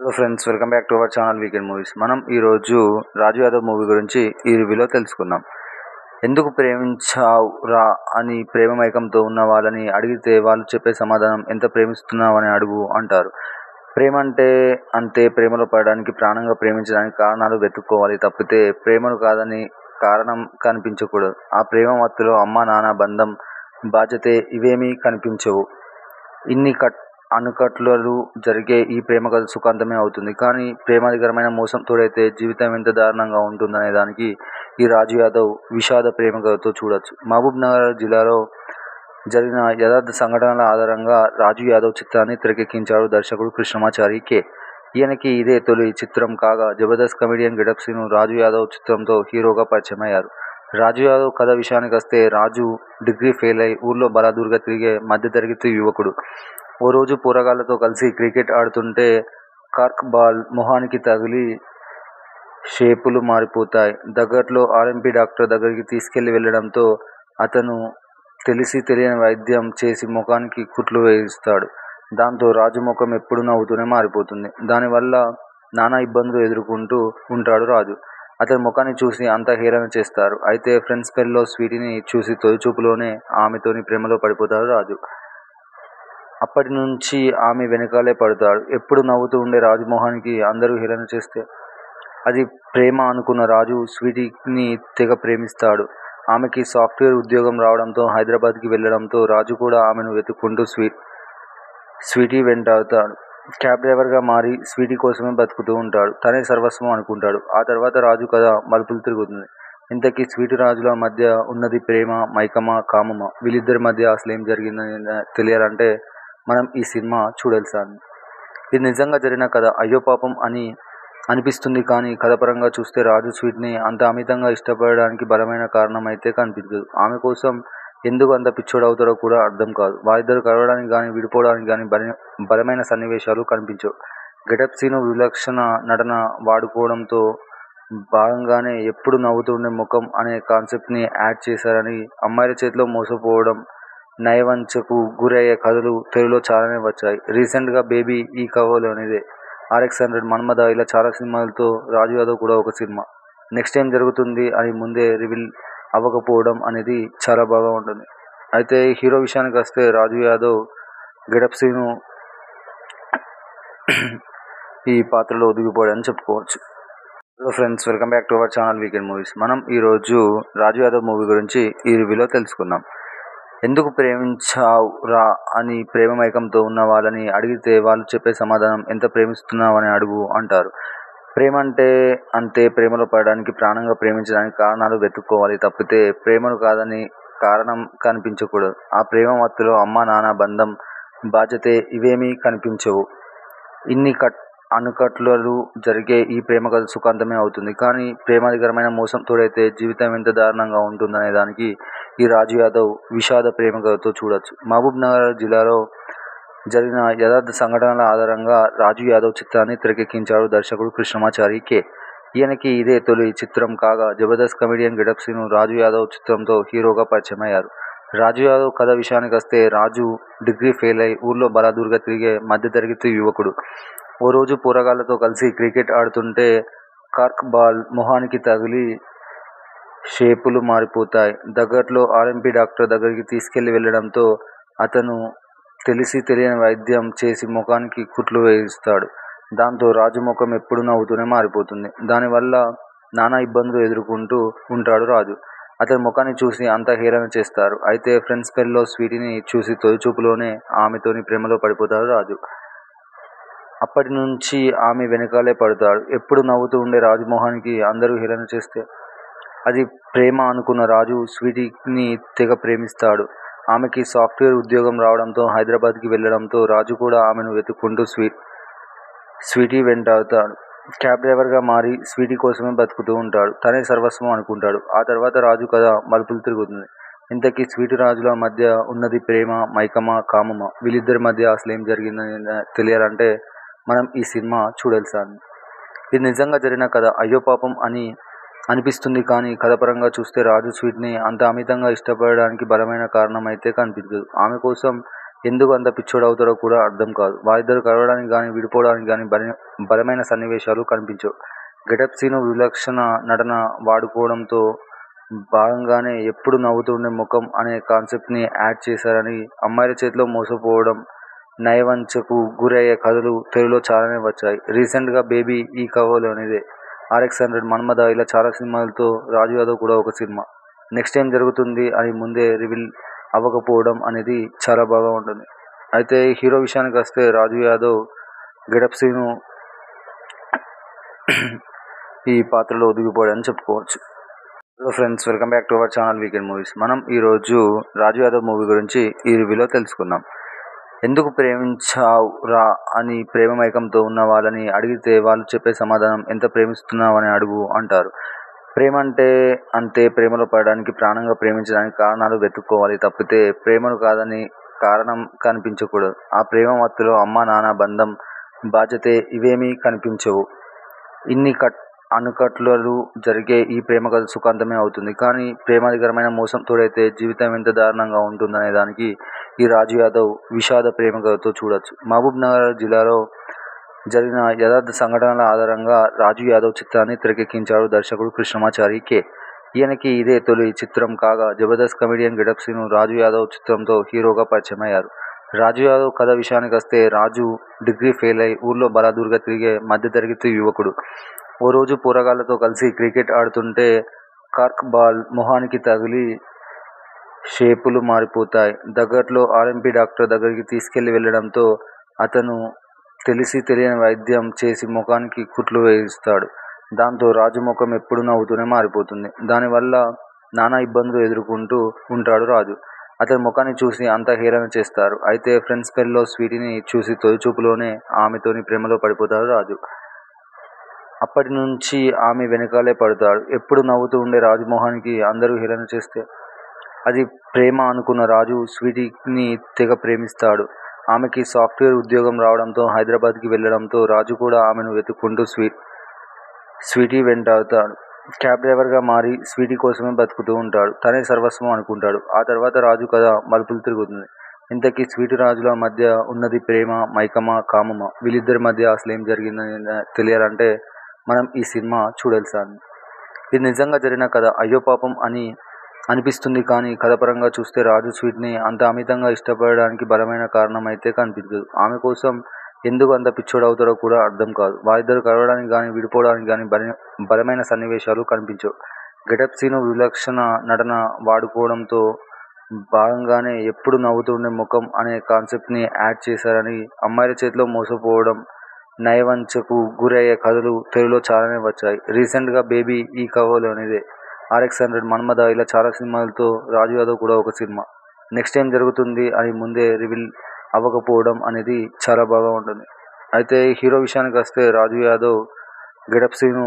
Hello friends welcome back to our channel weekend movies మనం ఈరోజు రాజు Yadav movie గురించి ఈ రివ్యూలో తెలుసుకుందాం ఎందుకు ప్రేమించావు రా అని ప్రేమ మైకంతో ఉన్న వాళ్ళని అడిగితే వాళ్ళు చెప్పే సమాధానం ఎంత ప్రేమిస్తున్నావు అని అడుగు అంటారు ప్రేమ అంటే అంతే ప్రేమలో పడడానికి ప్రాణంగా ప్రేమించడానికి కారణాలు వెతుక్కోవాలి తప్పితే ప్రేమను కాదని కారణం కనిపించకూడదు ఆ ప్రేమ మత్తులో అమ్మ నాన్న బంధం బాధ్యతే ఇవేమీ కనిపించవు ఇన్ని కట్ అనుకట్లలు జరిగే ఈ ప్రేమ కథ సుఖాంతమే అవుతుంది కానీ ప్రేమాధికరమైన మోసం తోడైతే జీవితం ఎంత దారుణంగా ఉంటుందనే దానికి ఈ రాజు యాదవ్ విషాద ప్రేమ కథతో చూడొచ్చు మహబూబ్ నగర్ జిల్లాలో జరిగిన యథార్థ సంఘటనల ఆధారంగా రాజు యాదవ్ చిత్రాన్ని తెరకెక్కించాడు దర్శకుడు కృష్ణమాచారి కె ఈయనకి ఇదే తొలి చిత్రం కాగా జబర్దస్త్ కమెడియన్ గెటప్ సీను రాజు యాదవ్ చిత్రంతో హీరోగా పరిచయం అయ్యారు రాజు యాదవ్ కథ విషయానికి వస్తే రాజు డిగ్రీ ఫెయిల్ అయి ఊర్లో బలాదూరుగా తిరిగే మధ్యతరగతి యువకుడు ఓ రోజు పోరగాళ్లతో కలిసి క్రికెట్ ఆడుతుంటే కార్క్ బాల్ మొహానికి తగిలి షేపులు మారిపోతాయి దగ్గరలో ఆర్ఎంపీ డాక్టర్ దగ్గరికి తీసుకెళ్లి వెళ్ళడంతో అతను తెలిసి తెలియని వైద్యం చేసి ముఖానికి కుట్లు వేయిస్తాడు దాంతో రాజు ముఖం ఎప్పుడు నవ్వుతూనే మారిపోతుంది దానివల్ల నానా ఇబ్బందులు ఎదుర్కొంటూ ఉంటాడు రాజు అతని ముఖాన్ని చూసి అంతా హేళన చేస్తారు అయితే ఫ్రెండ్స్ పెళ్ళిలో స్వీటీని చూసి తొలి చూపులోనే ఆమెతోని ప్రేమలో పడిపోతాడు రాజు అప్పటి నుంచి ఆమె వెనకాలే పడతాడు ఎప్పుడు నవ్వుతూ ఉండే రాజమోహన్కి అందరూ హేళన చేస్తే అది ప్రేమ అనుకున్న రాజు స్వీటీని తెగ ప్రేమిస్తాడు ఆమెకి సాఫ్ట్వేర్ ఉద్యోగం రావడంతో హైదరాబాద్కి వెళ్ళడంతో రాజు కూడా ఆమెను వెతుక్కుంటూ స్వీ స్వీటీ వెంటాడుతాడు క్యాబ్ డ్రైవర్గా మారి స్వీటీ కోసమే బతుకుతూ ఉంటాడు తనే సర్వస్వం అనుకుంటాడు ఆ తర్వాత రాజు కథ మలుపులు తిరుగుతుంది ఇంతకీ స్వీటీ రాజుల మధ్య ఉన్నది ప్రేమ మైకమా కామమా వీళ్ళిద్దరి మధ్య అసలు ఏం జరిగిందని తెలియాలంటే మనం ఈ సినిమా చూడాల్సింది ఇది నిజంగా జరిగిన కథ అయ్యో పాపం అని అనిపిస్తుంది కానీ కథపరంగా చూస్తే రాజు స్వీట్ని అంత అమితంగా ఇష్టపడడానికి బలమైన కారణం అయితే కనిపించదు ఆమె కోసం ఎందుకు అంత పిచ్చోడు అవుతారో కూడా అర్థం కాదు వారిద్దరు కలవడానికి కానీ విడిపోవడానికి కానీ బల బలమైన సన్నివేశాలు కనిపించవు గెటప్ సీను విలక్షణ నటన వాడుకోవడంతో భాగంగానే ఎప్పుడు నవ్వుతుండే ముఖం అనే కాన్సెప్ట్ని యాడ్ చేశారని అమ్మాయిల చేతిలో మోసపోవడం నయవంచకు గురయ్యే కథలు తెలుగులో చాలానే వచ్చాయి రీసెంట్గా బేబీ ఈ కవలోనిదే ఆర్ఎక్స్ హండ్రెడ్ మన్మద ఇలా చాలా సినిమాలతో రాజు యాదవ్ కూడా ఒక సినిమా నెక్స్ట్ ఏం జరుగుతుంది అని ముందే రివీల్ అవ్వకపోవడం అనేది చాలా బాగా ఉంటుంది అయితే హీరో విషయానికి వస్తే రాజు యాదవ్ గెటప్ సీను ఈ పాత్రలో ఒదిగిపోయాడని చెప్పుకోవచ్చు hello friends welcome back to our channel weekend movies మనం ఈరోజు రాజు యాదవ్ మూవీ గురించి ఈ రివ్యూలో తెలుసుకుందాం ఎందుకు ప్రేమించావు రా అని ప్రేమ మైకంతో ఉన్న వాళ్ళని అడిగితే వాళ్ళు చెప్పే సమాధానం ఎంత ప్రేమిస్తున్నావు అని అడుగు అంటారు ప్రేమ అంటే అంతే ప్రేమలో పడడానికి ప్రాణంగా ప్రేమించడానికి కారణాలు వెతుక్కోవాలి తప్పితే ప్రేమను కాదని కారణం కనిపించకూడదు ఆ ప్రేమ మత్తులో అమ్మ నాన్న బంధం బాధ్యతే ఇవేమీ కనిపించవు ఇన్ని కట్ అనుకట్లలు జరిగే ఈ ప్రేమ కథ సుఖాంతమే అవుతుంది కానీ ప్రేమాధికరమైన మోసం తోడైతే జీవితం ఎంత దారుణంగా ఉంటుందనే దానికి ఈ రాజు యాదవ్ విషాద ప్రేమ కథతో చూడొచ్చు మహబూబ్ నగర్ జిల్లాలో జరిగిన యథార్థ సంఘటనల ఆధారంగా రాజు యాదవ్ చిత్రాన్ని తెరకెక్కించాడు దర్శకుడు కృష్ణమాచారి కె ఈయనకి ఇదే తొలి చిత్రం కాగా జబర్దస్త్ కమెడియన్ గెటప్ సీను రాజు యాదవ్ చిత్రంతో హీరోగా పరిచయం అయ్యారు రాజు యాదవ్ కథ విషయానికి వస్తే రాజు డిగ్రీ ఫెయిల్ అయి ఊర్లో బలాదూరుగా తిరిగే మధ్యతరగతి యువకుడు ఓ రోజు పోరగాళ్లతో కలిసి క్రికెట్ ఆడుతుంటే కార్క్ బాల్ మొహానికి తగిలి షేపులు మారిపోతాయి దగ్గరలో ఆర్ఎంపీ డాక్టర్ దగ్గరికి తీసుకెళ్లి వెళ్ళడంతో అతను తెలిసి తెలియని వైద్యం చేసి ముఖానికి కుట్లు వేయిస్తాడు దాంతో రాజు ముఖం ఎప్పుడు నవ్వుతూనే మారిపోతుంది దానివల్ల నానా ఇబ్బందులు ఎదుర్కొంటూ ఉంటాడు రాజు అతని ముఖాన్ని చూసి అంతా హేళన చేస్తారు అయితే ఫ్రెండ్స్ పెళ్ళిలో స్వీటీని చూసి తొలి చూపులోనే ఆమెతోని ప్రేమలో పడిపోతాడు రాజు అప్పటి నుంచి ఆమె వెనకాలే పడతాడు ఎప్పుడు నవ్వుతూ ఉండే రాజమోహన్కి అందరూ హేళన చేస్తే అది ప్రేమ అనుకున్న రాజు స్వీటీని తెగ ప్రేమిస్తాడు ఆమెకి సాఫ్ట్వేర్ ఉద్యోగం రావడంతో హైదరాబాద్కి వెళ్ళడంతో రాజు కూడా ఆమెను వెతుక్కుంటూ స్వీ స్వీటీ వెంటాడుతాడు క్యాబ్ డ్రైవర్గా మారి స్వీటీ కోసమే బతుకుతూ ఉంటాడు తనే సర్వస్వం అనుకుంటాడు ఆ తర్వాత రాజు కథ మలుపులు తిరుగుతుంది ఇంతకీ స్వీటీ రాజుల మధ్య ఉన్నది ప్రేమ మైకమా కామమా వీళ్ళిద్దరి మధ్య అసలు ఏం జరిగిందని తెలియాలంటే మనం ఈ సినిమా చూడాల్సింది ఇది నిజంగా జరిగిన కథ అయ్యో పాపం అని అనిపిస్తుంది కానీ కథపరంగా చూస్తే రాజు స్వీట్ని అంత అమితంగా ఇష్టపడడానికి బలమైన కారణం అయితే కనిపించదు ఆమె కోసం ఎందుకు అంత పిచ్చోడు అవుతాడో కూడా అర్థం కాదు వారిద్దరూ కలవడానికి గానీ విడిపోవడానికి గానీ బల బలమైన సన్నివేశాలు కనిపించవు గెటప్ సీను విలక్షణ నటన వాడుకోవడంతో భాగంగానే ఎప్పుడూ నవ్వుతూ ఉండే ముఖం అనే కాన్సెప్ట్ని యాడ్ చేశారని అమ్మాయిల చేతిలో మోసపోవడం నయవంచకు గురయ్యే కథలు తెలుగులో చాలానే వచ్చాయి రీసెంట్గా బేబీ ఈ కవలోనిదే ఆర్ఎక్స్ హండ్రెడ్ మన్మథ ఇలా చాలా సినిమాలతో రాజు యాదవ్ కూడా ఒక సినిమా నెక్స్ట్ ఏం జరుగుతుంది అని ముందే రివీల్ అవ్వకపోవడం అనేది చాలా బాగా ఉంటుంది అయితే హీరో విషయానికి వస్తే రాజు యాదవ్ గెటప్ సీను ఈ పాత్రలో ఒదిగిపోయాడని చెప్పుకోవచ్చు hello friends welcome back to our channel weekend movies మనం ఈరోజు రాజు యాదవ్ మూవీ గురించి ఈ రివ్యూలో తెలుసుకుందాం ఎందుకు ప్రేమించావు రా అని ప్రేమ మైకంతో ఉన్న వాళ్ళని అడిగితే వాళ్ళు చెప్పే సమాధానం ఎంత ప్రేమిస్తున్నావు అని అడుగు అంటారు ప్రేమ అంటే అంతే ప్రేమలో పడడానికి ప్రాణంగా ప్రేమించడానికి కారణాలు వెతుక్కోవాలి తప్పితే ప్రేమను కాదని కారణం కనిపించకూడదు ఆ ప్రేమ మత్తులో అమ్మ నాన్న బంధం బాధ్యతే ఇవేమీ కనిపించవు ఇన్ని కట్ అనుకట్లలు జరిగే ఈ ప్రేమ కథ సుఖాంతమే అవుతుంది కానీ ప్రేమాధికరమైన మోసం తోడైతే జీవితం ఎంత దారుణంగా ఉంటుందనే దానికి ఈ రాజు యాదవ్ విషాద ప్రేమ కథతో చూడొచ్చు మహబూబ్ నగర్ జిల్లాలో జరిగిన యథార్థ సంఘటనల ఆధారంగా రాజు యాదవ్ చిత్రాన్ని తెరకెక్కించాడు దర్శకుడు కృష్ణమాచారి కె ఈయనకి ఇదే తొలి చిత్రం కాగా జబర్దస్త్ కమెడియన్ గెటప్ సీను రాజు యాదవ్ చిత్రంతో హీరోగా పరిచయం అయ్యారు రాజు యాదవ్ కథ విషయానికి వస్తే రాజు డిగ్రీ ఫెయిల్ అయి ఊర్లో బలాదూరుగా తిరిగే మధ్యతరగతి యువకుడు ఓ రోజు పోరగాళ్లతో కలిసి క్రికెట్ ఆడుతుంటే కార్క్ బాల్ మొహానికి తగిలి షేపులు మారిపోతాయి దగ్గరలో ఆర్ఎంపీ డాక్టర్ దగ్గరికి తీసుకెళ్లి వెళ్ళడంతో అతను తెలిసి తెలియని వైద్యం చేసి ముఖానికి కుట్లు వేయిస్తాడు దాంతో రాజు ముఖం ఎప్పుడు నవ్వుతూనే మారిపోతుంది దానివల్ల నానా ఇబ్బందులు ఎదుర్కొంటూ ఉంటాడు రాజు అతని ముఖాన్ని చూసి అంతా హేళన చేస్తారు అయితే ఫ్రెండ్స్ పెళ్ళిలో స్వీటీని చూసి తొలి చూపులోనే ఆమెతోని ప్రేమలో పడిపోతాడు రాజు అప్పటి నుంచి ఆమె వెనకాలే పడతాడు ఎప్పుడు నవ్వుతూ ఉండే రాజమోహన్కి అందరూ హేళన చేస్తే అది ప్రేమ అనుకున్న రాజు స్వీటీని తెగ ప్రేమిస్తాడు ఆమెకి సాఫ్ట్వేర్ ఉద్యోగం రావడంతో హైదరాబాద్కి వెళ్ళడంతో రాజు కూడా ఆమెను వెతుక్కుంటూ స్వీ స్వీటీ వెంటాడుతాడు క్యాబ్ డ్రైవర్గా మారి స్వీటీ కోసమే బతుకుతూ ఉంటాడు తనే సర్వస్వం అనుకుంటాడు ఆ తర్వాత రాజు కథ మలుపులు తిరుగుతుంది ఇంతకీ స్వీటీ రాజుల మధ్య ఉన్నది ప్రేమ మైకమా కామమా వీళ్ళిద్దరి మధ్య అసలు ఏం జరిగిందని తెలియాలంటే మనం ఈ సినిమా చూడాల్సింది ఇది నిజంగా జరిగిన కథ అయ్యో పాపం అని అనిపిస్తుంది కానీ కథపరంగా చూస్తే రాజు స్వీట్ని అంత అమితంగా ఇష్టపడడానికి బలమైన కారణం అయితే కనిపించదు ఆమె కోసం ఎందుకు అంత పిచ్చోడు అవుతాడో కూడా అర్థం కాదు వారిద్దరూ కలవడానికి గానీ విడిపోవడానికి గానీ బల బలమైన సన్నివేశాలు కనిపించవు గెటప్ సీను విలక్షణ నటన వాడుకోవడంతో భాగంగానే ఎప్పుడు నవ్వుతూ ఉండే ముఖం అనే కాన్సెప్ట్ని యాడ్ చేశారని అమ్మాయిల చేతిలో మోసపోవడం నయవంచకు గురయ్యే కథలు తెలుగులో చాలానే వచ్చాయి రీసెంట్గా బేబీ ఈ కవలోనిదే ఆర్ఎక్స్ హండ్రెడ్ మన్మథ ఇలా చాలా సినిమాలతో రాజు యాదవ్ కూడా ఒక సినిమా నెక్స్ట్ ఏం జరుగుతుంది అని ముందే రివీల్ అవ్వకపోవడం అనేది చాలా బాగా ఉంటుంది అయితే హీరో విషయానికి వస్తే రాజు యాదవ్ గెటప్ సీను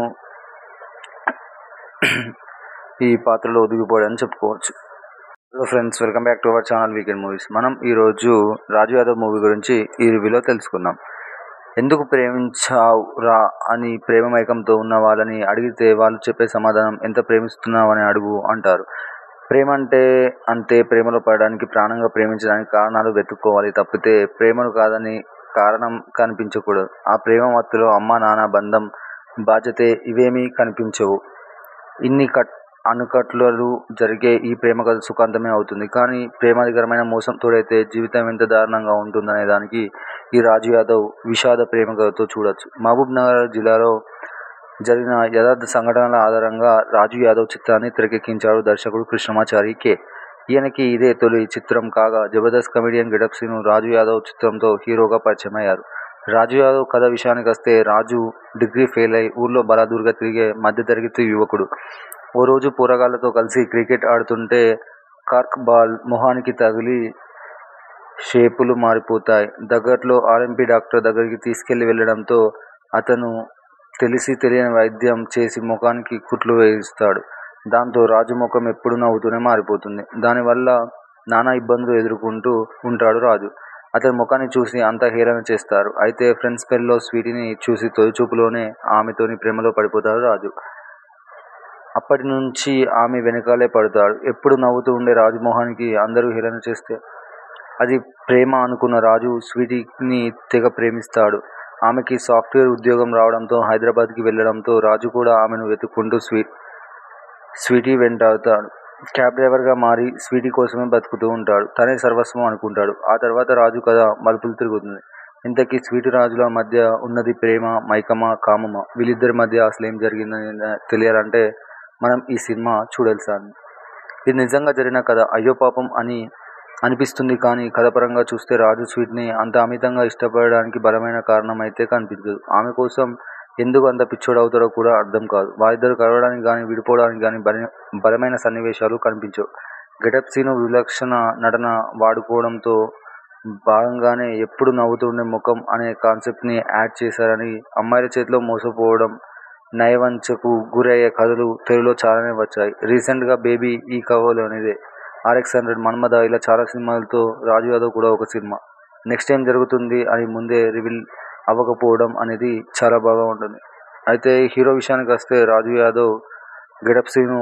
ఈ పాత్రలో ఒదిగిపోయాడని చెప్పుకోవచ్చు hello friends welcome back to our channel weekend movies మనం ఈరోజు రాజు యాదవ్ మూవీ గురించి ఈ రివ్యూలో తెలుసుకుందాం ఎందుకు ప్రేమించావు రా అని ప్రేమ మైకంతో ఉన్న వాళ్ళని అడిగితే వాళ్ళు చెప్పే సమాధానం ఎంత ప్రేమిస్తున్నావు అని అడుగు అంటారు ప్రేమ అంటే అంతే ప్రేమలో పడడానికి ప్రాణంగా ప్రేమించడానికి కారణాలు వెతుక్కోవాలి తప్పితే ప్రేమను కాదని కారణం కనిపించకూడదు ఆ ప్రేమ మత్తులో అమ్మ నాన్న బంధం బాధ్యతే ఇవేమీ కనిపించవు ఇన్ని కట్ అనుకట్లలు జరిగే ఈ ప్రేమ కథ సుఖాంతమే అవుతుంది కానీ ప్రేమాధికరమైన మోసం తోడైతే జీవితం ఎంత దారుణంగా ఉంటుందనే దానికి ఈ రాజు యాదవ్ విషాద ప్రేమ కథతో చూడొచ్చు మహబూబ్ నగర్ జిల్లాలో జరిగిన యథార్థ సంఘటనల ఆధారంగా రాజు యాదవ్ చిత్రాన్ని తెరకెక్కించాడు దర్శకుడు కృష్ణమాచారి కె ఈయనకి ఇదే తొలి చిత్రం కాగా జబర్దస్త్ కమెడియన్ గెటప్ సీను రాజు యాదవ్ చిత్రంతో హీరోగా పరిచయం అయ్యారు రాజు యాదవ్ కథ విషయానికి వస్తే రాజు డిగ్రీ ఫెయిల్ అయి ఊర్లో బలాదూరుగా తిరిగే మధ్యతరగతి యువకుడు ఓ రోజు పోరగాళ్లతో కలిసి క్రికెట్ ఆడుతుంటే కార్క్ బాల్ మొహానికి తగిలి షేపులు మారిపోతాయి దగ్గరలో ఆర్ఎంపీ డాక్టర్ దగ్గరికి తీసుకెళ్లి వెళ్ళడంతో అతను తెలిసి తెలియని వైద్యం చేసి ముఖానికి కుట్లు వేయిస్తాడు దాంతో రాజు ముఖం ఎప్పుడు నవ్వుతూనే మారిపోతుంది దానివల్ల నానా ఇబ్బందులు ఎదుర్కొంటూ ఉంటాడు రాజు అతని ముఖాన్ని చూసి అంతా హేళన చేస్తారు అయితే ఫ్రెండ్స్ పెళ్ళిలో స్వీటీని చూసి తొలి చూపులోనే ఆమెతోని ప్రేమలో పడిపోతాడు రాజు అప్పటి నుంచి ఆమె వెనకాలే పడతాడు ఎప్పుడు నవ్వుతూ ఉండే రాజమోహన్కి అందరూ హేళన చేస్తే అది ప్రేమ అనుకున్న రాజు స్వీటీని తెగ ప్రేమిస్తాడు ఆమెకి సాఫ్ట్వేర్ ఉద్యోగం రావడంతో హైదరాబాద్కి వెళ్ళడంతో రాజు కూడా ఆమెను వెతుక్కుంటూ స్వీ స్వీటీ వెంటాడుతాడు క్యాబ్ డ్రైవర్గా మారి స్వీటీ కోసమే బతుకుతూ ఉంటాడు తనే సర్వస్వం అనుకుంటాడు ఆ తర్వాత రాజు కథ మలుపులు తిరుగుతుంది ఇంతకీ స్వీటీ రాజుల మధ్య ఉన్నది ప్రేమ మైకమా కామమా వీళ్ళిద్దరి మధ్య అసలు ఏం జరిగిందని తెలియాలంటే మనం ఈ సినిమా చూడాల్సింది ఇది నిజంగా జరిగిన కథ అయ్యో పాపం అని అనిపిస్తుంది కానీ కథపరంగా చూస్తే రాజు స్వీట్ని అంత అమితంగా ఇష్టపడడానికి బలమైన కారణం అయితే కనిపించదు ఆమె కోసం ఎందుకు అంత పిచ్చోడు అవుతారో కూడా అర్థం కాదు వారిద్దరు కలవడానికి కానీ విడిపోవడానికి కానీ బల బలమైన సన్నివేశాలు కనిపించవు గెటప్ సీను విలక్షణ నటన వాడుకోవడంతో భాగంగానే ఎప్పుడు నవ్వుతుండే ముఖం అనే కాన్సెప్ట్ని యాడ్ చేశారని అమ్మాయిల చేతిలో మోసపోవడం నయవంచకు గురయ్యే కథలు తెలుగులో చాలానే వచ్చాయి రీసెంట్గా బేబీ ఈ కవలోనిదే ఆర్ఎక్స్ హండ్రెడ్ మన్మద ఇలా చాలా సినిమాలతో రాజు యాదవ్ కూడా ఒక సినిమా నెక్స్ట్ ఏం జరుగుతుంది అని ముందే రివీల్ అవ్వకపోవడం అనేది చాలా బాగా ఉంటుంది అయితే హీరో విషయానికి వస్తే రాజు యాదవ్ గెటప్ సీను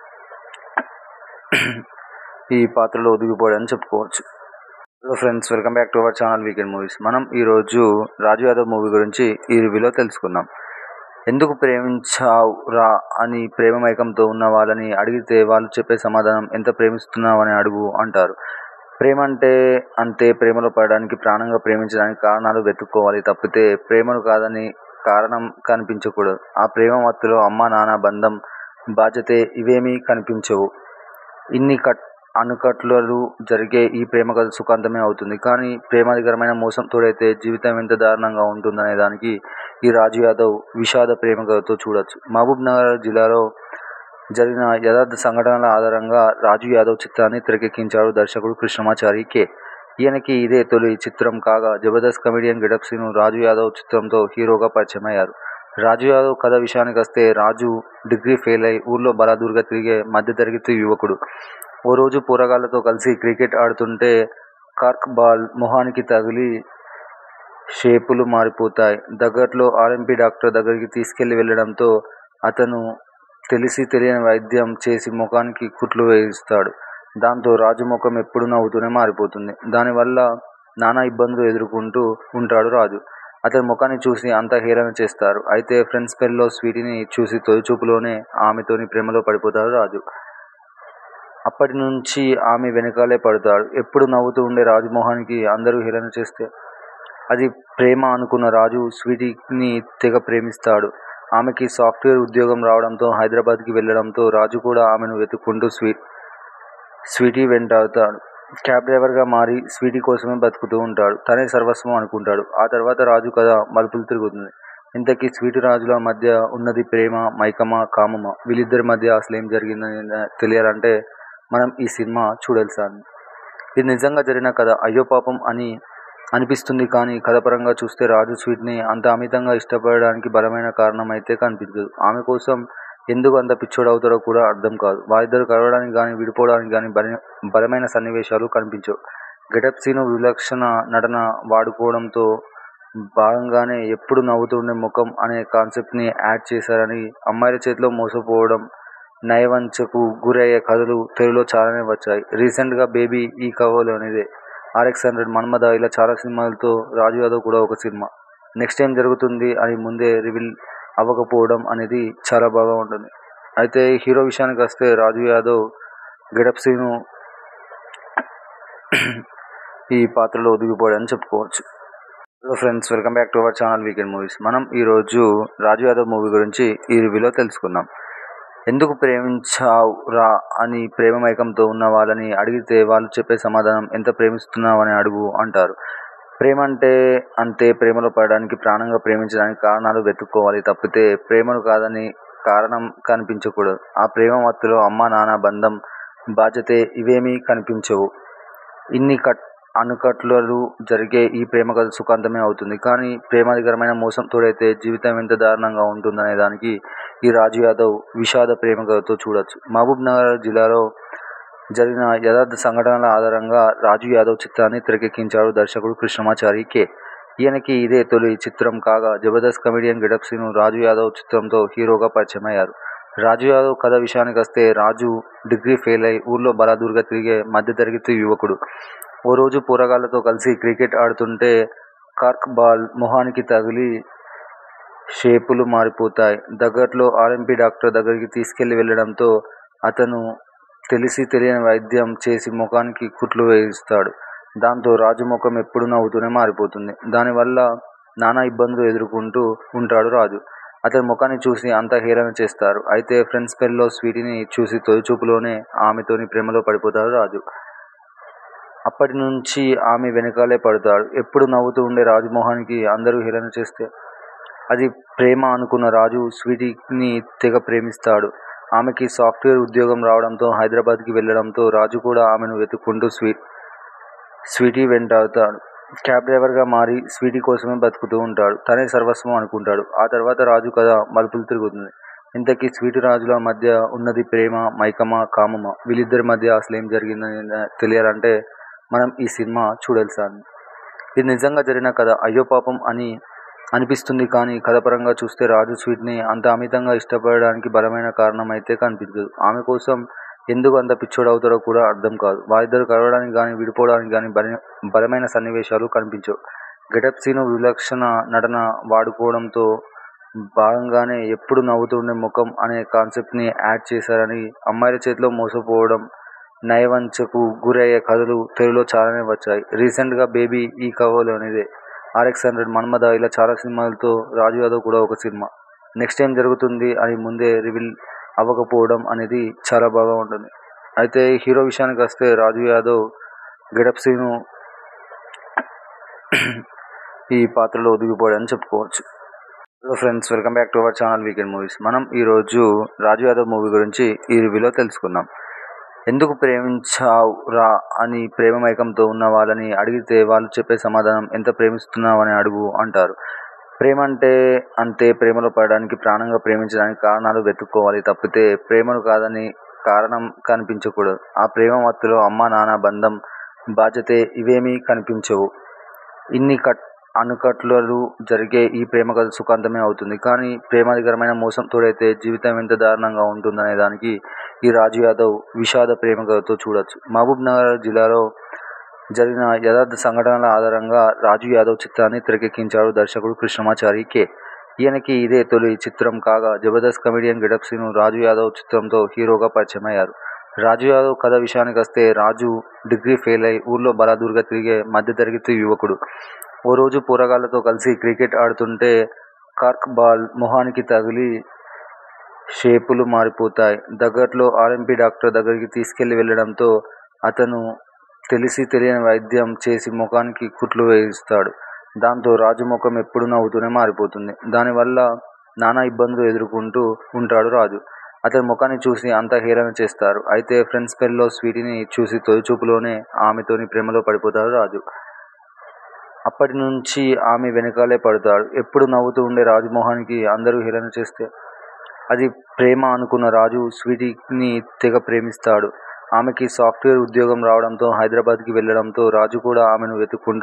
ఈ పాత్రలో ఒదిగిపోయాడని చెప్పుకోవచ్చు hello friends welcome back to our channel weekend movies మనం ఈరోజు రాజు యాదవ్ మూవీ గురించి ఈ రివ్యూలో తెలుసుకుందాం ఎందుకు ప్రేమించావు రా అని ప్రేమ మైకంతో ఉన్న వాళ్ళని అడిగితే వాళ్ళు చెప్పే సమాధానం ఎంత ప్రేమిస్తున్నావు అని అడుగు అంటారు ప్రేమ అంటే అంతే ప్రేమలో పడడానికి ప్రాణంగా ప్రేమించడానికి కారణాలు వెతుక్కోవాలి తప్పితే ప్రేమను కాదని కారణం కనిపించకూడదు ఆ ప్రేమ మత్తులో అమ్మ నాన్న బంధం బాధ్యతే ఇవేమీ కనిపించవు ఇన్ని కట్ అనుకట్లలు జరిగే ఈ ప్రేమ కథ సుఖాంతమే అవుతుంది కానీ ప్రేమాధికరమైన మోసం తోడైతే జీవితం ఎంత దారుణంగా ఉంటుందనే దానికి ఈ రాజు యాదవ్ విషాద ప్రేమ కథతో చూడొచ్చు మహబూబ్ నగర్ జిల్లాలో జరిగిన యథార్థ సంఘటనల ఆధారంగా రాజు యాదవ్ చిత్రాన్ని తెరకెక్కించాడు దర్శకుడు కృష్ణమాచారి కె ఈయనకి ఇదే తొలి చిత్రం కాగా జబర్దస్త్ కమెడియన్ గెటప్ సీను రాజు యాదవ్ చిత్రంతో హీరోగా పరిచయం అయ్యారు రాజు యాదవ్ కథ విషయానికి వస్తే రాజు డిగ్రీ ఫెయిల్ అయి ఊర్లో బలాదూరుగా తిరిగే మధ్యతరగతి యువకుడు ఓ రోజు పోరగాళ్లతో కలిసి క్రికెట్ ఆడుతుంటే కార్క్ బాల్ మొహానికి తగిలి షేపులు మారిపోతాయి దగ్గరలో ఆర్ఎంపీ డాక్టర్ దగ్గరికి తీసుకెళ్లి వెళ్ళడంతో అతను తెలిసి తెలియని వైద్యం చేసి ముఖానికి కుట్లు వేయిస్తాడు దాంతో రాజు ముఖం ఎప్పుడు నవ్వుతూనే మారిపోతుంది దానివల్ల నానా ఇబ్బందులు ఎదుర్కొంటూ ఉంటాడు రాజు అతని ముఖాన్ని చూసి అంతా హేళన చేస్తారు అయితే ఫ్రెండ్స్ పెళ్ళిలో స్వీటీని చూసి తొలి చూపులోనే ఆమెతోని ప్రేమలో పడిపోతాడు రాజు అప్పటి నుంచి ఆమె వెనకాలే పడతాడు ఎప్పుడు నవ్వుతూ ఉండే రాజమోహన్కి అందరూ హేళన చేస్తే అది ప్రేమ అనుకున్న రాజు స్వీటీని తెగ ప్రేమిస్తాడు ఆమెకి సాఫ్ట్వేర్ ఉద్యోగం రావడంతో హైదరాబాద్కి వెళ్ళడంతో రాజు కూడా ఆమెను వెతుక్కుంటూ స్వీ స్వీటీ వెంటాడుతాడు క్యాబ్ డ్రైవర్గా మారి స్వీటీ కోసమే బతుకుతూ ఉంటాడు తనే సర్వస్వం అనుకుంటాడు ఆ తర్వాత రాజు కథ మలుపులు తిరుగుతుంది ఇంతకీ స్వీటీ రాజుల మధ్య ఉన్నది ప్రేమ మైకమా కామమా వీళ్ళిద్దరి మధ్య అసలు ఏం జరిగిందని తెలియాలంటే మనం ఈ సినిమా చూడాల్సింది ఇది నిజంగా జరిగిన కథ అయ్యో పాపం అని అనిపిస్తుంది కానీ కథపరంగా చూస్తే రాజు స్వీట్ని అంత అమితంగా ఇష్టపడడానికి బలమైన కారణం అయితే కనిపించదు ఆమె కోసం ఎందుకు అంత పిచ్చోడు అవుతారో కూడా అర్థం కాదు వారిద్దరు కలవడానికి కానీ విడిపోవడానికి కానీ బల బలమైన సన్నివేశాలు కనిపించవు గెటప్ సీను విలక్షణ నటన వాడుకోవడంతో భాగంగానే ఎప్పుడు నవ్వుతుండే ముఖం అనే కాన్సెప్ట్ని యాడ్ చేశారని అమ్మాయిల చేతిలో మోసపోవడం నయవంచకు గురయ్యే కథలు తెలుగులో చాలానే వచ్చాయి రీసెంట్గా బేబీ ఈ కవలోనిదే ఆర్ఎక్స్ హండ్రెడ్ మన్మద ఇలా చాలా సినిమాలతో రాజు యాదవ్ కూడా ఒక సినిమా నెక్స్ట్ ఏం జరుగుతుంది అని ముందే రివీల్ అవ్వకపోవడం అనేది చాలా బాగా ఉంటుంది అయితే హీరో విషయానికి వస్తే రాజు యాదవ్ గెటప్ సీను ఈ పాత్రలో ఒదిగిపోయాడని చెప్పుకోవచ్చు hello friends welcome back to our channel weekend movies మనం ఈరోజు రాజు యాదవ్ మూవీ గురించి ఈ రివ్యూలో తెలుసుకుందాం ఎందుకు ప్రేమించావు రా అని ప్రేమ మైకంతో ఉన్న వాళ్ళని అడిగితే వాళ్ళు చెప్పే సమాధానం ఎంత ప్రేమిస్తున్నావు అని అడుగు అంటారు ప్రేమ అంటే అంతే ప్రేమలో పడడానికి ప్రాణంగా ప్రేమించడానికి కారణాలు వెతుక్కోవాలి తప్పితే ప్రేమను కాదని కారణం కనిపించకూడదు ఆ ప్రేమ మత్తులో అమ్మ నాన్న బంధం బాధ్యతే ఇవేమీ కనిపించవు ఇన్ని కట్ అనుకట్లలు జరిగే ఈ ప్రేమ కథ సుఖాంతమే అవుతుంది కానీ ప్రేమాధికరమైన మోసం తోడైతే జీవితం ఎంత దారుణంగా ఉంటుందనే దానికి ఈ రాజు యాదవ్ విషాద ప్రేమ కథతో చూడొచ్చు మహబూబ్ నగర్ జిల్లాలో జరిగిన యథార్థ సంఘటనల ఆధారంగా రాజు యాదవ్ చిత్రాన్ని తెరకెక్కించాడు దర్శకుడు కృష్ణమాచారి కె ఈయనకి ఇదే తొలి చిత్రం కాగా జబర్దస్త్ కమెడియన్ గెటప్ సీను రాజు యాదవ్ చిత్రంతో హీరోగా పరిచయం అయ్యారు రాజు యాదవ్ కథ విషయానికి వస్తే రాజు డిగ్రీ ఫెయిల్ అయి ఊర్లో బలాదూరుగా తిరిగే మధ్యతరగతి యువకుడు ఓ రోజు పోరగాళ్లతో కలిసి క్రికెట్ ఆడుతుంటే కార్క్ బాల్ మొహానికి తగిలి షేపులు మారిపోతాయి. దగ్గరలో ఆర్ఎంపీ డాక్టర్ దగ్గరికి తీసుకెళ్లి వెళ్లడంతో అతను తెలిసీ తెలియని వైద్యం చేసి ముఖానికి కుట్లు వేయిస్తాడు. దాంతో రాజు ముఖం ఎప్పుడూ నవ్వుతూనే మారిపోతుంది. దానివల్ల నానా ఇబ్బందులు ఎదుర్కొంటూ ఉంటాడు రాజు. అతని ముఖాన్ని చూసి అంతా హేళన చేస్తారు. అయితే ఫ్రెండ్స్ పెళ్లిలో స్వీటీని చూసి తొలి చూపులోనే ఆమెతోనే ప్రేమలో పడిపోతాడు రాజు. అప్పటి నుంచీ ఆమె వెనకాలే పడతాడు. ఎప్పుడూ నవ్వుతూ ఉండే రాజు మొహానికి అందరూ హేళన చేస్తే అది ప్రేమ అనుకున్న రాజు స్వీటీని తెగ ప్రేమిస్తాడు. ఆమెకి సాఫ్ట్వేర్ ఉద్యోగం రావడంతో హైదరాబాద్ కి వెళ్లడంతో రాజు కూడా ఆమెను వెతుక్కుంటూ స్వీటీ వెంటాడతాడు. క్యాబ్ డ్రైవర్ గా మారి స్వీటీ కోసమే బతుకుతూ ఉంటాడు. తనే సర్వస్వం అనుకుంటాడు. ఆ తర్వాత రాజు కథ మలుపులు తిరుగుతుంది. ఇంతకీ స్వీటీ రాజుల మధ్య ఉన్నది ప్రేమా, మైకమా, కామమా? వీళ్లిద్దరి మధ్య అసలేం జరిగిందని తెలియాలంటే మనం ఈ సినిమా చూడాల్సిందే. ఇది నిజంగా జరిగిన కథ. అయ్యో పాపం అని అనిపిస్తుంది కానీ కథాపరంగా చూస్తే రాజు స్వీటీని అంత అమితంగా ఇష్టపడడానికి బలమైన కారణం అయితే కనిపించదు. ఆమె కోసం ఎందుకు అంత పిచ్చోడవుతాడో కూడా అర్థం కాదు. వారిద్దరూ కలవడానికి గానీ, విడిపోవడానికి గానీ బలమైన సన్నివేశాలు కనిపించవు. గెటప్ సీను, విలక్షణ నటన వాడుకోవడంలో భాగంగానే ఎప్పుడూ నవ్వుతూ ఉండే ముఖం అనే కాన్సెప్ట్ ని యాడ్ చేశారని, అమ్మాయిల చేతిలో మోసపోవడం, నయవంచనకు గురయ్యే కథలు తెలుగులో చాలానే వచ్చాయి. రీసెంట్ గా 'బేబీ ఈ కవోలోనిదే', 'ఆర్ఎక్స్ హండ్రెడ్', 'మన్మథ' ఇలా చాలా సినిమాలతో రాజు యాదవ్ కూడా ఒక సినిమా. నెక్స్ట్ ఏం జరుగుతుంది అని ముందే రివీల్ అవ్వకపోవడం అనేది చాలా బాగా ఉంటుంది. అయితే హీరో విషయానికొస్తే రాజు యాదవ్ గెటప్ సీను ఈ పాత్రలో ఒదిగిపోయాడని చెప్పుకోవచ్చు. Hello friends welcome back to our channel weekend movies. మనం ఈ రోజు రాజు యాదవ్ మూవీ గురించి ఈ రివ్యూలో తెలుసుకుందాం. ఎందుకు ప్రేమించావ్ రా అని ప్రేమ మైకంతో ఉన్న వాళ్ళని అడిగితే వాళ్ళు చెప్పే సమాధానం ఎంత ప్రేమిస్తున్నావని అడుగు అంటారు. ప్రేమంటే అంతే ప్రేమలో పడడానికి, ప్రాణంగా ప్రేమించడానికి కారణాలు వెతుక్కోవాలి తప్పితే ప్రేమను కాదని కారణం కనిపించకూడదు. ఆ ప్రేమ మత్తులో అమ్మా నాన్న బంధం, బాధ్యత ఇవేమీ కనిపించవు. ఇన్ని ఆనకట్టులు జరిగే ఈ ప్రేమకథ సుఖాంతమే అవుతుంది. కానీ ప్రేమాధికమైన మోసం తోడైతే జీవితం ఎంత దారుణంగా ఉంటుందనే దానికి ఈ రాజు యాదవ్ విషాద ప్రేమకథతో చూడొచ్చు. మహబూబ్ నగర్ జిల్లాలో జరిగిన యథార్థ సంఘటనల ఆధారంగా రాజు యాదవ్ చిత్రాన్ని తెరకెక్కించాడు దర్శకుడు కృష్ణమాచారి కె. ఈయనకి ఇదే తొలి చిత్రం కాగా జబర్దస్త్ కమెడియన్ గెటప్ సీను రాజు యాదవ్ చిత్రంతో హీరోగా పరిచయమయ్యారు. రాజు యాదవ్ కథ విషయానికొస్తే రాజు డిగ్రీ ఫెయిలై ఊళ్లో బలాదూర్గా తిరిగే మధ్యతరగతి యువకుడు. ఓ రోజు పోరగాళ్లతో కలిసి క్రికెట్ ఆడుతుంటే కార్క్ బాల్ మొహానికి తగిలి షేపులు మారిపోతాయి. దగ్గరలో ఆర్ఎంపీ డాక్టర్ దగ్గరికి తీసుకెళ్లి వెళ్లడంతో అతను తెలిసీ తెలియని వైద్యం చేసి ముఖానికి కుట్లు వేయిస్తాడు. దాంతో రాజు ముఖం ఎప్పుడూ నవ్వుతూనే మారిపోతుంది. దానివల్ల నానా ఇబ్బందులు ఎదుర్కొంటూ ఉంటాడు రాజు. అతని ముఖాన్ని చూసి అంతా హేళన చేస్తారు. అయితే ఫ్రెండ్స్ పెళ్లిలో స్వీటీని చూసి తొలి చూపులోనే ఆమెతోనే ప్రేమలో పడిపోతాడు రాజు. అప్పటి నుంచీ ఆమె వెనకాలే పడతాడు. ఎప్పుడూ నవ్వుతూ ఉండే రాజు మొహానికి అందరూ హేళన చేస్తే అది ప్రేమ అనుకున్న రాజు స్వీటీని తెగ ప్రేమిస్తాడు. ఆమెకి సాఫ్ట్వేర్ ఉద్యోగం రావడంతో హైదరాబాద్ కి వెళ్లడంతో రాజు కూడా ఆమెను వెతుక్కుంటూ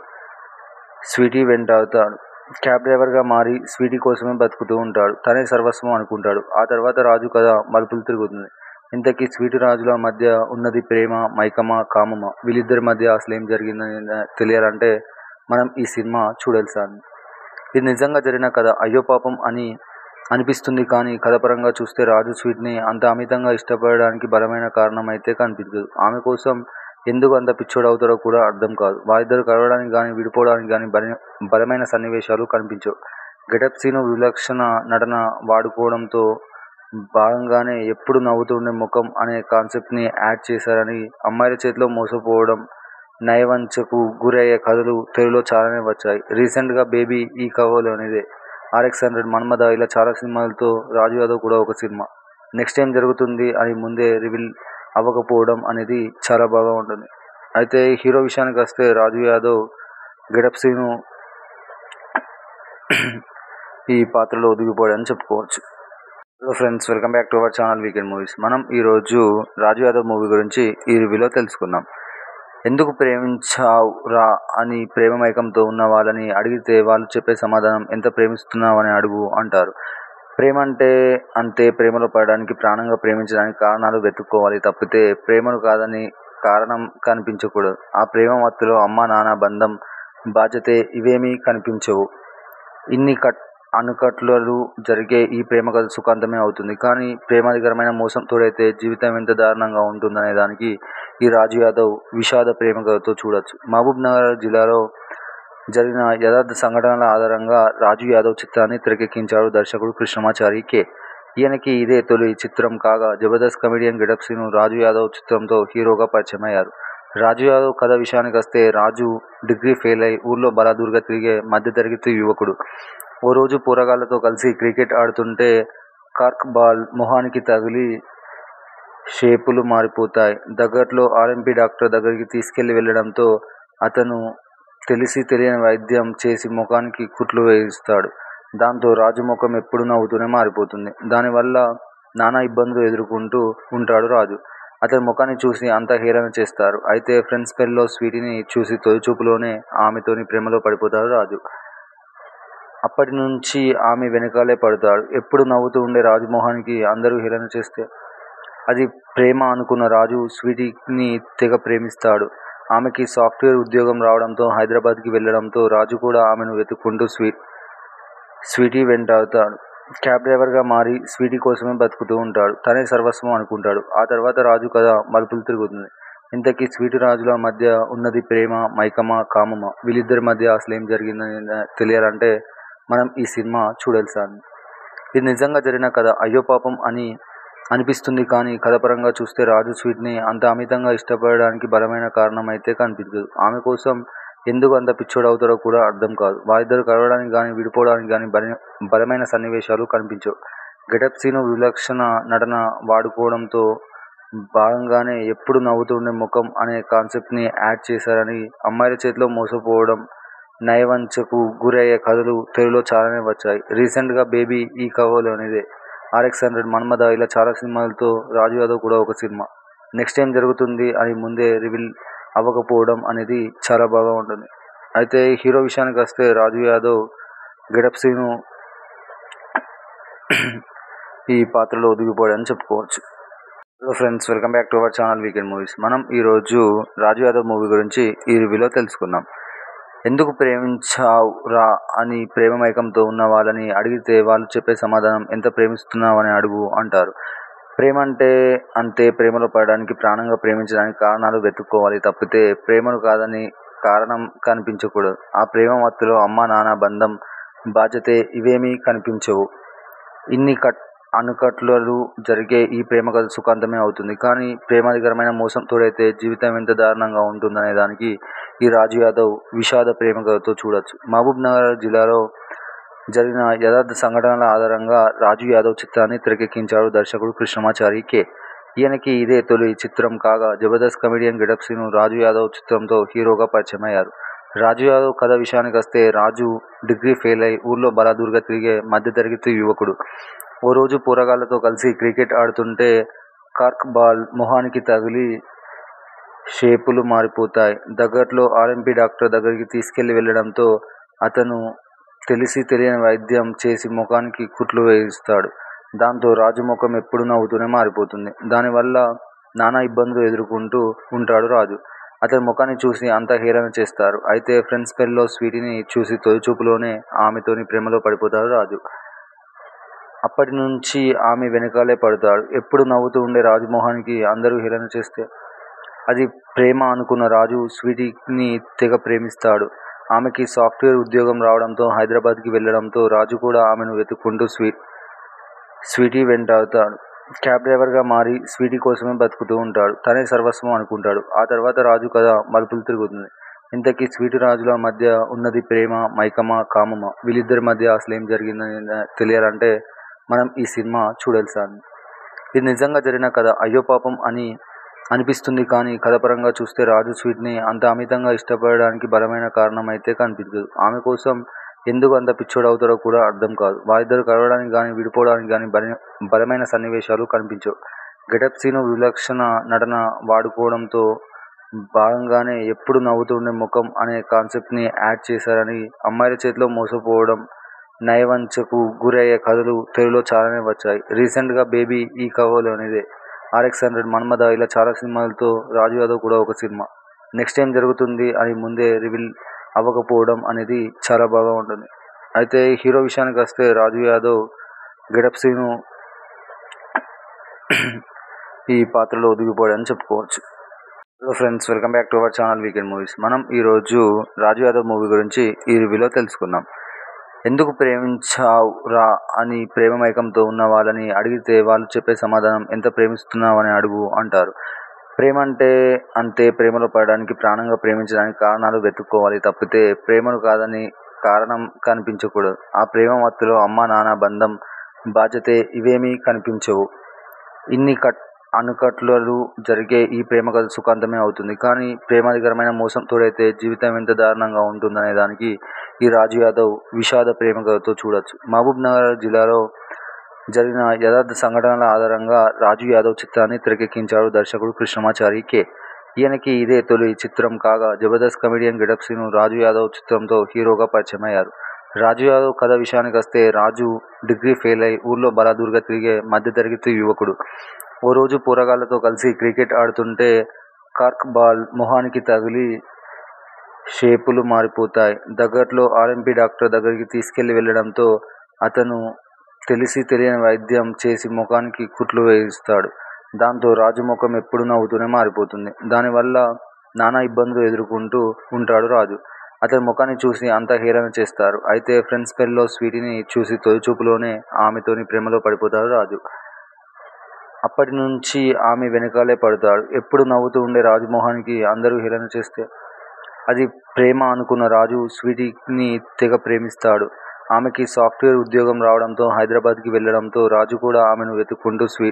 స్వీటీ వెంటాడతాడు. క్యాబ్ డ్రైవర్ గా మారి స్వీటీ కోసమే బతుకుతూ ఉంటాడు. తనే సర్వస్వం అనుకుంటాడు. ఆ తర్వాత రాజు కథ మలుపులు తిరుగుతుంది. ఇంతకీ స్వీటీ రాజుల మధ్య ఉన్నది ప్రేమా, మైకమా, కామమా? వీళ్లిద్దరి మధ్య అసలేం జరిగిందని తెలియాలంటే మనం ఈ సినిమా చూడాల్సిందే. ఇది నిజంగా జరిగిన కథ. అయ్యో పాపం అని అనిపిస్తుంది కానీ కథాపరంగా చూస్తే రాజు స్వీటీని అంత అమితంగా ఇష్టపడడానికి బలమైన కారణం అయితే కనిపించదు. ఆమె కోసం ఎందుకు అంత పిచ్చోడవుతాడో కూడా అర్థం కాదు. వారిద్దరూ కలవడానికి గానీ, విడిపోవడానికి గానీ బలమైన సన్నివేశాలు కనిపించవు. గెటప్ సీను, విలక్షణ నటన వాడుకోవడంలో భాగంగానే ఎప్పుడూ నవ్వుతూ ఉండే ముఖం అనే కాన్సెప్ట్ ని యాడ్ చేశారని, అమ్మాయిల చేతిలో మోసపోవడం, నయవంచనకు గురయ్యే కథలు తెలుగులో చాలానే వచ్చాయి. రీసెంట్ గా 'బేబీ ఈ కవోలోనిదే', 'ఆర్ఎక్స్ హండ్రెడ్', 'మన్మథ' ఇలా చాలా సినిమాలతో రాజు యాదవ్ కూడా ఒక సినిమా. నెక్స్ట్ ఏం జరుగుతుంది అని ముందే రివీల్ అవ్వకపోవడం అనేది చాలా బాగా ఉంటుంది. అయితే హీరో విషయానికొస్తే రాజు యాదవ్ గెటప్ సీను ఈ పాత్రలో ఒదిగిపోయాడని చెప్పుకోవచ్చు. Hello friends welcome back to our channel weekend movies. మనం ఈ రోజు రాజు యాదవ్ మూవీ గురించి ఈ రివ్యూలో తెలుసుకుందాం. ఎందుకు ప్రేమించావ్ రా అని ప్రేమ మైకంతో ఉన్న వాళ్ళని అడిగితే వాళ్ళు చెప్పే సమాధానం ఎంత ప్రేమిస్తున్నావని అడుగు అంటారు. ప్రేమంటే అంతే ప్రేమలో పడడానికి, ప్రాణంగా ప్రేమించడానికి కారణాలు వెతుక్కోవాలి తప్పితే ప్రేమను కాదని కారణం కనిపించకూడదు ఆ ప్రేమ మత్తులో అమ్మా నాన్న బంధం బాధ్యతే ఇవేమీ కనిపించవు ఇన్ని కట్ అనుకట్లలు జరిగే ఈ ప్రేమ కథ సుఖాంతమే అవుతుంది కానీ ప్రేమాధికరమైన మోసం తోడైతే జీవితం ఎంత దారుణంగా ఉంటుందనే దానికి ఈ రాజు యాదవ్ విషాద ప్రేమ కథతో చూడొచ్చు మహబూబ్ నగర్ జిల్లాలో జరిగిన యథార్థ సంఘటనల ఆధారంగా రాజు యాదవ్ చిత్రాన్ని తెరకెక్కించాడు దర్శకుడు కృష్ణమాచారి కె ఈయనకి ఇదే తొలి చిత్రం కాగా జబర్దస్త్ కమెడియన్ గెటప్ శ్రీను రాజు యాదవ్ చిత్రంతో హీరోగా పరిచయం అయ్యారు రాజు యాదవ్ కథ విషయానికి వస్తే రాజు డిగ్రీ ఫెయిల్ అయి ఊర్లో బలాదూరుగా తిరిగే మధ్యతరగతి యువకుడు ఓ రోజు పోరగాళ్లతో కలిసి క్రికెట్ ఆడుతుంటే కార్క్ బాల్ మొహానికి తగిలి షేపులు మారిపోతాయి దగ్గరలో ఆర్ఎంపీ డాక్టర్ దగ్గరికి తీసుకెళ్లి వెళ్ళడంతో అతను తెలిసి తెలియని వైద్యం చేసి ముఖానికి కుట్లు వేయిస్తాడు దాంతో రాజు ముఖం ఎప్పుడు నవ్వుతూనే మారిపోతుంది దానివల్ల నానా ఇబ్బందులు ఎదుర్కొంటూ ఉంటాడు రాజు అతని ముఖాన్ని చూసి అంతా హేళన చేస్తారు అయితే ఫ్రెండ్స్ పెళ్ళిలో స్వీటీని చూసి తొలి చూపులోనే ఆమెతోని ప్రేమలో పడిపోతాడు రాజు అప్పటి నుంచి ఆమె వెనకాలే పడతాడు ఎప్పుడు నవ్వుతూ ఉండే రాజమోహన్కి అందరూ హేళన చేస్తే అది ప్రేమ అనుకున్న రాజు స్వీటీని తెగ ప్రేమిస్తాడు ఆమెకి సాఫ్ట్వేర్ ఉద్యోగం రావడంతో హైదరాబాద్కి వెళ్ళడంతో రాజు కూడా ఆమెను వెతుక్కుంటూ స్వీ స్వీటీ వెంటాడుతాడు క్యాబ్ డ్రైవర్గా మారి స్వీటీ కోసమే బతుకుతూ ఉంటాడు తనే సర్వస్వం అనుకుంటాడు ఆ తర్వాత రాజు కథ మలుపులు తిరుగుతుంది ఇంతకీ స్వీటీ రాజుల మధ్య ఉన్నది ప్రేమ మైకమా కామమా వీళ్ళిద్దరి మధ్య అసలు ఏం జరిగిందని తెలియాలంటే మనం ఈ సినిమా చూడాల్సింది ఇది నిజంగా జరిగిన కథ అయ్యో పాపం అని అనిపిస్తుంది కానీ కథపరంగా చూస్తే రాజు స్వీట్ని అంత అమితంగా ఇష్టపడడానికి బలమైన కారణం అయితే కనిపించదు ఆమె కోసం ఎందుకు అంత పిచ్చోడు అవుతారో కూడా అర్థం కాదు వారిద్దరు కలవడానికి కానీ విడిపోవడానికి కానీ బల బలమైన సన్నివేశాలు కనిపించవు గెటప్ సీను విలక్షణ నటన వాడుకోవడంతో భాగంగానే ఎప్పుడు నవ్వుతుండే ముఖం అనే కాన్సెప్ట్ని యాడ్ చేశారని అమ్మాయిల చేతిలో మోసపోవడం నయవంచకు గురయ్యే కథలు తెలుగులో చాలానే వచ్చాయి రీసెంట్గా బేబీ ఈ కవోలు అనేదే ఆర్ఎక్స్ హండ్రెడ్ మన్మద ఇలా చాలా సినిమాలతో రాజు యాదవ్ కూడా ఒక సినిమా నెక్స్ట్ ఏం జరుగుతుంది అని ముందే రివీల్ అవ్వకపోవడం అనేది చాలా బాగా ఉంటుంది అయితే హీరో విషయానికి వస్తే రాజు యాదవ్ గెటప్ సీను ఈ పాత్రలో ఒదిగిపోయాడని చెప్పుకోవచ్చు hello friends welcome back to our channel weekend movies మనం ఈరోజు రాజు యాదవ్ మూవీ గురించి ఈ రివ్యూలో తెలుసుకుందాం ఎందుకు ప్రేమించావు రా అని ప్రేమ మైకంతో ఉన్న వాళ్ళని అడిగితే వాళ్ళు చెప్పే సమాధానం ఎంత ప్రేమిస్తున్నావు అని అడుగు అంటారు ప్రేమ అంటే అంతే ప్రేమలో పడడానికి ప్రాణంగా ప్రేమించడానికి కారణాలు వెతుక్కోవాలి తప్పితే ప్రేమను కాదని కారణం కనిపించకూడదు ఆ ప్రేమ మత్తులో అమ్మా నాన్న బంధం బాధ్యతే ఇవేమీ కనిపించవు ఇన్ని కట్ అనుకట్లలు జరిగే ఈ ప్రేమ కథ సుఖాంతమే అవుతుంది కానీ ప్రేమాధికరమైన మోసం తోడైతే జీవితం ఎంత దారుణంగా ఉంటుందనే దానికి ఈ రాజు యాదవ్ విషాద ప్రేమ కథతో చూడొచ్చు మహబూబ్ నగర్ జిల్లాలో జరిగిన యథార్థ సంఘటనల ఆధారంగా రాజు యాదవ్ చిత్రాన్ని తెరకెక్కించాడు దర్శకుడు కృష్ణమాచారి కె ఈయనకి ఇదే తొలి చిత్రం కాగా జబర్దస్త్ కమెడియన్ గెటప్ శ్రీను రాజు యాదవ్ చిత్రంతో హీరోగా పరిచయం అయ్యారు రాజు యాదవ్ కథ విషయానికి వస్తే రాజు డిగ్రీ ఫెయిల్ అయి ఊర్లో బలాదూరుగా తిరిగే మధ్యతరగతి యువకుడు ఓ రోజు పోరగాళ్లతో కలిసి క్రికెట్ ఆడుతుంటే కార్క్ బాల్ మొహానికి తగిలి షేపులు మారిపోతాయి దగ్గరలో ఆర్ఎంపీ డాక్టర్ దగ్గరికి తీసుకెళ్లి వెళ్ళడంతో అతను తెలిసి తెలియని వైద్యం చేసి ముఖానికి కుట్లు వేయిస్తాడు దాంతో రాజు ముఖం ఎప్పుడు నవ్వుతూనే మారిపోతుంది దానివల్ల నానా ఇబ్బందులు ఎదుర్కొంటూ ఉంటాడు రాజు అతని ముఖాన్ని చూసి అంతా హేళన చేస్తారు అయితే ఫ్రెండ్స్ పెళ్ళిలో స్వీటీని చూసి తొలి చూపులోనే ఆమెతోని ప్రేమలో పడిపోతాడు రాజు అప్పటి నుంచి ఆమె వెనకాలే పడతాడు ఎప్పుడు నవ్వుతూ ఉండే రాజమోహన్కి అందరూ హేళన చేస్తే అది ప్రేమ అనుకున్న రాజు స్వీటీని తెగ ప్రేమిస్తాడు ఆమెకి సాఫ్ట్వేర్ ఉద్యోగం రావడంతో హైదరాబాద్కి వెళ్ళడంతో రాజు కూడా ఆమెను వెతుక్కుంటూ స్వీ స్వీటీ వెంటాడుతాడు క్యాబ్ డ్రైవర్గా మారి స్వీటీ కోసమే బతుకుతూ ఉంటాడు తనే సర్వస్వం అనుకుంటాడు ఆ తర్వాత రాజు కథ మలుపులు తిరుగుతుంది ఇంతకీ స్వీటీ రాజుల మధ్య ఉన్నది ప్రేమ మైకమా కామమా వీళ్ళిద్దరి మధ్య అసలు ఏం జరిగిందని తెలియాలంటే మనం ఈ సినిమా చూడాల్సింది ఇది నిజంగా జరిగిన కథ అయ్యో పాపం అని అనిపిస్తుంది కానీ కథపరంగా చూస్తే రాజు స్వీట్ని అంత అమితంగా ఇష్టపడడానికి బలమైన కారణం అయితే కనిపించదు ఆమె కోసం ఎందుకు అంత పిచ్చోడు అవుతారో కూడా అర్థం కాదు వారిద్దరు కలవడానికి కానీ విడిపోవడానికి కానీ బల బలమైన సన్నివేశాలు కనిపించవు గెటప్ సీను విలక్షణ నటన వాడుకోవడంతో భాగంగానే ఎప్పుడు నవ్వుతుండే ముఖం అనే కాన్సెప్ట్ని యాడ్ చేశారని అమ్మాయిల చేతిలో మోసపోవడం నయవంచకు గురయ్యే కథలు తెలుగులో చాలానే వచ్చాయి రీసెంట్గా బేబీ ఈ కవోలు అనేదే ఆర్ఎక్స్ హండ్రెడ్ మన్మథ ఇలా చాలా సినిమాలతో రాజు యాదవ్ కూడా ఒక సినిమా నెక్స్ట్ ఏం జరుగుతుంది అని ముందే రివీల్ అవ్వకపోవడం అనేది చాలా బాగా ఉంటుంది అయితే హీరో విషయానికి వస్తే రాజు యాదవ్ గెటప్ సీను ఈ పాత్రలో ఒదిగిపోయాడని చెప్పుకోవచ్చు hello friends welcome back to our channel weekend movies మనం ఈరోజు రాజు యాదవ్ మూవీ గురించి ఈ రివ్యూలో తెలుసుకుందాం ఎందుకు ప్రేమించావు రా అని ప్రేమ మైకంతో ఉన్న వాళ్ళని అడిగితే వాళ్ళు చెప్పే సమాధానం ఎంత ప్రేమిస్తున్నావు అని అడుగు అంటారు ప్రేమ అంటే అంతే ప్రేమలో పడడానికి ప్రాణంగా ప్రేమించడానికి కారణాలు వెతుక్కోవాలి తప్పితే ప్రేమను కాదని కారణం కనిపించకూడదు ఆ ప్రేమ మత్తులో అమ్మ నాన్న బంధం బాధ్యతే ఇవేమీ కనిపించవు ఇన్ని కట్ అనుకట్లలు జరిగే ఈ ప్రేమ కథ సుఖాంతమే అవుతుంది కానీ ప్రేమాధికరమైన మోసం తోడైతే జీవితం ఎంత దారుణంగా ఉంటుందనే దానికి ఈ రాజు యాదవ్ విషాద ప్రేమ కథతో చూడొచ్చు మహబూబ్ నగర్ జిల్లాలో జరిగిన యథార్థ సంఘటనల ఆధారంగా రాజు యాదవ్ చిత్రాన్ని తెరకెక్కించాడు దర్శకుడు కృష్ణమాచారి కె ఈయనకి ఇదే తొలి చిత్రం కాగా జబర్దస్త్ కమెడియన్ గెటప్ సీను రాజు యాదవ్ చిత్రంతో హీరోగా పరిచయం అయ్యారు రాజు యాదవ్ కథ విషయానికి వస్తే రాజు డిగ్రీ ఫెయిల్ అయి ఊర్లో బలాదూరుగా తిరిగే మధ్యతరగతి యువకుడు ఓ రోజు పోరగాళ్లతో కలిసి క్రికెట్ ఆడుతుంటే కార్క్ బాల్ మొహానికి తగిలి షేపులు మారిపోతాయి దగ్గరలో ఆర్ఎంపీ డాక్టర్ దగ్గరికి తీసుకెళ్లి వెళ్ళడంతో అతను తెలిసి తెలియని వైద్యం చేసి ముఖానికి కుట్లు వేయిస్తాడు దాంతో రాజు ముఖం ఎప్పుడు నవ్వుతూనే మారిపోతుంది దానివల్ల నానా ఇబ్బందులు ఎదుర్కొంటూ ఉంటాడు రాజు అతని ముఖాన్ని చూసి అంతా హేళన చేస్తారు అయితే ఫ్రెండ్స్ పెళ్ళిలో స్వీటీని చూసి తొలి చూపులోనే ఆమెతోని ప్రేమలో పడిపోతాడు రాజు అప్పటి నుంచి ఆమె వెనకాలే పడతాడు ఎప్పుడు నవ్వుతూ ఉండే రాజమోహన్కి అందరూ హేళన చేస్తే అది ప్రేమ అనుకున్న రాజు స్వీటీని తెగ ప్రేమిస్తాడు ఆమెకి సాఫ్ట్వేర్ ఉద్యోగం రావడంతో హైదరాబాద్కి వెళ్ళడంతో రాజు కూడా ఆమెను వెతుక్కుంటూ స్వీ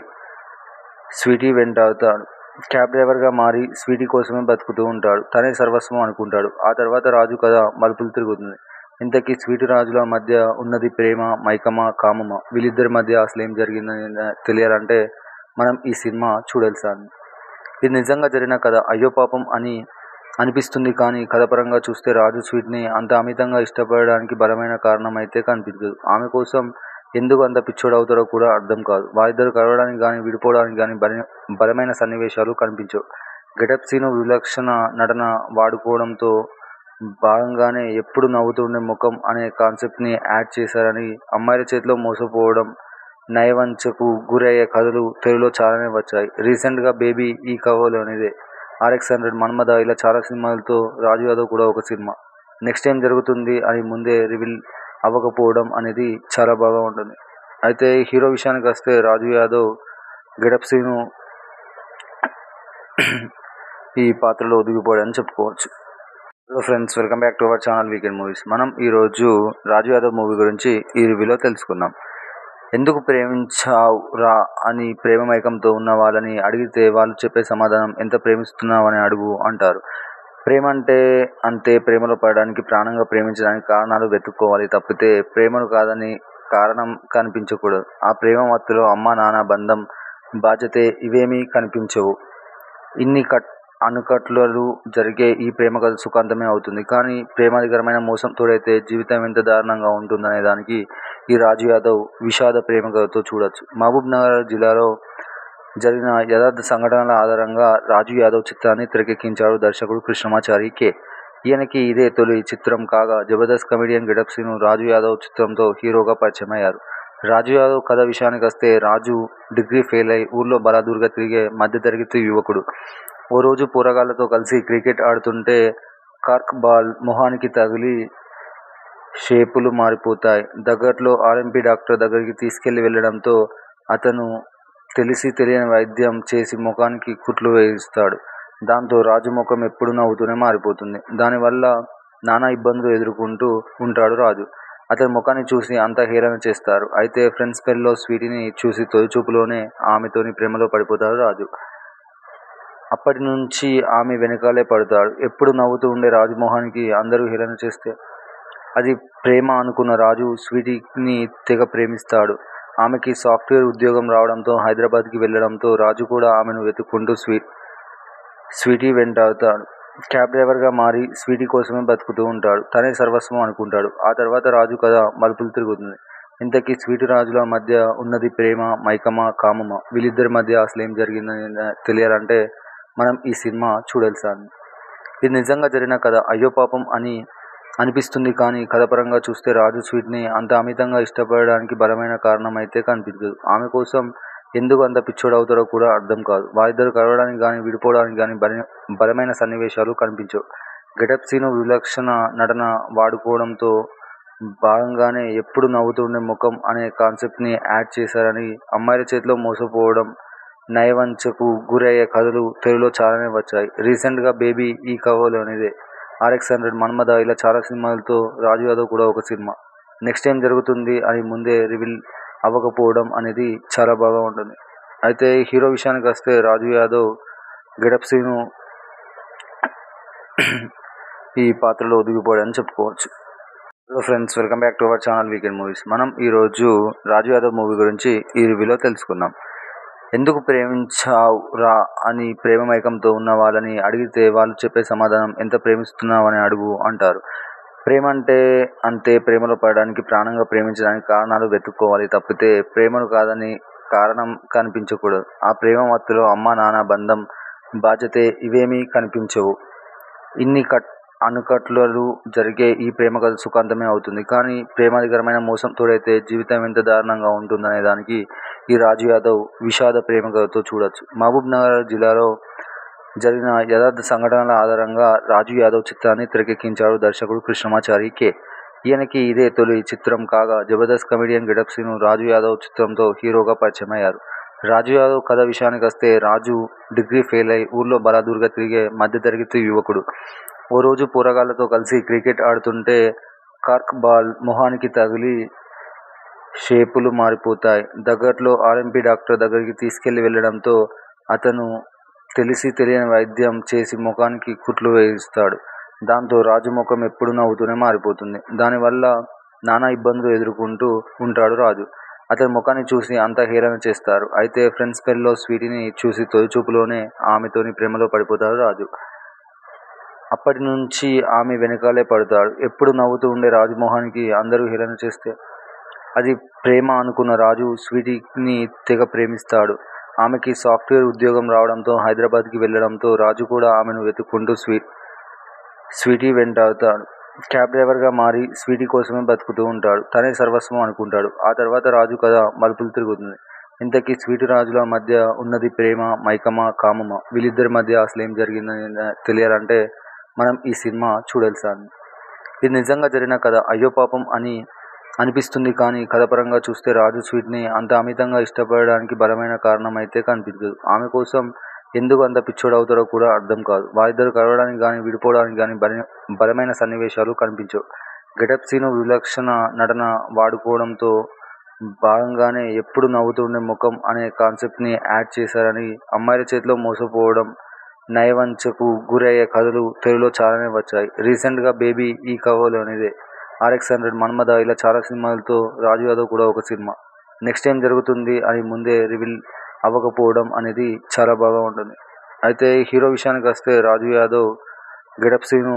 స్వీటీ వెంటాడుతాడు క్యాబ్ డ్రైవర్గా మారి స్వీటీ కోసమే బతుకుతూ ఉంటాడు తనే సర్వస్వం అనుకుంటాడు ఆ తర్వాత రాజు కథ మలుపులు తిరుగుతుంది ఇంతకీ స్వీటీ రాజుల మధ్య ఉన్నది ప్రేమ మైకమా కామమా వీళ్ళిద్దరి మధ్య అసలు ఏం జరిగిందని తెలియాలంటే మనం ఈ సినిమా చూడాల్సింది ఇది నిజంగా జరిగిన కథ అయ్యో పాపం అని అనిపిస్తుంది కానీ కథపరంగా చూస్తే రాజు స్వీట్ని అంత అమితంగా ఇష్టపడడానికి బలమైన కారణం అయితే కనిపించదు ఆమె కోసం ఎందుకు అంత పిచ్చోడు అవుతారో కూడా అర్థం కాదు వారిద్దరు కలవడానికి కానీ విడిపోవడానికి కానీ బల బలమైన సన్నివేశాలు కనిపించవు గెటప్ సీను విలక్షణ నటన వాడుకోవడంతో భాగంగానే ఎప్పుడు నవ్వుతుండే ముఖం అనే కాన్సెప్ట్ని యాడ్ చేశారని అమ్మాయిల చేతిలో మోసపోవడం నయవంచకు గురయ్యే కథలు తెలుగులో చాలానే వచ్చాయి రీసెంట్గా బేబీ ఈ కవలోనిదే ఆర్ఎక్స్ హండ్రెడ్ మన్మథ ఇలా చాలా సినిమాలతో రాజు యాదవ్ కూడా ఒక సినిమా నెక్స్ట్ ఏం జరుగుతుంది అని ముందే రివీల్ అవ్వకపోవడం అనేది చాలా బాగా ఉంటుంది అయితే హీరో విషయానికి వస్తే రాజు యాదవ్ గెటప్ సీను ఈ పాత్రలో ఒదిగిపోయాడని చెప్పుకోవచ్చు hello friends welcome back to our channel weekend movies మనం ఈరోజు రాజు యాదవ్ మూవీ గురించి ఈ రివ్యూలో తెలుసుకుందాం ఎందుకు ప్రేమించావు రా అని ప్రేమ మైకంతో ఉన్న వాళ్ళని అడిగితే వాళ్ళు చెప్పే సమాధానం ఎంత ప్రేమిస్తున్నావు అని అడుగు అంటారు ప్రేమ అంటే అంతే ప్రేమలో పడడానికి ప్రాణంగా ప్రేమించడానికి కారణాలు వెతుక్కోవాలి తప్పితే ప్రేమను కాదని కారణం కనిపించకూడదు ఆ ప్రేమ మత్తులో అమ్మ నాన్న బంధం బాధ్యతే ఇవేమీ కనిపించవు ఇన్ని కట్ అనుకట్లలు జరిగే ఈ ప్రేమ కథ సుఖాంతమే అవుతుంది కానీ ప్రేమాధికరమైన మోసం తోడైతే జీవితం ఎంత దారుణంగా ఉంటుందనే దానికి ఈ రాజు యాదవ్ విషాద ప్రేమ కథతో చూడొచ్చు మహబూబ్ నగర్ జిల్లాలో జరిగిన యథార్థ సంఘటనల ఆధారంగా రాజు యాదవ్ చిత్రాన్ని తెరకెక్కించాడు దర్శకుడు కృష్ణమాచారి కె ఈయనకి ఇదే తొలి చిత్రం కాగా జబర్దస్త్ కమెడియన్ గెటప్ సీను రాజు యాదవ్ చిత్రంతో హీరోగా పరిచయం అయ్యారు రాజు యాదవ్ కథ విషయానికి వస్తే రాజు డిగ్రీ ఫెయిల్ అయి ఊర్లో బలాదూరుగా తిరిగే మధ్యతరగతి యువకుడు ఓ రోజు పోరగాళ్లతో కలిసి క్రికెట్ ఆడుతుంటే కార్క్ బాల్ మొహానికి తగిలి షేపులు మారిపోతాయి దగ్గరలో ఆర్ఎంపీ డాక్టర్ దగ్గరికి తీసుకెళ్లి వెళ్ళడంతో అతను తెలిసి తెలియని వైద్యం చేసి ముఖానికి కుట్లు వేయిస్తాడు దాంతో రాజు ముఖం ఎప్పుడు నవ్వుతూనే మారిపోతుంది దానివల్ల నానా ఇబ్బందులు ఎదుర్కొంటూ ఉంటాడు రాజు అతని ముఖాన్ని చూసి అంతా హేళన చేస్తారు అయితే ఫ్రెండ్స్ పెళ్ళిలో స్వీటీని చూసి తొలి చూపులోనే ఆమెతోని ప్రేమలో పడిపోతాడు రాజు అప్పటి నుంచి ఆమె వెనకాలే పడతాడు ఎప్పుడు నవ్వుతూ ఉండే రాజమోహన్కి అందరూ హేళన చేస్తే అది ప్రేమ అనుకున్న రాజు స్వీటీని తెగ ప్రేమిస్తాడు ఆమెకి సాఫ్ట్వేర్ ఉద్యోగం రావడంతో హైదరాబాద్కి వెళ్ళడంతో రాజు కూడా ఆమెను వెతుక్కుంటూ స్వీ స్వీటీ వెంటాడుతాడు క్యాబ్ డ్రైవర్గా మారి స్వీటీ కోసమే బతుకుతూ ఉంటాడు తనే సర్వస్వం అనుకుంటాడు ఆ తర్వాత రాజు కథ మలుపులు తిరుగుతుంది ఇంతకీ స్వీటీ రాజుల మధ్య ఉన్నది ప్రేమ మైకమా కామమా వీళ్ళిద్దరి మధ్య అసలు ఏం జరిగిందని తెలియాలంటే మనం ఈ సినిమా చూడాల్సింది ఇది నిజంగా జరిగిన కథ అయ్యో పాపం అని అనిపిస్తుంది కానీ కథపరంగా చూస్తే రాజు స్వీట్ని అంత అమితంగా ఇష్టపడడానికి బలమైన కారణం అయితే కనిపించదు ఆమె కోసం ఎందుకు అంత పిచ్చోడు అవుతారో కూడా అర్థం కాదు వారిద్దరు కలవడానికి కానీ విడిపోవడానికి కానీ బల బలమైన సన్నివేశాలు కనిపించవు గెటప్ సీను విలక్షణ నటన వాడుకోవడంతో భాగంగానే ఎప్పుడు నవ్వుతుండే ముఖం అనే కాన్సెప్ట్ని యాడ్ చేశారని అమ్మాయిల చేతిలో మోసపోవడం నయవంచకు గురయ్యే కథలు తెలుగులో చాలానే వచ్చాయి రీసెంట్గా బేబీ ఈ కవలోనిదే ఆర్ఎక్స్ హండ్రెడ్ మన్మథ ఇలా చాలా సినిమాలతో రాజు యాదవ్ కూడా ఒక సినిమా నెక్స్ట్ ఏం జరుగుతుంది అని ముందే రివీల్ అవ్వకపోవడం అనేది చాలా బాగా ఉంటుంది అయితే హీరో విషయానికి వస్తే రాజు యాదవ్ గెటప్ సీను ఈ పాత్రలో ఒదిగిపోయాడని చెప్పుకోవచ్చు hello friends welcome back to our channel weekend movies మనం ఈరోజు రాజు యాదవ్ మూవీ గురించి ఈ రివ్యూలో తెలుసుకుందాం ఎందుకు ప్రేమించావు రా అని ప్రేమ మైకంతో ఉన్న వాళ్ళని అడిగితే వాళ్ళు చెప్పే సమాధానం ఎంత ప్రేమిస్తున్నావు అని అడుగు అంటారు ప్రేమ అంటే అంతే ప్రేమలో పడడానికి ప్రాణంగా ప్రేమించడానికి కారణాలు వెతుక్కోవాలి తప్పితే ప్రేమను కాదని కారణం కనిపించకూడదు ఆ ప్రేమ మత్తులో అమ్మ నాన్న బంధం బాధ్యతే ఇవేమీ కనిపించవు ఇన్ని కట్ అనుకట్లలు జరిగే ఈ ప్రేమ కథ సుఖాంతమే అవుతుంది కానీ ప్రేమాధికరమైన మోసం తోడైతే జీవితం ఎంత దారుణంగా ఉంటుందనే దానికి ఈ రాజు యాదవ్ విషాద ప్రేమ కథతో చూడొచ్చు మహబూబ్ నగర్ జిల్లాలో జరిగిన యథార్థ సంఘటనల ఆధారంగా రాజు యాదవ్ చిత్రాన్ని తెరకెక్కించాడు దర్శకుడు కృష్ణమాచారి కె ఈయనకి ఇదే తొలి చిత్రం కాగా జబర్దస్త్ కమెడియన్ గెటప్ సీను రాజు యాదవ్ చిత్రంతో హీరోగా పరిచయం అయ్యారు రాజు యాదవ్ కథ విషయానికి వస్తే రాజు డిగ్రీ ఫెయిల్ అయి ఊర్లో బలాదూరుగా తిరిగే మధ్యతరగతి యువకుడు ఓ రోజు పోరగాళ్లతో కలిసి క్రికెట్ ఆడుతుంటే కార్క్ బాల్ మొహానికి తగిలి షేపులు మారిపోతాయి దగ్గరలో ఆర్ఎంపీ డాక్టర్ దగ్గరికి తీసుకెళ్లి వెళ్ళడంతో అతను తెలిసి తెలియని వైద్యం చేసి ముఖానికి కుట్లు వేయిస్తాడు దాంతో రాజు ముఖం ఎప్పుడు నవ్వుతూనే మారిపోతుంది దానివల్ల నానా ఇబ్బందులు ఎదుర్కొంటూ ఉంటాడు రాజు అతని ముఖాన్ని చూసి అంతా హేళన చేస్తారు అయితే ఫ్రెండ్స్ పెళ్ళిలో స్వీటీని చూసి తొలి చూపులోనే ఆమెతోని ప్రేమలో పడిపోతాడు రాజు అప్పటి నుంచి ఆమె వెనకాలే పడతాడు ఎప్పుడు నవ్వుతూ ఉండే రాజమోహన్కి అందరూ హేళన చేస్తే అది ప్రేమ అనుకున్న రాజు స్వీటీని తెగ ప్రేమిస్తాడు ఆమెకి సాఫ్ట్వేర్ ఉద్యోగం రావడంతో హైదరాబాద్కి వెళ్ళడంతో రాజు కూడా ఆమెను వెతుక్కుంటూ స్వీ స్వీటీ వెంటాడుతాడు క్యాబ్ డ్రైవర్గా మారి స్వీటీ కోసమే బతుకుతూ ఉంటాడు తనే సర్వస్వం అనుకుంటాడు ఆ తర్వాత రాజు కథ మలుపులు తిరుగుతుంది ఇంతకీ స్వీటీ రాజుల మధ్య ఉన్నది ప్రేమ మైకమా కామమా వీళ్ళిద్దరి మధ్య అసలు ఏం జరిగిందని తెలియాలంటే మనం ఈ సినిమా చూడాల్సింది ఇది నిజంగా జరిగిన కథ అయ్యో పాపం అని అనిపిస్తుంది కానీ కథపరంగా చూస్తే రాజు స్వీట్ని అంత అమితంగా ఇష్టపడడానికి బలమైన కారణం అయితే కనిపించదు ఆమె కోసం ఎందుకు అంత పిచ్చోడు అవుతారో కూడా అర్థం కాదు వారిద్దరు కలవడానికి కానీ విడిపోవడానికి కానీ బల బలమైన సన్నివేశాలు కనిపించవు గెటప్ సీను విలక్షణ నటన వాడుకోవడంతో భాగంగానే ఎప్పుడు నవ్వుతుండే ముఖం అనే కాన్సెప్ట్ని యాడ్ చేశారని అమ్మాయిల చేతిలో మోసపోవడం నయవంచకు గురయ్యే కథలు తెలుగులో చాలానే వచ్చాయి రీసెంట్గా బేబీ ఈ కవలోనిదే ఆర్ఎక్స్ హండ్రెడ్ మన్మథ ఇలా చాలా సినిమాలతో రాజు యాదవ్ కూడా ఒక సినిమా నెక్స్ట్ ఏం జరుగుతుంది అని ముందే రివీల్ అవ్వకపోవడం అనేది చాలా బాగా ఉంటుంది అయితే హీరో విషయానికి వస్తే రాజు యాదవ్ గెటప్ సీను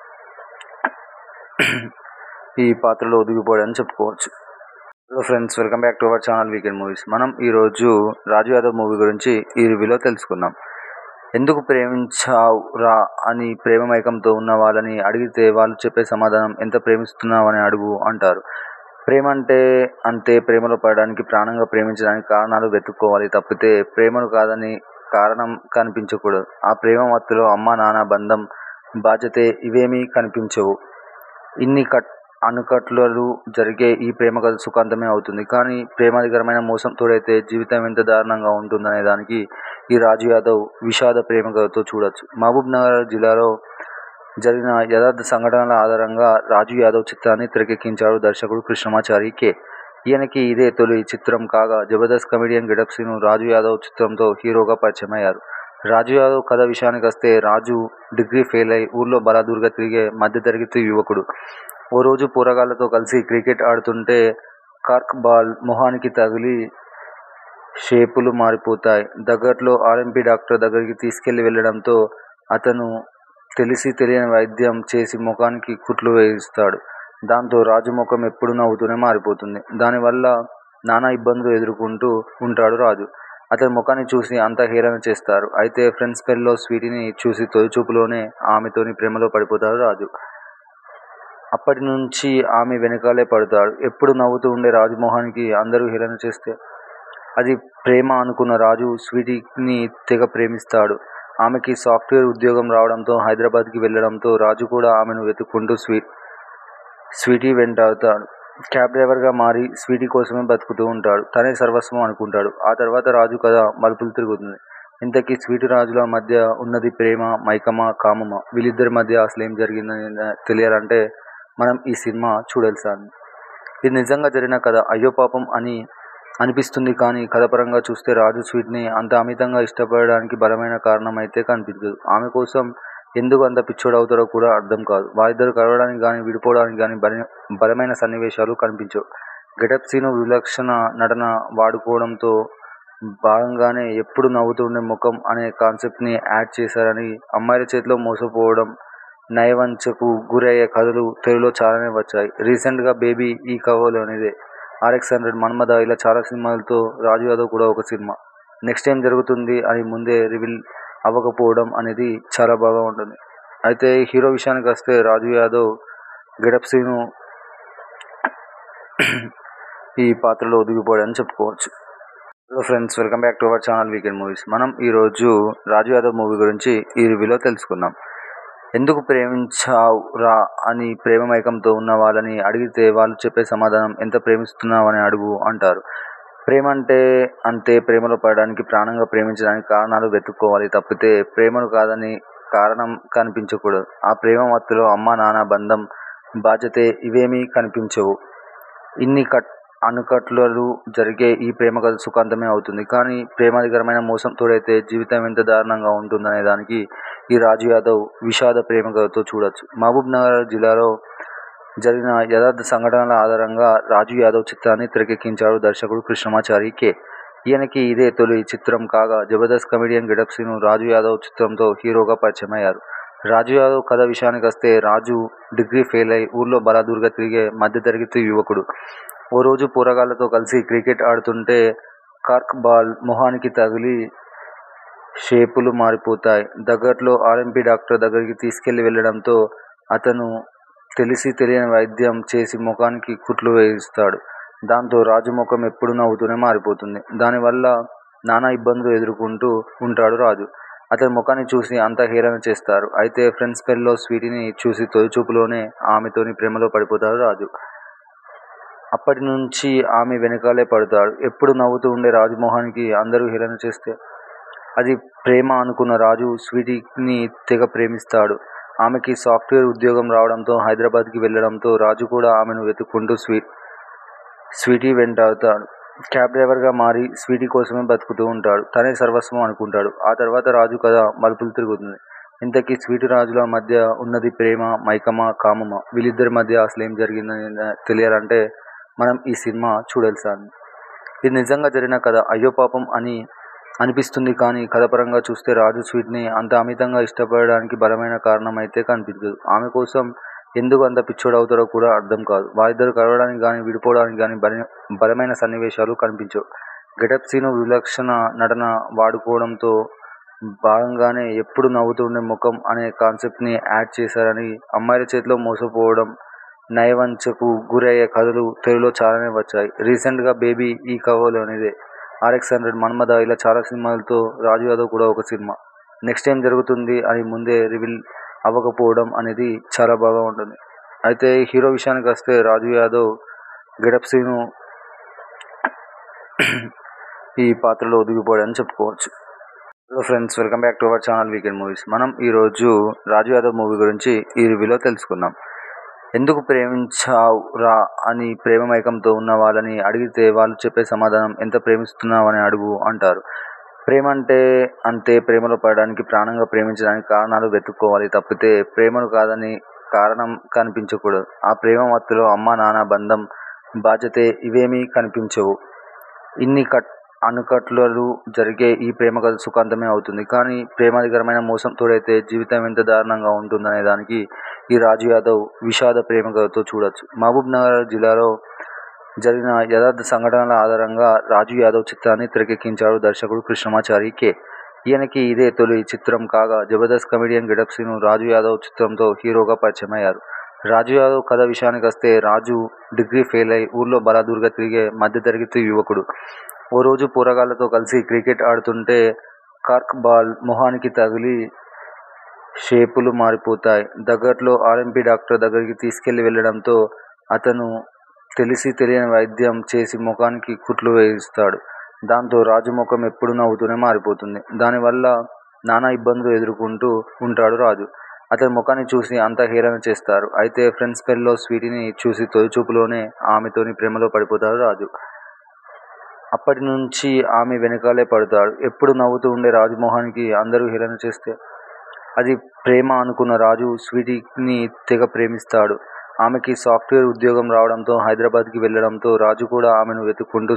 ఈ పాత్రలో ఒదిగిపోయాడని చెప్పుకోవచ్చు hello friends welcome back to our channel weekend movies మనం ఈరోజు రాజు యాదవ్ మూవీ గురించి ఈ రివ్యూలో తెలుసుకుందాం ఎందుకు ప్రేమించావు రా అని ప్రేమ మైకంతో ఉన్న వాళ్ళని అడిగితే వాళ్ళు చెప్పే సమాధానం ఎంత ప్రేమిస్తున్నావు అని అడుగు అంటారు ప్రేమ అంటే అంతే ప్రేమలో పడడానికి ప్రాణంగా ప్రేమించడానికి కారణాలు వెతుక్కోవాలి తప్పితే ప్రేమను కాదని కారణం కనిపించకూడదు ఆ ప్రేమ మత్తులో అమ్మ నాన్న బంధం బాధ్యతే ఇవేమీ కనిపించవు ఇన్ని కట్ అనుకట్లలు జరిగే ఈ ప్రేమ కథ సుఖాంతమే అవుతుంది కానీ ప్రేమాధికరమైన మోసం తోడైతే జీవితం ఎంత దారుణంగా ఉంటుందనే దానికి ఈ రాజు యాదవ్ విషాద ప్రేమ కథతో చూడొచ్చు మహబూబ్ నగర్ జిల్లాలో జరిగిన యథార్థ సంఘటనల ఆధారంగా రాజు యాదవ్ చిత్రాన్ని తెరకెక్కించాడు దర్శకుడు కృష్ణమాచారి కె ఈయనకి ఇదే తొలి చిత్రం కాగా జబర్దస్త్ కమెడియన్ గెటప్ సీను రాజు యాదవ్ చిత్రంతో హీరోగా పరిచయం అయ్యారు రాజు యాదవ్ కథ విషయానికి వస్తే రాజు డిగ్రీ ఫెయిల్ అయి ఊర్లో బలాదూరుగా తిరిగే మధ్యతరగతి యువకుడు ఓ రోజు పోరగాళ్లతో కలిసి క్రికెట్ ఆడుతుంటే కార్క్ బాల్ మొహానికి తగిలి షేపులు మారిపోతాయి దగ్గరలో ఆర్ఎంపీ డాక్టర్ దగ్గరికి తీసుకెళ్లి వెళ్ళడంతో అతను తెలిసి తెలియని వైద్యం చేసి ముఖానికి కుట్లు వేయిస్తాడు దాంతో రాజు ముఖం ఎప్పుడూ నవ్వుతూనే మారిపోతుంది. దానివల్ల నానా ఇబ్బందులు ఎదుర్కొంటూ ఉంటాడు రాజు. అతని ముఖాన్ని చూసి అంతా హేళన చేస్తారు. అయితే ఫ్రెండ్స్ పెళ్ళిలో స్వీటీని చూసి తొలి చూపులోనే ఆమెతోనే ప్రేమలో పడిపోతాడు రాజు. అప్పటి నుంచి ఆమె వెనకాలే పడతాడు. ఎప్పుడూ నవ్వుతూ ఉండే రాజు మొహానికి అందరూ హేళన చేస్తే అది ప్రేమ అనుకున్న రాజు స్వీటీని తెగ ప్రేమిస్తాడు. ఆమెకి సాఫ్ట్వేర్ ఉద్యోగం రావడంతో హైదరాబాద్ కి వెళ్ళడంతో రాజు కూడా ఆమెను వెతుక్కుంటూ స్వీటీ వెంటాడతాడు. క్యాబ్ డ్రైవర్ గా మారి స్వీటీ కోసమే బతుకుతూ ఉంటాడు. తనే సర్వస్వం అనుకుంటాడు. ఆ తర్వాత రాజు కథ మలుపులు తిరుగుతుంది. ఇంతకీ స్వీటీ రాజుల మధ్య ఉన్నది ప్రేమ మైకమా కామమా? వీళ్ళిద్దరి మధ్య అసలేం జరిగిందని తెలియాలంటే మనం ఈ సినిమా చూడాల్సిందే. ఇది నిజంగా జరిగిన కథ. అయ్యో పాపం అని అనిపిస్తుంది కానీ కథాపరంగా చూస్తే రాజు స్వీటీని అంత అమితంగా ఇష్టపడడానికి బలమైన కారణం అయితే కనిపించదు. ఆమె కోసం ఎందుకు అంత పిచ్చోడవుతాడో కూడా అర్థం కాదు. వారిద్దరూ కలవడానికి గానీ విడిపోవడానికి గానీ బలమైన సన్నివేశాలు కనిపించవు. గెటప్ సీను విలక్షణ నటన వాడుకోవడంతో భాగంగానే ఎప్పుడూ నవ్వుతూ ఉండే ముఖం అనే కాన్సెప్ట్ ని యాడ్ చేశారని, అమ్మాయిల చేతిలో మోసపోవడం, నయవంచనకు గురయ్యే కథలు తెలుగులో చాలానే వచ్చాయి. రీసెంట్ గా బేబీ ఈ కోవలోనిదే, ఆర్ఎక్స్ హండ్రెడ్, మన్మథ ఇలా చాలా సినిమాలతో రాజు యాదవ్ కూడా ఒక సినిమా. నెక్స్ట్ ఏం జరుగుతుంది అని ముందే రివీల్ అవ్వకపోవడం అనేది చాలా బాగా ఉంటుంది. అయితే హీరో విషయానికొస్తే రాజు యాదవ్ గెటప్ సీను ఈ పాత్రలో ఒదిగిపోయాడని చెప్పుకోవచ్చు. Hello friends welcome back to our channel weekend movies. మనం ఈరోజు రాజు యాదవ్ మూవీ గురించి ఈ రివ్యూలో తెలుసుకుందాం. ఎందుకు ప్రేమించావ్ రా అని ప్రేమ మైకంతో ఉన్న వాళ్ళని అడిగితే వాళ్ళు చెప్పే సమాధానం ఎంత ప్రేమిస్తున్నావని అడుగు అంటారు. ప్రేమంటే అంతే ప్రేమలో పడడానికి ప్రాణంగా ప్రేమించడానికి కారణాలు వెతుక్కోవాలి తప్పితే ప్రేమను కాదని కారణం కనిపించకూడదు. ఆ ప్రేమ మత్తులో అమ్మా నాన్న బంధం, బాధ్యత ఇవేమీ కనిపించవు. ఇన్ని ఆనకట్టులు జరిగే ఈ ప్రేమకథ సుఖాంతమే అవుతుంది. కానీ ప్రేమాధికమైన మోసం తోడైతే జీవితం ఎంత దారుణంగా ఉంటుందనేదానికి ఈ రాజు యాదవ్ విషాద ప్రేమకథతో చూడొచ్చు. మహబూబ్ నగర్ జిల్లాలో జరిగిన యథార్థ సంఘటనల ఆధారంగా రాజు యాదవ్ చిత్రాన్ని తెరకెక్కించాడు దర్శకుడు కృష్ణమాచారి కె. ఈయనకి ఇదే తొలి చిత్రం కాగా జబర్దస్త్ కమెడియన్ గెటప్ సీను రాజు యాదవ్ చిత్రంతో హీరోగా పరిచయమయ్యారు. రాజు యాదవ్ కథ విషయానికొస్తే రాజు డిగ్రీ ఫెయిలై ఊళ్లో బలాదూర్గా తిరిగే మధ్యతరగతి యువకుడు. ఓ రోజు పోరగాళ్లతో కలిసి క్రికెట్ ఆడుతుంటే కార్క్ బాల్ మొహానికి తగిలి షేపులు మారిపోతాయి. దగ్గర్లో ఆర్ఎంపీ డాక్టర్ దగ్గరికి తీసుకెళ్లి వెళ్లడంతో అతను తెలిసీ తెలియని వైద్యం చేసి ముఖానికి కుట్లు వేయిస్తాడు. దాంతో రాజు ముఖం ఎప్పుడూ నవ్వుతూనే మారిపోతుంది. దానివల్ల నానా ఇబ్బందులు ఎదుర్కొంటూ ఉంటాడు రాజు. అతని ముఖాన్ని చూసి అంతా హేళన చేస్తారు. అయితే ఫ్రెండ్స్ పెళ్ళిలో స్వీటీని చూసి తొలి చూపులోనే ఆమెతోనే ప్రేమలో పడిపోతాడు రాజు. అప్పటి నుంచి ఆమె వెనకాలే పడతాడు. ఎప్పుడూ నవ్వుతూ ఉండే రాజు మొహానికి అందరూ హేళన చేస్తే అది ప్రేమ అనుకున్న రాజు స్వీటీని తెగ ప్రేమిస్తాడు. ఆమెకి సాఫ్ట్వేర్ ఉద్యోగం రావడంతో హైదరాబాద్ కి వెళ్ళడంతో రాజు కూడా ఆమెను వెతుక్కుంటూ స్వీటీ వెంటాడతాడు. క్యాబ్ డ్రైవర్ గా మారి స్వీటీ కోసమే బతుకుతూ ఉంటాడు. తనే సర్వస్వం అనుకుంటాడు. ఆ తర్వాత రాజు కథ మలుపులు తిరుగుతుంది. ఇంతకీ స్వీటీ రాజుల మధ్య ఉన్నది ప్రేమ మైకమా కామమా? వీళ్ళిద్దరి మధ్య అసలేం జరిగిందని తెలియాలంటే మనం ఈ సినిమా చూడాల్సిందే. ఇది నిజంగా జరిగిన కథ. అయ్యో పాపం అని అనిపిస్తుంది కానీ కథాపరంగా చూస్తే రాజు స్వీటీని అంత అమితంగా ఇష్టపడడానికి బలమైన కారణం అయితే కనిపించదు. ఆమె కోసం ఎందుకు అంత పిచ్చోడవుతాడో కూడా అర్థం కాదు. వారిద్దరూ కలవడానికి గానీ విడిపోవడానికి గానీ బలమైన సన్నివేశాలు కనిపించవు. గెటప్ సీను విలక్షణ నటన వాడుకోవడంతో భాగంగానే ఎప్పుడూ నవ్వుతూ ఉండే ముఖం అనే కాన్సెప్ట్ ని యాడ్ చేశారని, అమ్మాయిల చేతిలో మోసపోవడం, నయవంచనకు గురయ్యే కథలు తెలుగులో చాలానే వచ్చాయి. రీసెంట్ గా బేబీ ఈ కోవలోనిదే, ఆర్ఎక్స్ హండ్రెడ్, మన్మథ ఇలా చాలా సినిమాలతో రాజు యాదవ్ కూడా ఒక సినిమా. నెక్స్ట్ ఏం జరుగుతుంది అని ముందే రివీల్ అవ్వకపోవడం అనేది చాలా బాగా ఉంటుంది. అయితే హీరో విషయానికొస్తే రాజు యాదవ్ గెటప్ సీను ఈ పాత్రలో ఒదిగిపోయాడని చెప్పుకోవచ్చు. Hello friends welcome back to our channel weekend movies. మనం ఈరోజు రాజు యాదవ్ మూవీ గురించి ఈ రివ్యూలో తెలుసుకుందాం. ఎందుకు ప్రేమించావ్ రా అని ప్రేమ మైకంతో ఉన్న వాళ్ళని అడిగితే వాళ్ళు చెప్పే సమాధానం ఎంత ప్రేమిస్తున్నావని అడుగు అంటారు. ప్రేమంటే అంతే ప్రేమలో పడడానికి ప్రాణంగా ప్రేమించడానికి కారణాలు వెతుక్కోవాలి తప్పితే ప్రేమను కాదని కారణం కనిపించకూడదు. ఆ ప్రేమ మత్తులో అమ్మా నాన్న బంధం, బాధ్యత ఇవేమీ కనిపించవు. ఇన్ని ఆనకట్టలు జరిగే ఈ ప్రేమ కథ సుఖాంతమే అవుతుంది. కానీ ప్రేమాధికమైన మోసం తోడైతే జీవితం ఎంత దారుణంగా ఉంటుందనే దానికి ఈ రాజు యాదవ్ విషాద ప్రేమ కథతో చూడొచ్చు. మహబూబ్ నగర్ జిల్లాలో జరిగిన యథార్థ సంఘటనల ఆధారంగా రాజు యాదవ్ చిత్రాన్ని తెరకెక్కించాడు దర్శకుడు కృష్ణమాచారి కె. ఈయనకి ఇదే తొలి చిత్రం కాగా జబర్దస్త్ కమెడియన్ గెటప్ శ్రీను రాజు యాదవ్ చిత్రంతో హీరోగా పరిచయమయ్యారు. రాజు యాదవ్ కథ విషయానికొస్తే రాజు డిగ్రీ ఫెయిలై ఊళ్లో బలాదూర్గా తిరిగే మధ్యతరగతి యువకుడు. ఓ రోజు పోరగాళ్లతో కలిసి క్రికెట్ ఆడుతుంటే కార్క్ బాల్ మొహానికి తగిలి షేపులు మారిపోతాయి. దగ్గరలో ఆర్ఎంపీ డాక్టర్ దగ్గరికి తీసుకెళ్లి వెళ్లడంతో అతను తెలిసీ తెలియని వైద్యం చేసి ముఖానికి కుట్లు వేయిస్తాడు. దాంతో రాజు ముఖం ఎప్పుడూ నవ్వుతూనే మారిపోతుంది. దానివల్ల నానా ఇబ్బందులు ఎదుర్కొంటూ ఉంటాడు రాజు. అతని ముఖాన్ని చూసి అంతా హేళన చేస్తారు. అయితే ఫ్రెండ్స్ పెళ్లిలో స్వీటీని చూసి తొలి చూపులోనే ఆమెతోనే ప్రేమలో పడిపోతాడు రాజు. అప్పటి నుంచీ ఆమె వెనకాలే పడతాడు. ఎప్పుడూ నవ్వుతూ ఉండే రాజు మొహానికి అందరూ హేళన చేస్తే అది ప్రేమ అనుకున్న రాజు స్వీటీని తెగ ప్రేమిస్తాడు. ఆమెకి సాఫ్ట్వేర్ ఉద్యోగం రావడంతో హైదరాబాద్కి వెళ్లడంతో రాజు కూడా ఆమెను వెతుక్కుంటూ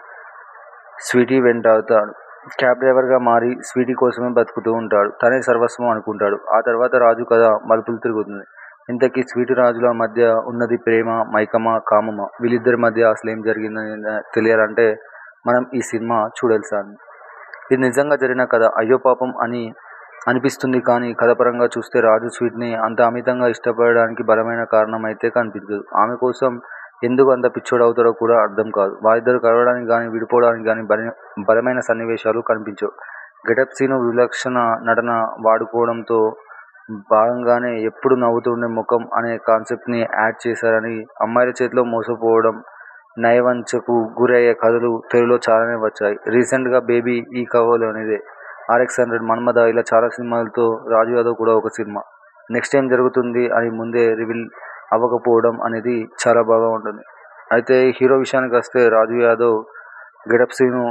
స్వీటీ వెంటాడతాడు. క్యాబ్ డ్రైవర్గా మారి స్వీటీ కోసమే బతుకుతూ ఉంటాడు. తనే సర్వస్వం అనుకుంటాడు. ఆ తర్వాత రాజు కథ మలుపులు తిరుగుతుంది. ఇంతకీ స్వీటీ రాజుల మధ్య ఉన్నది ప్రేమా, మైకమా, కామమా? వీళ్లిద్దరి మధ్య అసలేం జరిగిందని తెలియాలంటే మనం ఈ సినిమా చూడాల్సిందే. ఇది నిజంగా జరిగిన కథ అయ్యో పాపం అని అనిపిస్తుంది కానీ కథాపరంగా చూస్తే రాజు స్వీటీని అంత అమితంగా ఇష్టపడడానికి బలమైన కారణం అయితే కనిపించదు. ఆమె కోసం ఎందుకు అంత పిచ్చోడవుతాడో కూడా అర్థం కాదు. వారిద్దరూ కలవడానికి గానీ, విడిపోవడానికి గానీ బలమైన సన్నివేశాలు కనిపించవు. గెటప్ శ్రీను విలక్షణ నటన వాడుకోవడంలో భాగంగానే ఎప్పుడూ నవ్వుతూ ఉండే ముఖం అనే కాన్సెప్ట్ని యాడ్ చేశారని, అమ్మాయిల చేతిలో మోసపోవడం, నయవంచనకు గురయ్యే కథలు తెలుగులో చాలానే వచ్చాయి. రీసెంట్గా బేబీ ఈ కోవలోనిదే, ఆర్ఎక్స్ హండ్రెడ్, మన్మథ ఇలా చాలా సినిమాలతో రాజు యాదవ్ కూడా ఒక సినిమా. నెక్స్ట్ ఏం జరుగుతుంది అని ముందే రివీల్ అవ్వకపోవడం అనేది చాలా బాగా ఉంటుంది. అయితే హీరో విషయానికొస్తే రాజు యాదవ్ గెటప్ శ్రీను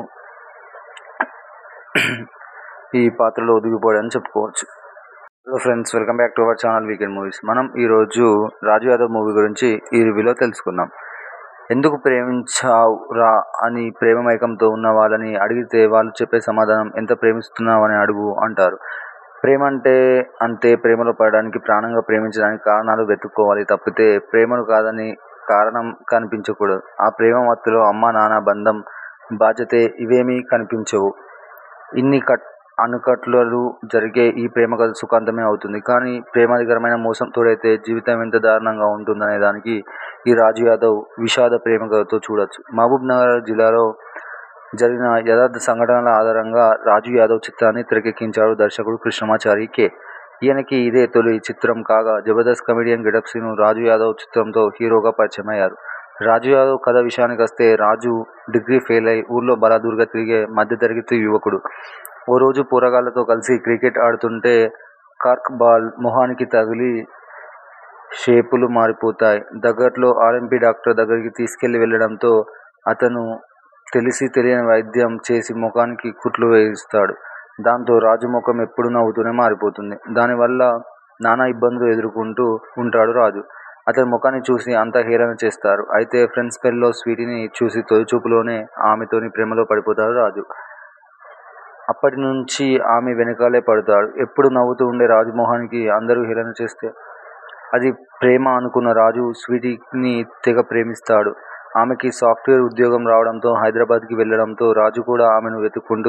ఈ పాత్రలో ఒదిగిపోయాడని చెప్పుకోవచ్చు. Hello friends welcome back to our channel weekend movies. మనం ఈరోజు రాజు యాదవ్ మూవీ గురించి ఈ రివ్యూలో తెలుసుకుందాం. ఎందుకు ప్రేమించావ్ రా అని ప్రేమ మైకంతో ఉన్న వాళ్ళని అడిగితే వాళ్ళు చెప్పే సమాధానం ఎంత ప్రేమిస్తున్నావని అడుగు అంటారు. ప్రేమంటే అంతే ప్రేమలో పడడానికి, ప్రాణంగా ప్రేమించడానికి కారణాలు వెతుక్కోవాలి తప్పితే ప్రేమను కాదని కారణం కనిపించకూడదు. ఆ ప్రేమ మత్తులో అమ్మా నాన్న బంధం, బాధ్యత ఇవేమీ కనిపించవు. ఇన్ని ఆనకట్టలు జరిగే ఈ ప్రేమ కథ సుఖాంతమే అవుతుంది. కానీ ప్రేమాధికమైన మోసం తోడైతే జీవితం ఎంత దారుణంగా ఉంటుందనే దానికి ఈ రాజు యాదవ్ విషాద ప్రేమ కథతో చూడొచ్చు. మహబూబ్ నగర్ జిల్లాలో జరిగిన యథార్థ సంఘటనల ఆధారంగా రాజు యాదవ్ చిత్రాన్ని తెరకెక్కించాడు దర్శకుడు కృష్ణమాచారి కె. ఈయనకి ఇదే తొలి చిత్రం కాగా జబర్దస్త్ కమెడియన్ గెటప్ శ్రీను రాజు యాదవ్ చిత్రంతో హీరోగా పరిచయమయ్యారు. రాజు యాదవ్ కథ విషయానికొస్తే రాజు డిగ్రీ ఫెయిలై ఊళ్లో బలాదూర్గా తిరిగే మధ్యతరగతి యువకుడు. ఓ రోజు పోరగాళ్లతో కలిసి క్రికెట్ ఆడుతుంటే కార్క్ బాల్ మొహానికి తగిలి షేపులు మారిపోతాయి. దగ్గరలో ఆర్ఎంపీ డాక్టర్ దగ్గరికి తీసుకెళ్లి వెళ్లడంతో అతను తెలిసీ తెలియని వైద్యం చేసి ముఖానికి కుట్లు వేయిస్తాడు. దాంతో రాజు ముఖం ఎప్పుడూ నవ్వుతూనే మారిపోతుంది. దానివల్ల నానా ఇబ్బందులు ఎదుర్కొంటూ ఉంటాడు రాజు. అతని ముఖాన్ని చూసి అంతా హేళన చేస్తారు. అయితే ఫ్రెండ్స్ పెళ్లిలో స్వీటీని చూసి తొలి చూపులోనే ఆమెతోనే ప్రేమలో పడిపోతాడు రాజు. అప్పటి నుంచీ ఆమె వెనకాలే పడతాడు. ఎప్పుడూ నవ్వుతూ ఉండే రాజు మొహానికి అందరూ హేళన చేస్తే అది ప్రేమ అనుకున్న రాజు స్వీటీని తెగ ప్రేమిస్తాడు. ఆమెకి సాఫ్ట్వేర్ ఉద్యోగం రావడంతో హైదరాబాద్కి వెళ్లడంతో రాజు కూడా ఆమెను వెతుక్కుంటూ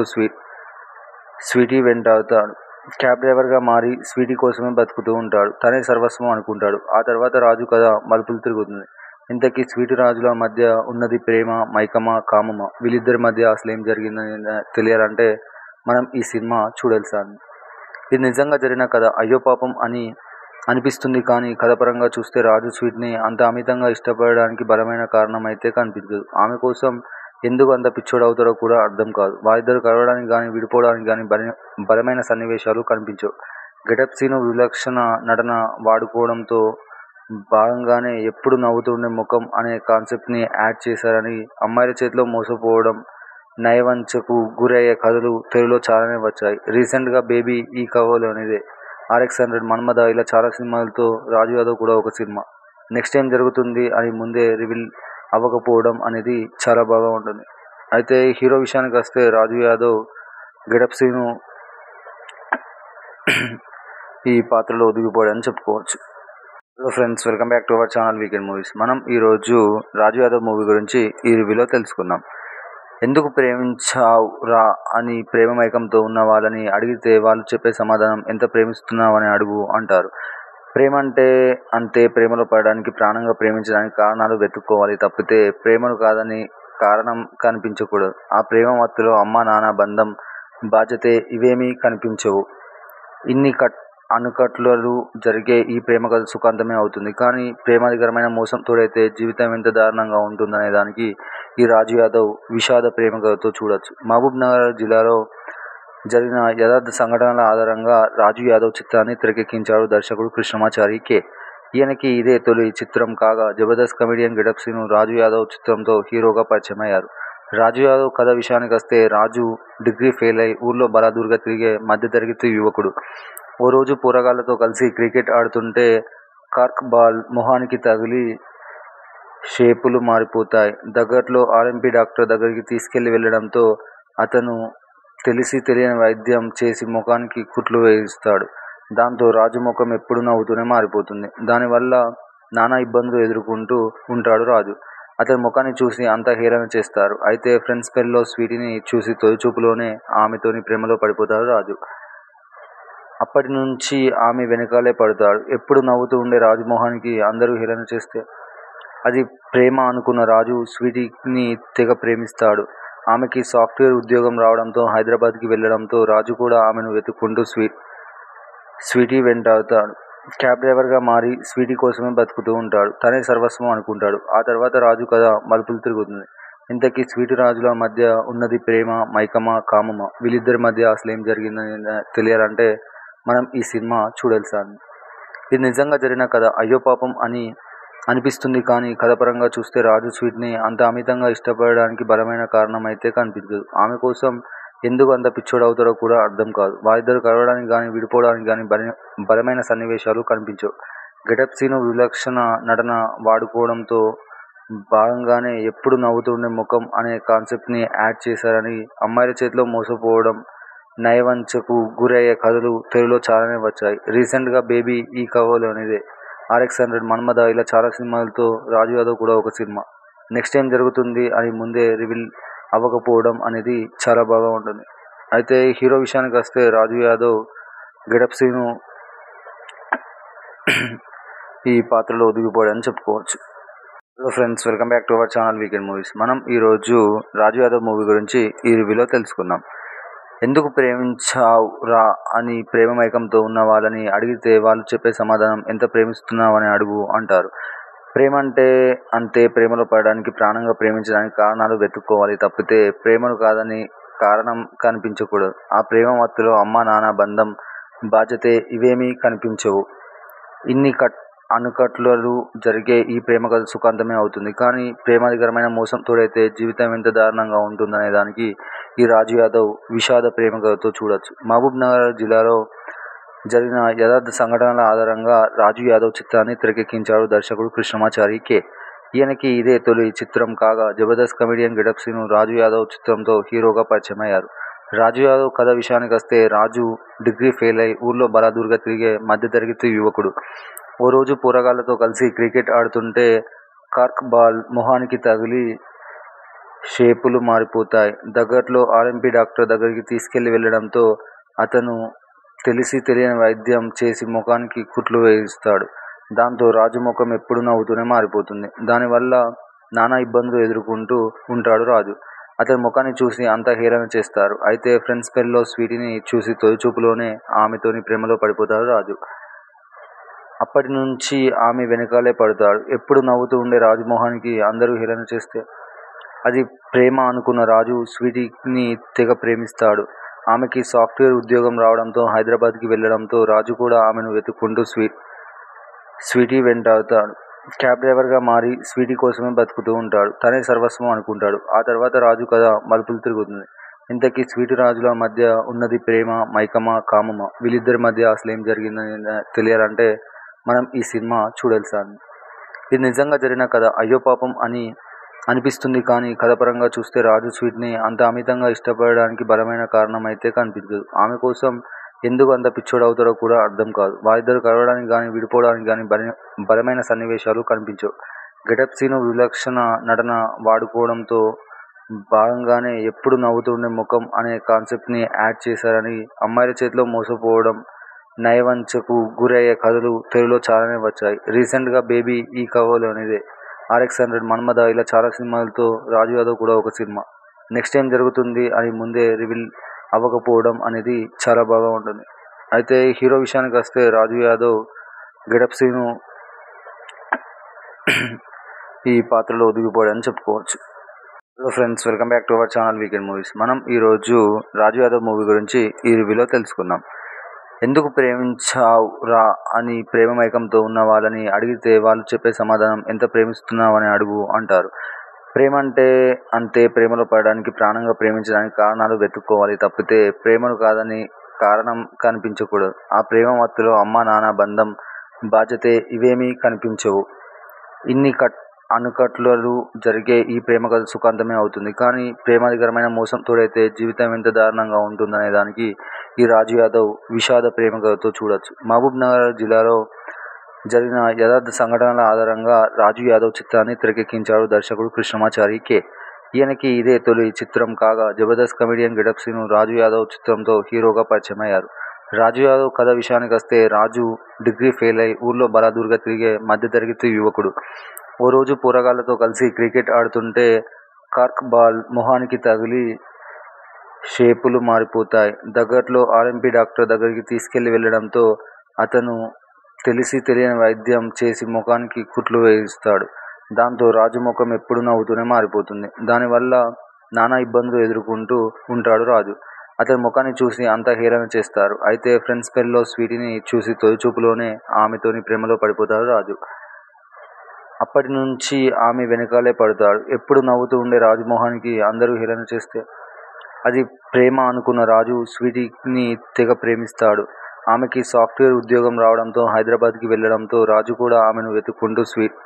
స్వీటీ వెంటాడతాడు. క్యాబ్ డ్రైవర్గా మారి స్వీటీ కోసమే బతుకుతూ ఉంటాడు. తనే సర్వస్వం అనుకుంటాడు. ఆ తర్వాత రాజు కథ మలుపులు తిరుగుతుంది. ఇంతకీ స్వీటీ రాజుల మధ్య ఉన్నది ప్రేమా, మైకమా, కామమా? వీళ్లిద్దరి మధ్య అసలేం జరిగిందని తెలియాలంటే మనం ఈ సినిమా చూడాల్సిందే. ఇది నిజంగా జరిగిన కథ అయ్యో పాపం అని అనిపిస్తుంది కానీ కథాపరంగా చూస్తే రాజు స్వీటీని అంత అమితంగా ఇష్టపడడానికి బలమైన కారణం అయితే కనిపించదు. ఆమె కోసం ఎందుకు అంత పిచ్చోడవుతాడో కూడా అర్థం కాదు. వారిద్దరూ కలవడానికి గానీ, విడిపోవడానికి గానీ బలమైన సన్నివేశాలు కనిపించవు. గెటప్ శ్రీను విలక్షణ నటన వాడుకోవడంలో భాగంగానే ఎప్పుడూ నవ్వుతూ ఉండే ముఖం అనే కాన్సెప్ట్ని యాడ్ చేశారని, అమ్మాయిల చేతిలో మోసపోవడం, నయవంచనకు గురయ్యే కథలు తెలుగులో చాలానే వచ్చాయి. రీసెంట్గా బేబీ ఈ కోవలోనిదే, ఆర్ఎక్స్ హండ్రెడ్, మన్మథ ఇలా చాలా సినిమాలతో రాజు యాదవ్ కూడా ఒక సినిమా. నెక్స్ట్ ఏం జరుగుతుంది అని ముందే రివీల్ అవ్వకపోవడం అనేది చాలా బాగా ఉంటుంది. అయితే హీరో విషయానికి వస్తే రాజు యాదవ్ గెటప్ సీను ఈ పాత్రలో ఒదిగిపోయాడని చెప్పుకోవచ్చు hello friends welcome back to our channel weekend movies మనం ఈరోజు రాజు యాదవ్ మూవీ గురించి ఈ రివ్యూలో తెలుసుకుందాం ఎందుకు ప్రేమించావు రా అని ప్రేమ మైకంతో ఉన్న వాళ్ళని అడిగితే వాళ్ళు చెప్పే సమాధానం ఎంత ప్రేమిస్తున్నావు అని అడుగు అంటారు ప్రేమ అంటే అంతే ప్రేమలో పడడానికి ప్రాణంగా ప్రేమించడానికి కారణాలు వెతుక్కోవాలి తప్పితే ప్రేమను కాదని కారణం కనిపించకూడదు ఆ ప్రేమ మత్తులో అమ్మ నాన్న బంధం బాధ్యతే ఇవేమీ కనిపించవు ఇన్ని కట్ అనుకట్లలు జరిగే ఈ ప్రేమ కథ సుఖాంతమే అవుతుంది కానీ ప్రేమాధికరమైన మోసం తోడైతే జీవితం ఎంత దారుణంగా ఉంటుందనే దానికి ఈ రాజు యాదవ్ విషాద ప్రేమ కథతో చూడొచ్చు మహబూబ్ నగర్ జిల్లాలో జరిగిన యథార్థ సంఘటనల ఆధారంగా రాజు యాదవ్ చిత్రాన్ని తెరకెక్కించాడు దర్శకుడు కృష్ణమాచారి కె ఈయనకి ఇదే తొలి చిత్రం కాగా జబర్దస్త్ కమెడియన్ గెటప్ సీను రాజు యాదవ్ చిత్రంతో హీరోగా పరిచయం అయ్యారు రాజు యాదవ్ కథ విషయానికి వస్తే రాజు డిగ్రీ ఫెయిల్ అయి ఊర్లో బలాదూరుగా తిరిగే మధ్యతరగతి యువకుడు ఓ రోజు పోరగాళ్లతో కలిసి క్రికెట్ ఆడుతుంటే కార్క్ బాల్ మొహానికి తగిలి షేపులు మారిపోతాయి దగ్గరలో ఆర్ఎంపీ డాక్టర్ దగ్గరికి తీసుకెళ్లి వెళ్ళడంతో అతను తెలిసి తెలియని వైద్యం చేసి ముఖానికి కుట్లు వేయిస్తాడు దాంతో రాజు ముఖం ఎప్పుడు నవ్వుతూనే మారిపోతుంది దానివల్ల నానా ఇబ్బందులు ఎదుర్కొంటూ ఉంటాడు రాజు అతని ముఖాన్ని చూసి అంతా హేళన చేస్తారు అయితే ఫ్రెండ్స్ పెళ్ళిలో స్వీటీని చూసి తొలి చూపులోనే ఆమెతోని ప్రేమలో పడిపోతాడు రాజు అప్పటి నుంచి ఆమె వెనకాలే పడతాడు ఎప్పుడు నవ్వుతూ ఉండే రాజమోహన్కి అందరూ హేళన చేస్తే అది ప్రేమ అనుకున్న రాజు స్వీటీని తెగ ప్రేమిస్తాడు ఆమెకి సాఫ్ట్వేర్ ఉద్యోగం రావడంతో హైదరాబాద్కి వెళ్ళడంతో రాజు కూడా ఆమెను వెతుక్కుంటూ స్వీ స్వీటీ వెంటాడుతాడు క్యాబ్ డ్రైవర్గా మారి స్వీటీ కోసమే బతుకుతూ ఉంటాడు తనే సర్వస్వం అనుకుంటాడు ఆ తర్వాత రాజు కథ మలుపులు తిరుగుతుంది ఇంతకీ స్వీటీ రాజుల మధ్య ఉన్నది ప్రేమ మైకమా కామమా వీళ్ళిద్దరి మధ్య అసలు ఏం జరిగిందని తెలియాలంటే మనం ఈ సినిమా చూడాల్సింది ఇది నిజంగా జరిగిన కథ అయ్యో పాపం అని అనిపిస్తుంది కానీ కథపరంగా చూస్తే రాజు స్వీట్ని అంత అమితంగా ఇష్టపడడానికి బలమైన కారణం అయితే కనిపించదు ఆమె కోసం ఎందుకు అంత పిచ్చోడు అవుతారో కూడా అర్థం కాదు వారిద్దరు కలవడానికి కానీ విడిపోవడానికి కానీ బల బలమైన సన్నివేశాలు కనిపించవు గెటప్ సీను విలక్షణ నటన వాడుకోవడంతో భాగంగానే ఎప్పుడు నవ్వుతుండే ముఖం అనే కాన్సెప్ట్ని యాడ్ చేశారని అమ్మాయిల చేతిలో మోసపోవడం నయవంచకు గురయ్యే కథలు తెలుగులో చాలానే వచ్చాయి రీసెంట్గా బేబీ ఈ కవలోనిదే ఆర్ఎక్స్ హండ్రెడ్ మన్మద ఇలా చాలా సినిమాలతో రాజు యాదవ్ కూడా ఒక సినిమా నెక్స్ట్ ఏం జరుగుతుంది అని ముందే రివీల్ అవ్వకపోవడం అనేది చాలా బాగా ఉంటుంది అయితే హీరో విషయానికి వస్తే రాజు యాదవ్ గెటప్ సీను ఈ పాత్రలో ఒదిగిపోయాడని చెప్పుకోవచ్చు hello friends welcome back to our channel weekend movies మనం ఈరోజు రాజు యాదవ్ మూవీ గురించి ఈ రివ్యూలో తెలుసుకుందాం ఎందుకు ప్రేమించావు రా అని ప్రేమ మైకంతో ఉన్న వాళ్ళని అడిగితే వాళ్ళు చెప్పే సమాధానం ఎంత ప్రేమిస్తున్నావు అని అడుగు అంటారు ప్రేమ అంటే అంతే ప్రేమలో పడడానికి ప్రాణంగా ప్రేమించడానికి కారణాలు వెతుక్కోవాలి తప్పితే ప్రేమను కాదని కారణం కనిపించకూడదు ఆ ప్రేమ మత్తులో అమ్మ నాన్న బంధం బాధ్యతే ఇవేమీ కనిపించవు ఇన్ని కట్ అనుకట్లలు జరిగే ఈ ప్రేమ కథ సుఖాంతమే అవుతుంది కానీ ప్రేమాధికరమైన మోసం తోడైతే జీవితం ఎంత దారుణంగా ఉంటుందనే దానికి ఈ రాజు యాదవ్ విషాద ప్రేమ కథతో చూడొచ్చు మహబూబ్ నగర్ జిల్లాలో జరిగిన యథార్థ సంఘటనల ఆధారంగా రాజు యాదవ్ చిత్రాన్ని తెరకెక్కించాడు దర్శకుడు కృష్ణమాచారి కె ఈయనకి ఇదే తొలి చిత్రం కాగా జబర్దస్త్ కమెడియన్ గెటప్ సీను రాజు యాదవ్ చిత్రంతో హీరోగా పరిచయం అయ్యారు రాజు యాదవ్ కథ విషయానికి వస్తే రాజు డిగ్రీ ఫెయిల్ అయి ఊర్లో బలాదూరుగా తిరిగే మధ్యతరగతి యువకుడు ఓ రోజు పోరగాళ్లతో కలిసి క్రికెట్ ఆడుతుంటే కార్క్ బాల్ మొహానికి తగిలి షేపులు మారిపోతాయి దగ్గరలో ఆర్ఎంపీ డాక్టర్ దగ్గరికి తీసుకెళ్లి వెళ్ళడంతో అతను తెలిసి తెలియని వైద్యం చేసి ముఖానికి కుట్లు వేయిస్తాడు దాంతో రాజు ముఖం ఎప్పుడు నవ్వుతూనే మారిపోతుంది దానివల్ల నానా ఇబ్బందులు ఎదుర్కొంటూ ఉంటాడు రాజు అతని ముఖాన్ని చూసి అంతా హేళన చేస్తారు అయితే ఫ్రెండ్స్ పెళ్ళిలో స్వీటీని చూసి తొలి చూపులోనే ఆమెతోని ప్రేమలో పడిపోతాడు రాజు అప్పటి నుంచి ఆమె వెనకాలే పడతాడు ఎప్పుడు నవ్వుతూ ఉండే రాజమోహన్కి అందరూ హేళన చేస్తే అది ప్రేమ అనుకున్న రాజు స్వీటీని తెగ ప్రేమిస్తాడు ఆమెకి సాఫ్ట్వేర్ ఉద్యోగం రావడంతో హైదరాబాద్కి వెళ్ళడంతో రాజు కూడా ఆమెను వెతుక్కుంటూ స్వీ స్వీటీ వెంటాడుతాడు క్యాబ్ డ్రైవర్గా మారి స్వీటీ కోసమే బతుకుతూ ఉంటాడు తనే సర్వస్వం అనుకుంటాడు ఆ తర్వాత రాజు కథ మలుపులు తిరుగుతుంది ఇంతకీ స్వీటీ రాజుల మధ్య ఉన్నది ప్రేమ మైకమా కామమా వీళ్ళిద్దరి మధ్య అసలు ఏం జరిగిందని తెలియాలంటే మనం ఈ సినిమా చూడాల్సింది ఇది నిజంగా జరిగిన కథ అయ్యో పాపం అని అనిపిస్తుంది కానీ కథపరంగా చూస్తే రాజు స్వీటీని అంత అమితంగా ఇష్టపడడానికి బలమైన కారణం అయితే కనిపించదు. ఆమె కోసం ఎందుకు అంత పిచ్చోడవుతాడో కూడా అర్థం కాదు. వారిద్దరూ కలవడానికి గానీ, విడిపోవడానికి గానీ బలమైన సన్నివేశాలు కనిపించవు. గెటప్ సీను విలక్షణ నటన వాడుకోవడంతో భాగంగానే ఎప్పుడూ నవ్వుతూ ఉండే ముఖం అనే కాన్సెప్ట్ ని యాడ్ చేశారని, అమ్మాయిల చేతిలో మోసపోవడం, నయవంచకు గురయ్యే కథలు తెలుగులో చాలానే వచ్చాయి. రీసెంట్ గా బేబీ ఈ కోవలోనిదే, ఆర్ఎక్స్ హండ్రెడ్, మన్మథ ఇలా చాలా సినిమాలతో రాజు యాదవ్ కూడా ఒక సినిమా. నెక్స్ట్ ఏం జరుగుతుంది అని ముందే రివీల్ అవ్వకపోవడం అనేది చాలా బాగా ఉంటుంది. అయితే హీరో విషయానికొస్తే రాజు యాదవ్ గెటప్ సీను ఈ పాత్రలో ఒదిగిపోయాడని చెప్పుకోవచ్చు. Hello friends welcome back to our channel weekend movies. మనం ఈరోజు రాజు యాదవ్ మూవీ గురించి ఈ రివ్యూలో తెలుసుకుందాం. ఎందుకు ప్రేమించావ్ రా అని ప్రేమ మైకంతో ఉన్న వాళ్ళని అడిగితే వాళ్ళు చెప్పే సమాధానం ఎంత ప్రేమిస్తున్నావని అడుగు అంటారు. ప్రేమంటే అంతే ప్రేమలో పడడానికి, ప్రాణంగా ప్రేమించడానికి కారణాలు వెతుక్కోవాలి తప్పితే ప్రేమను కాదని కారణం కనిపించకూడదు. ఆ ప్రేమ మత్తులో అమ్మా నాన్న బంధం, బాధ్యత ఇవేమీ కనిపించవు. ఇన్ని ఆనకట్టులు జరిగే ఈ ప్రేమకథ సుఖాంతమే అవుతుంది. కానీ ప్రేమాధికమైన మోసం తోడైతే జీవితం ఎంత దారుణంగా ఉంటుందనే దానికి ఈ రాజు యాదవ్ విషాద ప్రేమకథతో చూడొచ్చు. మహబూబ్ నగర్ జిల్లాలో జరిగిన యథార్థ సంఘటనల ఆధారంగా రాజు యాదవ్ చిత్రాన్ని తెరకెక్కించాడు దర్శకుడు కృష్ణమాచారి కె. ఈయనకి ఇదే తొలి చిత్రం కాగా జబర్దస్త్ కమెడియన్ గెటప్ సీను రాజు యాదవ్ చిత్రంతో హీరోగా పరిచయమయ్యారు. రాజు యాదవ్ కథ విషయానికొస్తే రాజు డిగ్రీ ఫెయిలై ఊళ్లో బలాదూర్గా తిరిగే మధ్యతరగతి యువకుడు. ఓ రోజు పోరగాళ్లతో కలిసి క్రికెట్ ఆడుతుంటే కార్క్ బాల్ మొహానికి తగిలి షేపులు మారిపోతాయి. దగ్గరలో ఆర్ఎంపీ డాక్టర్ దగ్గరికి తీసుకెళ్లి వెళ్లడంతో అతను తెలిసీ తెలియని వైద్యం చేసి ముఖానికి కుట్లు వేయిస్తాడు. దాంతో రాజు ముఖం ఎప్పుడూ నవ్వుతూనే మారిపోతుంది. దానివల్ల నానా ఇబ్బందులు ఎదుర్కొంటూ ఉంటాడు రాజు. అతని ముఖాన్ని చూసి అంతా హేళన చేస్తారు. అయితే ఫ్రెండ్స్ పెళ్లిలో స్వీటీని చూసి తొలి చూపులోనే ఆమెతోనే ప్రేమలో పడిపోతాడు రాజు. అప్పటి నుంచీ ఆమె వెనకాలే పడతాడు. ఎప్పుడూ నవ్వుతూ ఉండే రాజు మొహానికి అందరూ హేళన చేస్తే అది ప్రేమ అనుకున్న రాజు స్వీటీని తెగ ప్రేమిస్తాడు. ఆమెకి సాఫ్ట్వేర్ ఉద్యోగం రావడంతో హైదరాబాద్కి వెళ్లడంతో రాజు కూడా ఆమెను వెతుక్కుంటూ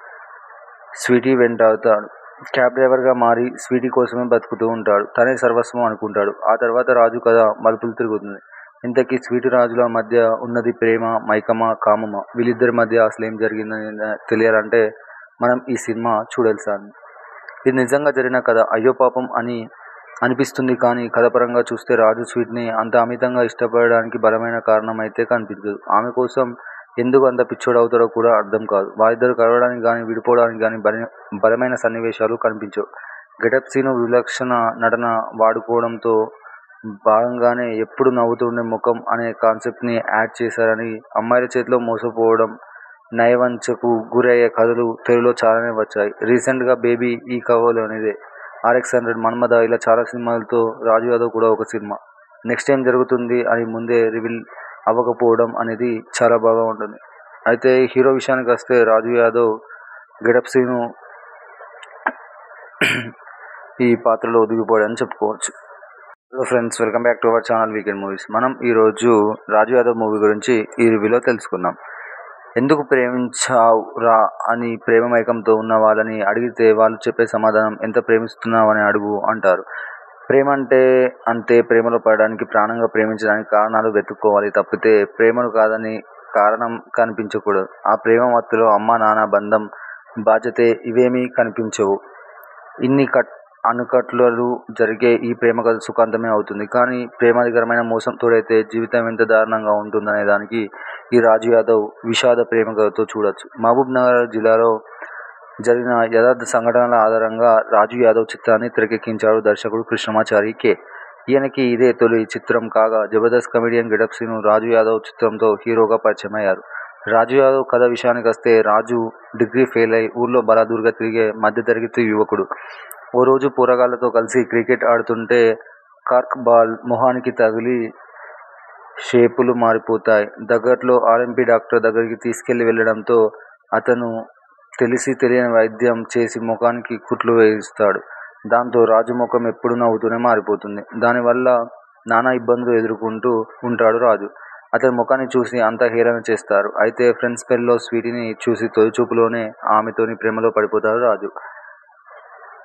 స్వీటీ వెంటాడతాడు. క్యాబ్ డ్రైవర్గా మారి స్వీటీ కోసమే బతుకుతూ ఉంటాడు. తనే సర్వస్వం అనుకుంటాడు. ఆ తర్వాత రాజు కథ మలుపులు తిరుగుతుంది. ఇంతకీ స్వీటీ రాజుల మధ్య ఉన్నది ప్రేమా, మైకమా, కామమా? వీళ్లిద్దరి మధ్య అసలేం జరిగిందని తెలియాలంటే మనం ఈ సినిమా చూడాల్సిందే. ఇది నిజంగా జరిగిన కథ. అయ్యో పాపం అని అనిపిస్తుంది కానీ కథపరంగా చూస్తే రాజు స్వీటీని అంత అమితంగా ఇష్టపడడానికి బలమైన కారణం అయితే కనిపించదు. ఆమె కోసం ఎందుకు అంత పిచ్చోడవుతాడో కూడా అర్థం కాదు. వారిద్దరూ కలవడానికి గానీ, విడిపోవడానికి గానీ బలమైన సన్నివేశాలు కనిపించవు. గెటప్ సీను విలక్షణ నటన వాడుకోవడంతో భాగంగానే ఎప్పుడూ నవ్వుతూ ఉండే ముఖం అనే కాన్సెప్ట్ ని యాడ్ చేశారని, అమ్మాయిల చేతిలో మోసపోవడం, నయవంచకు గురయ్యే కథలు తెలుగులో చాలానే వచ్చాయి. రీసెంట్ గా బేబీ ఈ కోవలోనిదే, ఆర్ఎక్స్ హండ్రెడ్, మన్మథ ఇలా చాలా సినిమాలతో రాజు యాదవ్ కూడా ఒక సినిమా. నెక్స్ట్ ఏం జరుగుతుంది అని ముందే రివీల్ అవ్వకపోవడం అనేది చాలా బాగా ఉంటుంది. అయితే హీరో విషయానికొస్తే రాజు యాదవ్ గెటప్ సీను ఈ పాత్రలో ఒదిగిపోయాడని చెప్పుకోవచ్చు. Hello friends welcome back to our channel weekend movies. మనం ఈరోజు రాజు యాదవ్ మూవీ గురించి ఈ రివ్యూలో తెలుసుకుందాం. ఎందుకు ప్రేమించావ్ రా అని ప్రేమ మైకంతో ఉన్న వాళ్ళని అడిగితే వాళ్ళు చెప్పే సమాధానం ఎంత ప్రేమిస్తున్నావని అడుగు అంటారు. ప్రేమంటే అంతే ప్రేమలో పడడానికి, ప్రాణంగా ప్రేమించడానికి కారణాలు వెతుక్కోవాలి తప్పితే ప్రేమను కాదని కారణం కనిపించకూడదు. ఆ ప్రేమ మత్తులో అమ్మా నాన్న బంధం, బాధ్యత ఇవేమీ కనిపించవు. ఇన్ని ఆనకట్టులు జరిగే ఈ ప్రేమకథ సుఖాంతమే అవుతుంది. కానీ ప్రేమాధికమైన మోసం తోడైతే జీవితం ఎంత దారుణంగా ఉంటుందనే దానికి ఈ రాజు యాదవ్ విషాద ప్రేమకథతో చూడొచ్చు. మహబూబ్ నగర్ జిల్లాలో జరిగిన యథార్థ సంఘటనల ఆధారంగా రాజు యాదవ్ చిత్రాన్ని తెరకెక్కించాడు దర్శకుడు కృష్ణమాచారి కె. ఈయనకి ఇదే తొలి చిత్రం కాగా జబర్దస్త్ కమెడియన్ గెటప్ సీను రాజు యాదవ్ చిత్రంతో హీరోగా పరిచయమయ్యారు. రాజు యాదవ్ కథ విషయానికొస్తే రాజు డిగ్రీ ఫెయిలై ఊళ్లో బలాదూర్గా తిరిగే మధ్యతరగతి యువకుడు. ఓ రోజు పోరగాళ్లతో కలిసి క్రికెట్ ఆడుతుంటే కార్క్ బాల్ మొహానికి తగిలి షేపులు మారిపోతాయి. దగ్గరలో ఆర్ఎంపీ డాక్టర్ దగ్గరికి తీసుకెళ్లి వెళ్లడంతో అతను తెలిసీ తెలియని వైద్యం చేసి ముఖానికి కుట్లు వేయిస్తాడు. దాంతో రాజు ముఖం ఎప్పుడూ నవ్వుతూనే మారిపోతుంది. దానివల్ల నానా ఇబ్బందులు ఎదుర్కొంటూ ఉంటాడు రాజు. అతని ముఖాన్ని చూసి అంతా హేళన చేస్తారు. అయితే ఫ్రెండ్స్ పెళ్లిలో స్వీటీని చూసి తొలి చూపులోనే ఆమెతోనే ప్రేమలో పడిపోతాడు రాజు.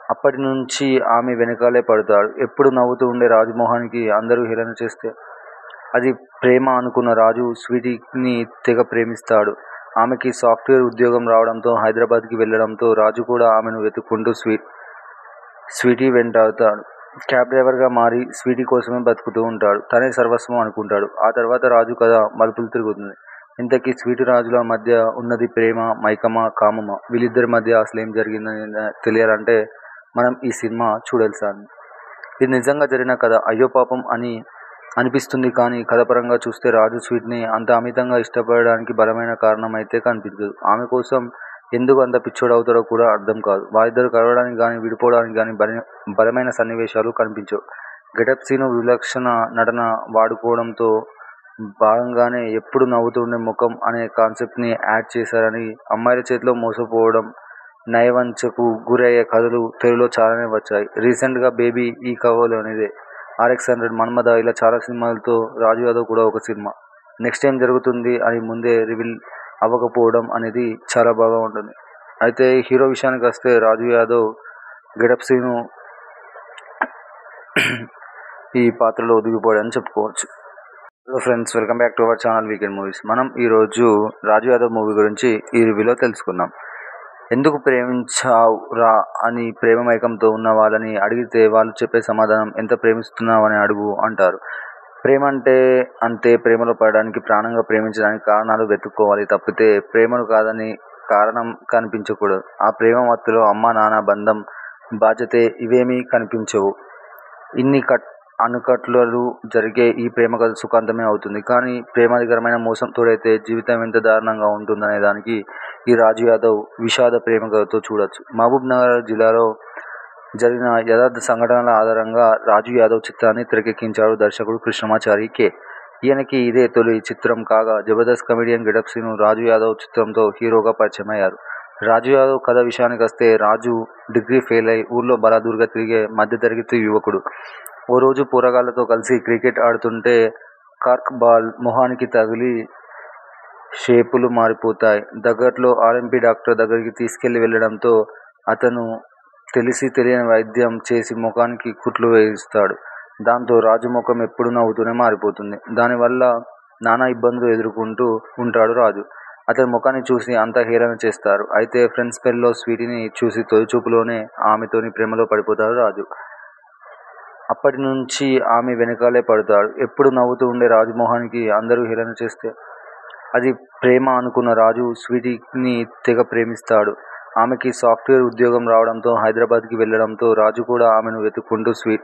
అప్పటి నుంచి ఆమె వెనకాలే పడతాడు ఎప్పుడూ నవ్వుతూ ఉండే రాజమోహన్కి అందరూ హేళన చేస్తే అది ప్రేమ అనుకున్న రాజు స్వీటీని తెగ ప్రేమిస్తాడు ఆమెకి సాఫ్ట్వేర్ ఉద్యోగం రావడంతో హైదరాబాద్కి వెళ్ళడంతో రాజు కూడా ఆమెను వెతుక్కుంటూ స్వీ స్వీటీ వెంటాడుతాడు క్యాబ్ డ్రైవర్గా మారి స్వీటీ కోసమే బతుకుతూ ఉంటాడు తనే సర్వస్వం అనుకుంటాడు ఆ తర్వాత రాజు కథ మలుపులు తిరుగుతుంది ఇంతకీ స్వీటీ రాజుల మధ్య ఉన్నది ప్రేమ మైకమా కామమా వీళ్ళిద్దరి మధ్య అసలు ఏం జరిగిందని తెలియాలంటే మనం ఈ సినిమా చూడాల్సింది ఇది నిజంగా జరిగిన కథ అయ్యో పాపం అని అనిపిస్తుంది కానీ కథపరంగా చూస్తే రాజు స్వీట్ని అంత అమితంగా ఇష్టపడడానికి బలమైన కారణం అయితే కనిపించదు ఆమె కోసం ఎందుకు అంత పిచ్చోడు అవుతారో కూడా అర్థం కాదు వారిద్దరు కలవడానికి కానీ విడిపోవడానికి కానీ బల బలమైన సన్నివేశాలు కనిపించవు గెటప్ సీను విలక్షణ నటన వాడుకోవడంతో భాగంగానే ఎప్పుడు నవ్వుతూ ఉండే ముఖం అనే కాన్సెప్ట్ని యాడ్ చేశారని అమ్మాయిల చేతిలో మోసపోవడం నయవంచకు గురయ్యే కథలు తెలుగులో చాలానే వచ్చాయి రీసెంట్గా బేబీ ఈ కవలోనిదే ఆర్ఎక్స్ హండ్రెడ్ మన్మద ఇలా చాలా సినిమాలతో రాజు యాదవ్ కూడా ఒక సినిమా నెక్స్ట్ ఏం జరుగుతుంది అని ముందే రివీల్ అవ్వకపోవడం అనేది చాలా బాగా ఉంటుంది అయితే హీరో విషయానికి వస్తే రాజు యాదవ్ గెటప్ సీను ఈ పాత్రలో ఒదిగిపోయాడని చెప్పుకోవచ్చు hello friends welcome back to our channel weekend movies మనం ఈరోజు రాజు యాదవ్ మూవీ గురించి ఈ రివ్యూలో తెలుసుకుందాం ఎందుకు ప్రేమించావు రా అని ప్రేమ మైకంతో ఉన్న వాళ్ళని అడిగితే వాళ్ళు చెప్పే సమాధానం ఎంత ప్రేమిస్తున్నావు అని అడుగు అంటారు ప్రేమ అంటే అంతే ప్రేమలో పడడానికి ప్రాణంగా ప్రేమించడానికి కారణాలు వెతుక్కోవాలి తప్పితే ప్రేమను కాదని కారణం కనిపించకూడదు ఆ ప్రేమ మత్తులో అమ్మ నాన్న బంధం బాధ్యతే ఇవేమీ కనిపించవు ఇన్ని కట్ అనుకట్లలు జరిగే ఈ ప్రేమ కథ సుఖాంతమే అవుతుంది కానీ ప్రేమాధికరమైన మోసం తోడైతే జీవితం ఎంత దారుణంగా ఉంటుందనే దానికి ఈ రాజు యాదవ్ విషాద ప్రేమ కథతో చూడొచ్చు మహబూబ్ నగర్ జిల్లాలో జరిగిన యథార్థ సంఘటనల ఆధారంగా రాజు యాదవ్ చిత్రాన్ని తెరకెక్కించాడు దర్శకుడు కృష్ణమాచారి కె ఈయనకి ఇదే తొలి చిత్రం కాగా జబర్దస్త్ కమెడియన్ గెటప్ సీను రాజు యాదవ్ చిత్రంతో హీరోగా పరిచయం అయ్యారు రాజు యాదవ్ కథ విషయానికి వస్తే రాజు డిగ్రీ ఫెయిల్ అయి ఊర్లో బలాదూరుగా తిరిగే మధ్యతరగతి యువకుడు ఓ రోజు పోరగాళ్లతో కలిసి క్రికెట్ ఆడుతుంటే కార్క్ బాల్ మొహానికి తగిలి షేపులు మారిపోతాయి దగ్గరలో ఆర్ఎంపీ డాక్టర్ దగ్గరికి తీసుకెళ్లి వెళ్ళడంతో అతను తెలిసి తెలియని వైద్యం చేసి ముఖానికి కుట్లు వేయిస్తాడు దాంతో రాజు ముఖం ఎప్పుడు నవ్వుతూనే మారిపోతుంది దానివల్ల నానా ఇబ్బందులు ఎదుర్కొంటూ ఉంటాడు రాజు అతని ముఖాన్ని చూసి అంతా హేళన చేస్తారు అయితే ఫ్రెండ్స్ పెళ్ళిలో స్వీటీని చూసి తొలి చూపులోనే ఆమెతోని ప్రేమలో పడిపోతాడు రాజు అప్పటి నుంచి ఆమె వెనకాలే పడతాడు ఎప్పుడు నవ్వుతూ ఉండే రాజమోహన్కి అందరూ హేళన చేస్తే అది ప్రేమ అనుకున్న రాజు స్వీటీని తెగ ప్రేమిస్తాడు ఆమెకి సాఫ్ట్వేర్ ఉద్యోగం రావడంతో హైదరాబాద్కి వెళ్ళడంతో రాజు కూడా ఆమెను వెతుక్కుంటూ స్వీ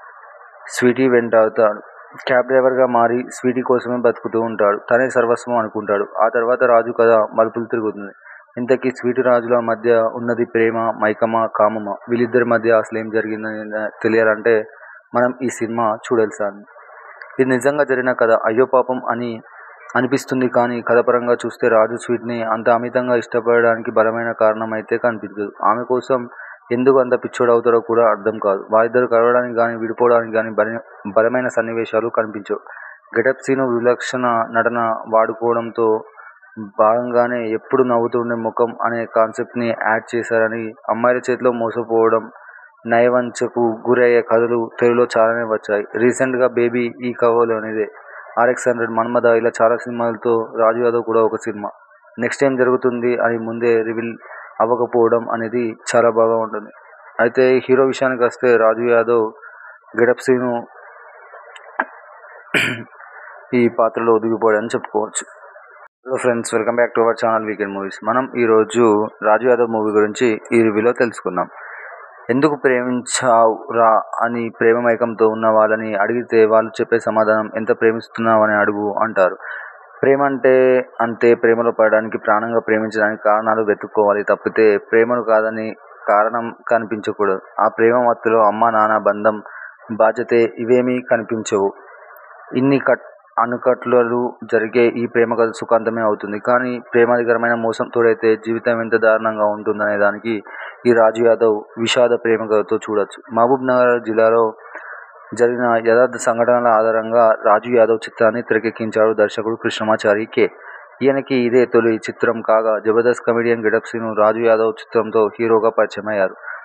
స్వీటీ వెంటాడుతాడు క్యాబ్ డ్రైవర్గా మారి స్వీటీ కోసమే బతుకుతూ ఉంటాడు తనే సర్వస్వం అనుకుంటాడు ఆ తర్వాత రాజు కథ మలుపులు తిరుగుతుంది ఇంతకీ స్వీటీ రాజుల మధ్య ఉన్నది ప్రేమ మైకమా కామమా వీళ్ళిద్దరి మధ్య అసలు ఏం జరిగిందని తెలియాలంటే మనం ఈ సినిమా చూడాల్సింది ఇది నిజంగా జరిగిన కథ అయ్యో పాపం అని అనిపిస్తుంది కానీ కథపరంగా చూస్తే రాజు స్వీట్ని అంత అమితంగా ఇష్టపడడానికి బలమైన కారణం అయితే కనిపించదు ఆమె కోసం ఎందుకు అంత పిచ్చోడు అవుతారో కూడా అర్థం కాదు వారిద్దరు కలవడానికి కానీ విడిపోవడానికి కానీ బల బలమైన సన్నివేశాలు కనిపించవు గెటప్ సీను విలక్షణ నటన వాడుకోవడంతో భాగంగానే ఎప్పుడు నవ్వుతూ ఉండే ముఖం అనే కాన్సెప్ట్ని యాడ్ చేశారని అమ్మాయిల చేతిలో మోసపోవడం నయవంచకు గురయ్యే కథలు తెలుగులో చాలానే వచ్చాయి రీసెంట్గా బేబీ ఈ కవలోనిదే ఆర్ఎక్స్ హండ్రెడ్ మన్మద ఇలా చాలా సినిమాలతో రాజు యాదవ్ కూడా ఒక సినిమా నెక్స్ట్ ఏం జరుగుతుంది అని ముందే రివీల్ అవ్వకపోవడం అనేది చాలా బాగా ఉంటుంది అయితే హీరో విషయానికి వస్తే రాజు యాదవ్ గెటప్ సీను ఈ పాత్రలో ఒదిగిపోయాడని చెప్పుకోవచ్చు hello friends welcome back to our channel weekend movies మనం ఈరోజు రాజు యాదవ్ మూవీ గురించి ఈ రివ్యూలో తెలుసుకుందాం ఎందుకు ప్రేమించావు రా అని ప్రేమ మైకంతో ఉన్న వాళ్ళని అడిగితే వాళ్ళు చెప్పే సమాధానం ఎంత ప్రేమిస్తున్నావు అని అడుగు అంటారు ప్రేమ అంటే అంతే ప్రేమలో పడడానికి ప్రాణంగా ప్రేమించడానికి కారణాలు వెతుక్కోవాలి తప్పితే ప్రేమను కాదని కారణం కనిపించకూడదు ఆ ప్రేమ మత్తులో అమ్మ నాన్న బంధం బాధ్యతే ఇవేమీ కనిపించవు ఇన్ని కట్ అనుకట్లలు జరిగే ఈ ప్రేమ కథ సుఖాంతమే అవుతుంది కానీ ప్రేమాధికరమైన మోసం తోడైతే జీవితం ఎంత దారుణంగా ఉంటుందనే దానికి ఈ రాజు యాదవ్ విషాద ప్రేమ కథతో చూడొచ్చు మహబూబ్ నగర్ జిల్లాలో జరిగిన యథార్థ సంఘటనల ఆధారంగా రాజు యాదవ్ చిత్రాన్ని తెరకెక్కించాడు దర్శకుడు కృష్ణమాచారి కె ఈయనకి ఇదే తొలి చిత్రం కాగా జబర్దస్త్ కమెడియన్ గెటప్ సీను రాజు యాదవ్ చిత్రంతో హీరోగా పరిచయం అయ్యారు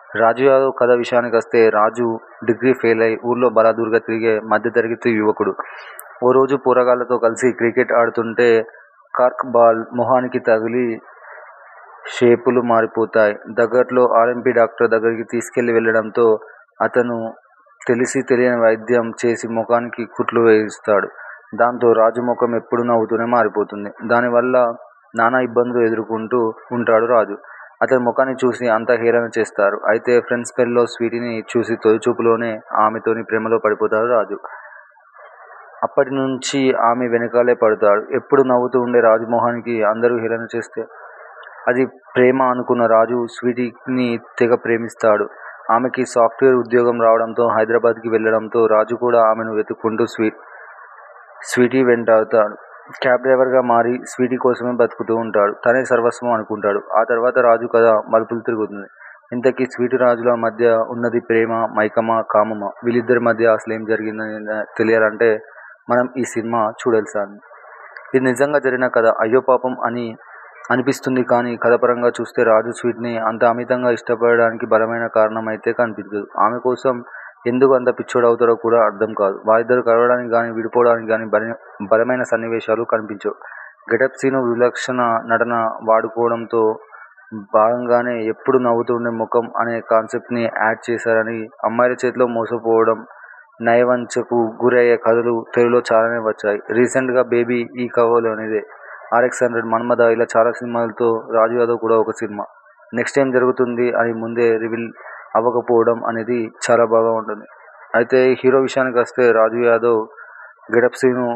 రాజు యాదవ్ కథ విషయానికొస్తే రాజు డిగ్రీ ఫెయిల్ అయి ఊర్లో బలాదూర్గా తిరిగే మధ్యతరగతి యువకుడు. ఓ రోజు పోరగాళ్లతో కలిసి క్రికెట్ ఆడుతుంటే కార్క్ బాల్ మొహానికి తగిలి షేపులు మారిపోతాయి. దగ్గరలో ఆర్ఎంపీ డాక్టర్ దగ్గరికి తీసుకెళ్లి వెళ్లడంతో అతను తెలిసీ తెలియని వైద్యం చేసి ముఖానికి కుట్లు వేయిస్తాడు. దాంతో రాజు ముఖం ఎప్పుడూ నవ్వుతూనే మారిపోతుంది. దానివల్ల నానా ఇబ్బందులు ఎదుర్కొంటూ ఉంటాడు రాజు. అతని ముఖాన్ని చూసి అంతా హేళన చేస్తారు. అయితే ఫ్రెండ్స్ పెళ్లిలో స్వీటీని చూసి తొలి చూపులోనే ఆమెతోనే ప్రేమలో పడిపోతాడు రాజు. అప్పటి నుంచీ ఆమె వెనకాలే పడతాడు. ఎప్పుడూ నవ్వుతూ ఉండే రాజు మొహానికి అందరూ హేళన చేస్తే అది ప్రేమ అనుకున్న రాజు స్వీటీని తెగ ప్రేమిస్తాడు. ఆమెకి సాఫ్ట్వేర్ ఉద్యోగం రావడంతో హైదరాబాద్కి వెళ్లడంతో రాజు కూడా ఆమెను వెతుక్కుంటూ స్వీటీ వెంటాడతాడు. క్యాబ్ డ్రైవర్గా మారి స్వీటీ కోసమే బతుకుతూ ఉంటాడు. తనే సర్వస్వం అనుకుంటాడు. ఆ తర్వాత రాజు కథ మలుపులు తిరుగుతుంది. ఇంతకీ స్వీటీ రాజుల మధ్య ఉన్నది ప్రేమా, మైకమా, కామమా? వీళ్లిద్దరి మధ్య అసలేం జరిగిందని తెలియాలంటే మనం ఈ సినిమా చూడాల్సిందే. ఇది నిజంగా జరిగిన కథ. అయ్యో పాపం అని అనిపిస్తుంది కానీ కథాపరంగా చూస్తే రాజు స్వీటీని అంత అమితంగా ఇష్టపడడానికి బలమైన కారణం అయితే కనిపించదు. ఆమె కోసం ఎందుకు అంత పిచ్చోడవుతాడో కూడా అర్థం కాదు. వారిద్దరూ కలవడానికి గానీ, విడిపోవడానికి గానీ బలమైన సన్నివేశాలు కనిపించవు. గెటప్ సీను, విలక్షణ నటన వాడుకోవడంలో భాగంగానే ఎప్పుడూ నవ్వుతూ ఉండే ముఖం అనే కాన్సెప్ట్ని యాడ్ చేశారని, అమ్మాయిల చేతిలో మోసపోవడం, నయవంచనకు గురయ్యే కథలు తెలుగులో చాలానే వచ్చాయి. రీసెంట్గా బేబీ ఈ కోవలోనిదే, ఆర్ఎక్స్ హండ్రెడ్, మన్మథ ఇలా చాలా సినిమాలతో రాజు యాదవ్ కూడా ఒక సినిమా. నెక్స్ట్ ఏం జరుగుతుంది అని ముందే రివీల్ అవ్వకపోవడం అనేది చాలా బాగా ఉంటుంది. అయితే హీరో విషయానికొస్తే రాజు యాదవ్ గెటప్ సీను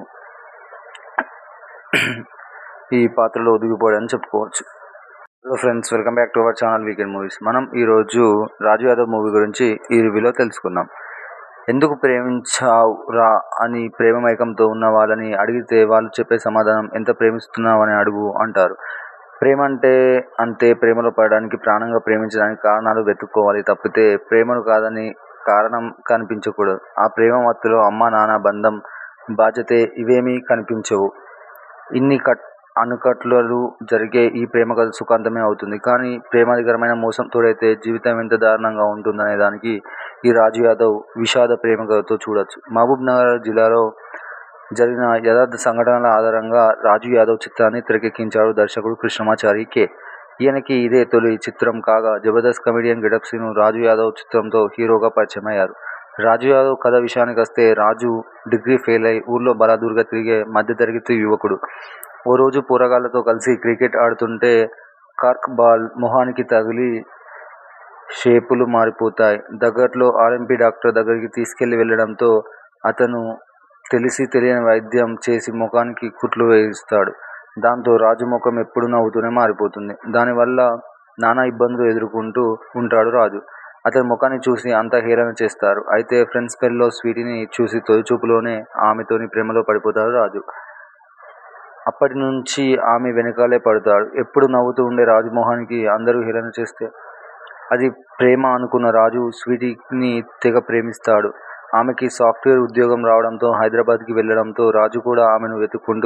ఈ పాత్రలో ఒదిగిపోయాడని చెప్పుకోవచ్చు. Hello friends welcome back to our channel weekend movies. మనం ఈరోజు రాజు యాదవ్ మూవీ గురించి ఈ రివ్యూలో తెలుసుకుందాం. ఎందుకు ప్రేమించావ్ రా అని ప్రేమ మైకంతో ఉన్న వాళ్ళని అడిగితే వాళ్ళు చెప్పే సమాధానం ఎంత ప్రేమిస్తున్నావని అడుగు అంటారు. ప్రేమంటే అంతే ప్రేమలో పడడానికి, ప్రాణంగా ప్రేమించడానికి కారణాలు వెతుక్కోవాలి తప్పితే ప్రేమను కాదని కారణం కనిపించకూడదు. ఆ ప్రేమ మత్తులో అమ్మా నాన్న బంధం, బాధ్యత ఇవేమీ కనిపించవు. ఇన్ని ఆనకట్టులు జరిగే ఈ ప్రేమకథ సుఖాంతమే అవుతుంది. కానీ ప్రేమాధికమైన మోసం తోడైతే జీవితం ఎంత దారుణంగా ఉంటుందనేదానికి ఈ రాజు యాదవ్ విషాద ప్రేమకథతో చూడొచ్చు. మహబూబ్ నగర్ జిల్లాలో జరిగిన యథార్థ సంఘటనల ఆధారంగా రాజు యాదవ్ చిత్రాన్ని తెరకెక్కించాడు దర్శకుడు కృష్ణమాచారి కె. ఈయనకి ఇదే తొలి చిత్రం కాగా జబర్దస్త్ కమెడియన్ గెటప్ సీను రాజు యాదవ్ చిత్రంతో హీరోగా పరిచయమయ్యారు. రాజు యాదవ్ కథ విషయానికొస్తే రాజు డిగ్రీ ఫెయిల్ అయి ఊర్లో బలాదూర్గా తిరిగే మధ్యతరగతి యువకుడు. ఓ రోజు పోరగాళ్లతో కలిసి క్రికెట్ ఆడుతుంటే కార్క్ బాల్ మొహానికి తగిలి షేపులు మారిపోతాయి. దగ్గరలో ఆర్ఎంపీ డాక్టర్ దగ్గరికి తీసుకెళ్లి వెళ్లడంతో అతను తెలిసీ తెలియని వైద్యం చేసి ముఖానికి కుట్లు వేయిస్తాడు. దాంతో రాజు ముఖం ఎప్పుడూ నవ్వుతూనే మారిపోతుంది. దానివల్ల నానా ఇబ్బందులు ఎదుర్కొంటూ ఉంటాడు రాజు. అతని ముఖాన్ని చూసి అంతా హేళన చేస్తారు. అయితే ఫ్రెండ్స్ పెళ్లిలో స్వీటీని చూసి తొలి చూపులోనే ఆమెతోనే ప్రేమలో పడిపోతాడు రాజు. అప్పటి నుంచీ ఆమె వెనకాలే పడతాడు. ఎప్పుడూ నవ్వుతూ ఉండే రాజు మొహానికి అందరూ హేళన చేస్తే అది ప్రేమ అనుకున్న రాజు స్వీటీని తెగ ప్రేమిస్తాడు. ఆమెకి సాఫ్ట్వేర్ ఉద్యోగం రావడంతో హైదరాబాద్కి వెళ్లడంతో రాజు కూడా ఆమెను వెతుక్కుంటూ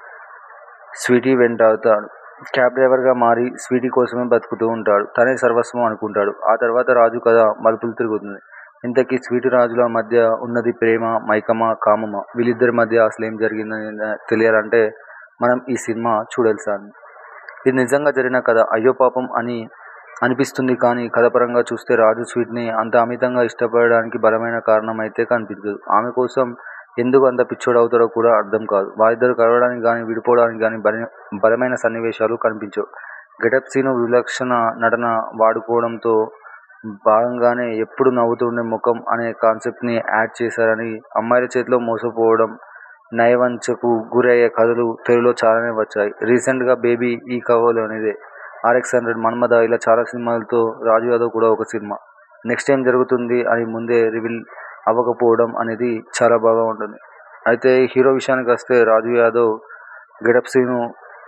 స్వీటీ వెంటాడతాడు. క్యాబ్ డ్రైవర్గా మారి స్వీటీ కోసమే బతుకుతూ ఉంటాడు. తనే సర్వస్వం అనుకుంటాడు. ఆ తర్వాత రాజు కథ మలుపులు తిరుగుతుంది. ఇంతకీ స్వీటీ రాజుల మధ్య ఉన్నది ప్రేమా, మైకమా, కామమా? వీళ్లిద్దరి మధ్య అసలేం జరిగిందని తెలియాలంటే మనం ఈ సినిమా చూడాల్సిందే. ఇది నిజంగా జరిగిన కథ. అయ్యో పాపం అని అనిపిస్తుంది కానీ కథాపరంగా చూస్తే రాజు స్వీటీని అంత అమితంగా ఇష్టపడడానికి బలమైన కారణం అయితే కనిపించదు. ఆమె కోసం ఎందుకు అంత పిచ్చోడవుతాడో కూడా అర్థం కాదు. వారిద్దరూ కలవడానికి గానీ, విడిపోవడానికి గానీ బలమైన సన్నివేశాలు కనిపించవు. గెటప్ సీను, విలక్షణ నటన వాడుకోవడంలో భాగంగానే ఎప్పుడూ నవ్వుతూ ఉండే ముఖం అనే కాన్సెప్ట్ని యాడ్ చేశారని, అమ్మాయిల చేతిలో మోసపోవడం, నయవంచనకు గురయ్యే కథలు తెలుగులో చాలానే వచ్చాయి. రీసెంట్గా బేబీ ఈ కోవలోనిదే, ఆర్ఎక్స్ హండ్రెడ్, మన్మథ ఇలా చాలా సినిమాలతో రాజు యాదవ్ కూడా ఒక సినిమా. నెక్స్ట్ ఏం జరుగుతుంది అని ముందే రివీల్ అవ్వకపోవడం అనేది చాలా బాగా ఉంటుంది. అయితే హీరో విషయానికొస్తే రాజు యాదవ్ గెటప్ సీను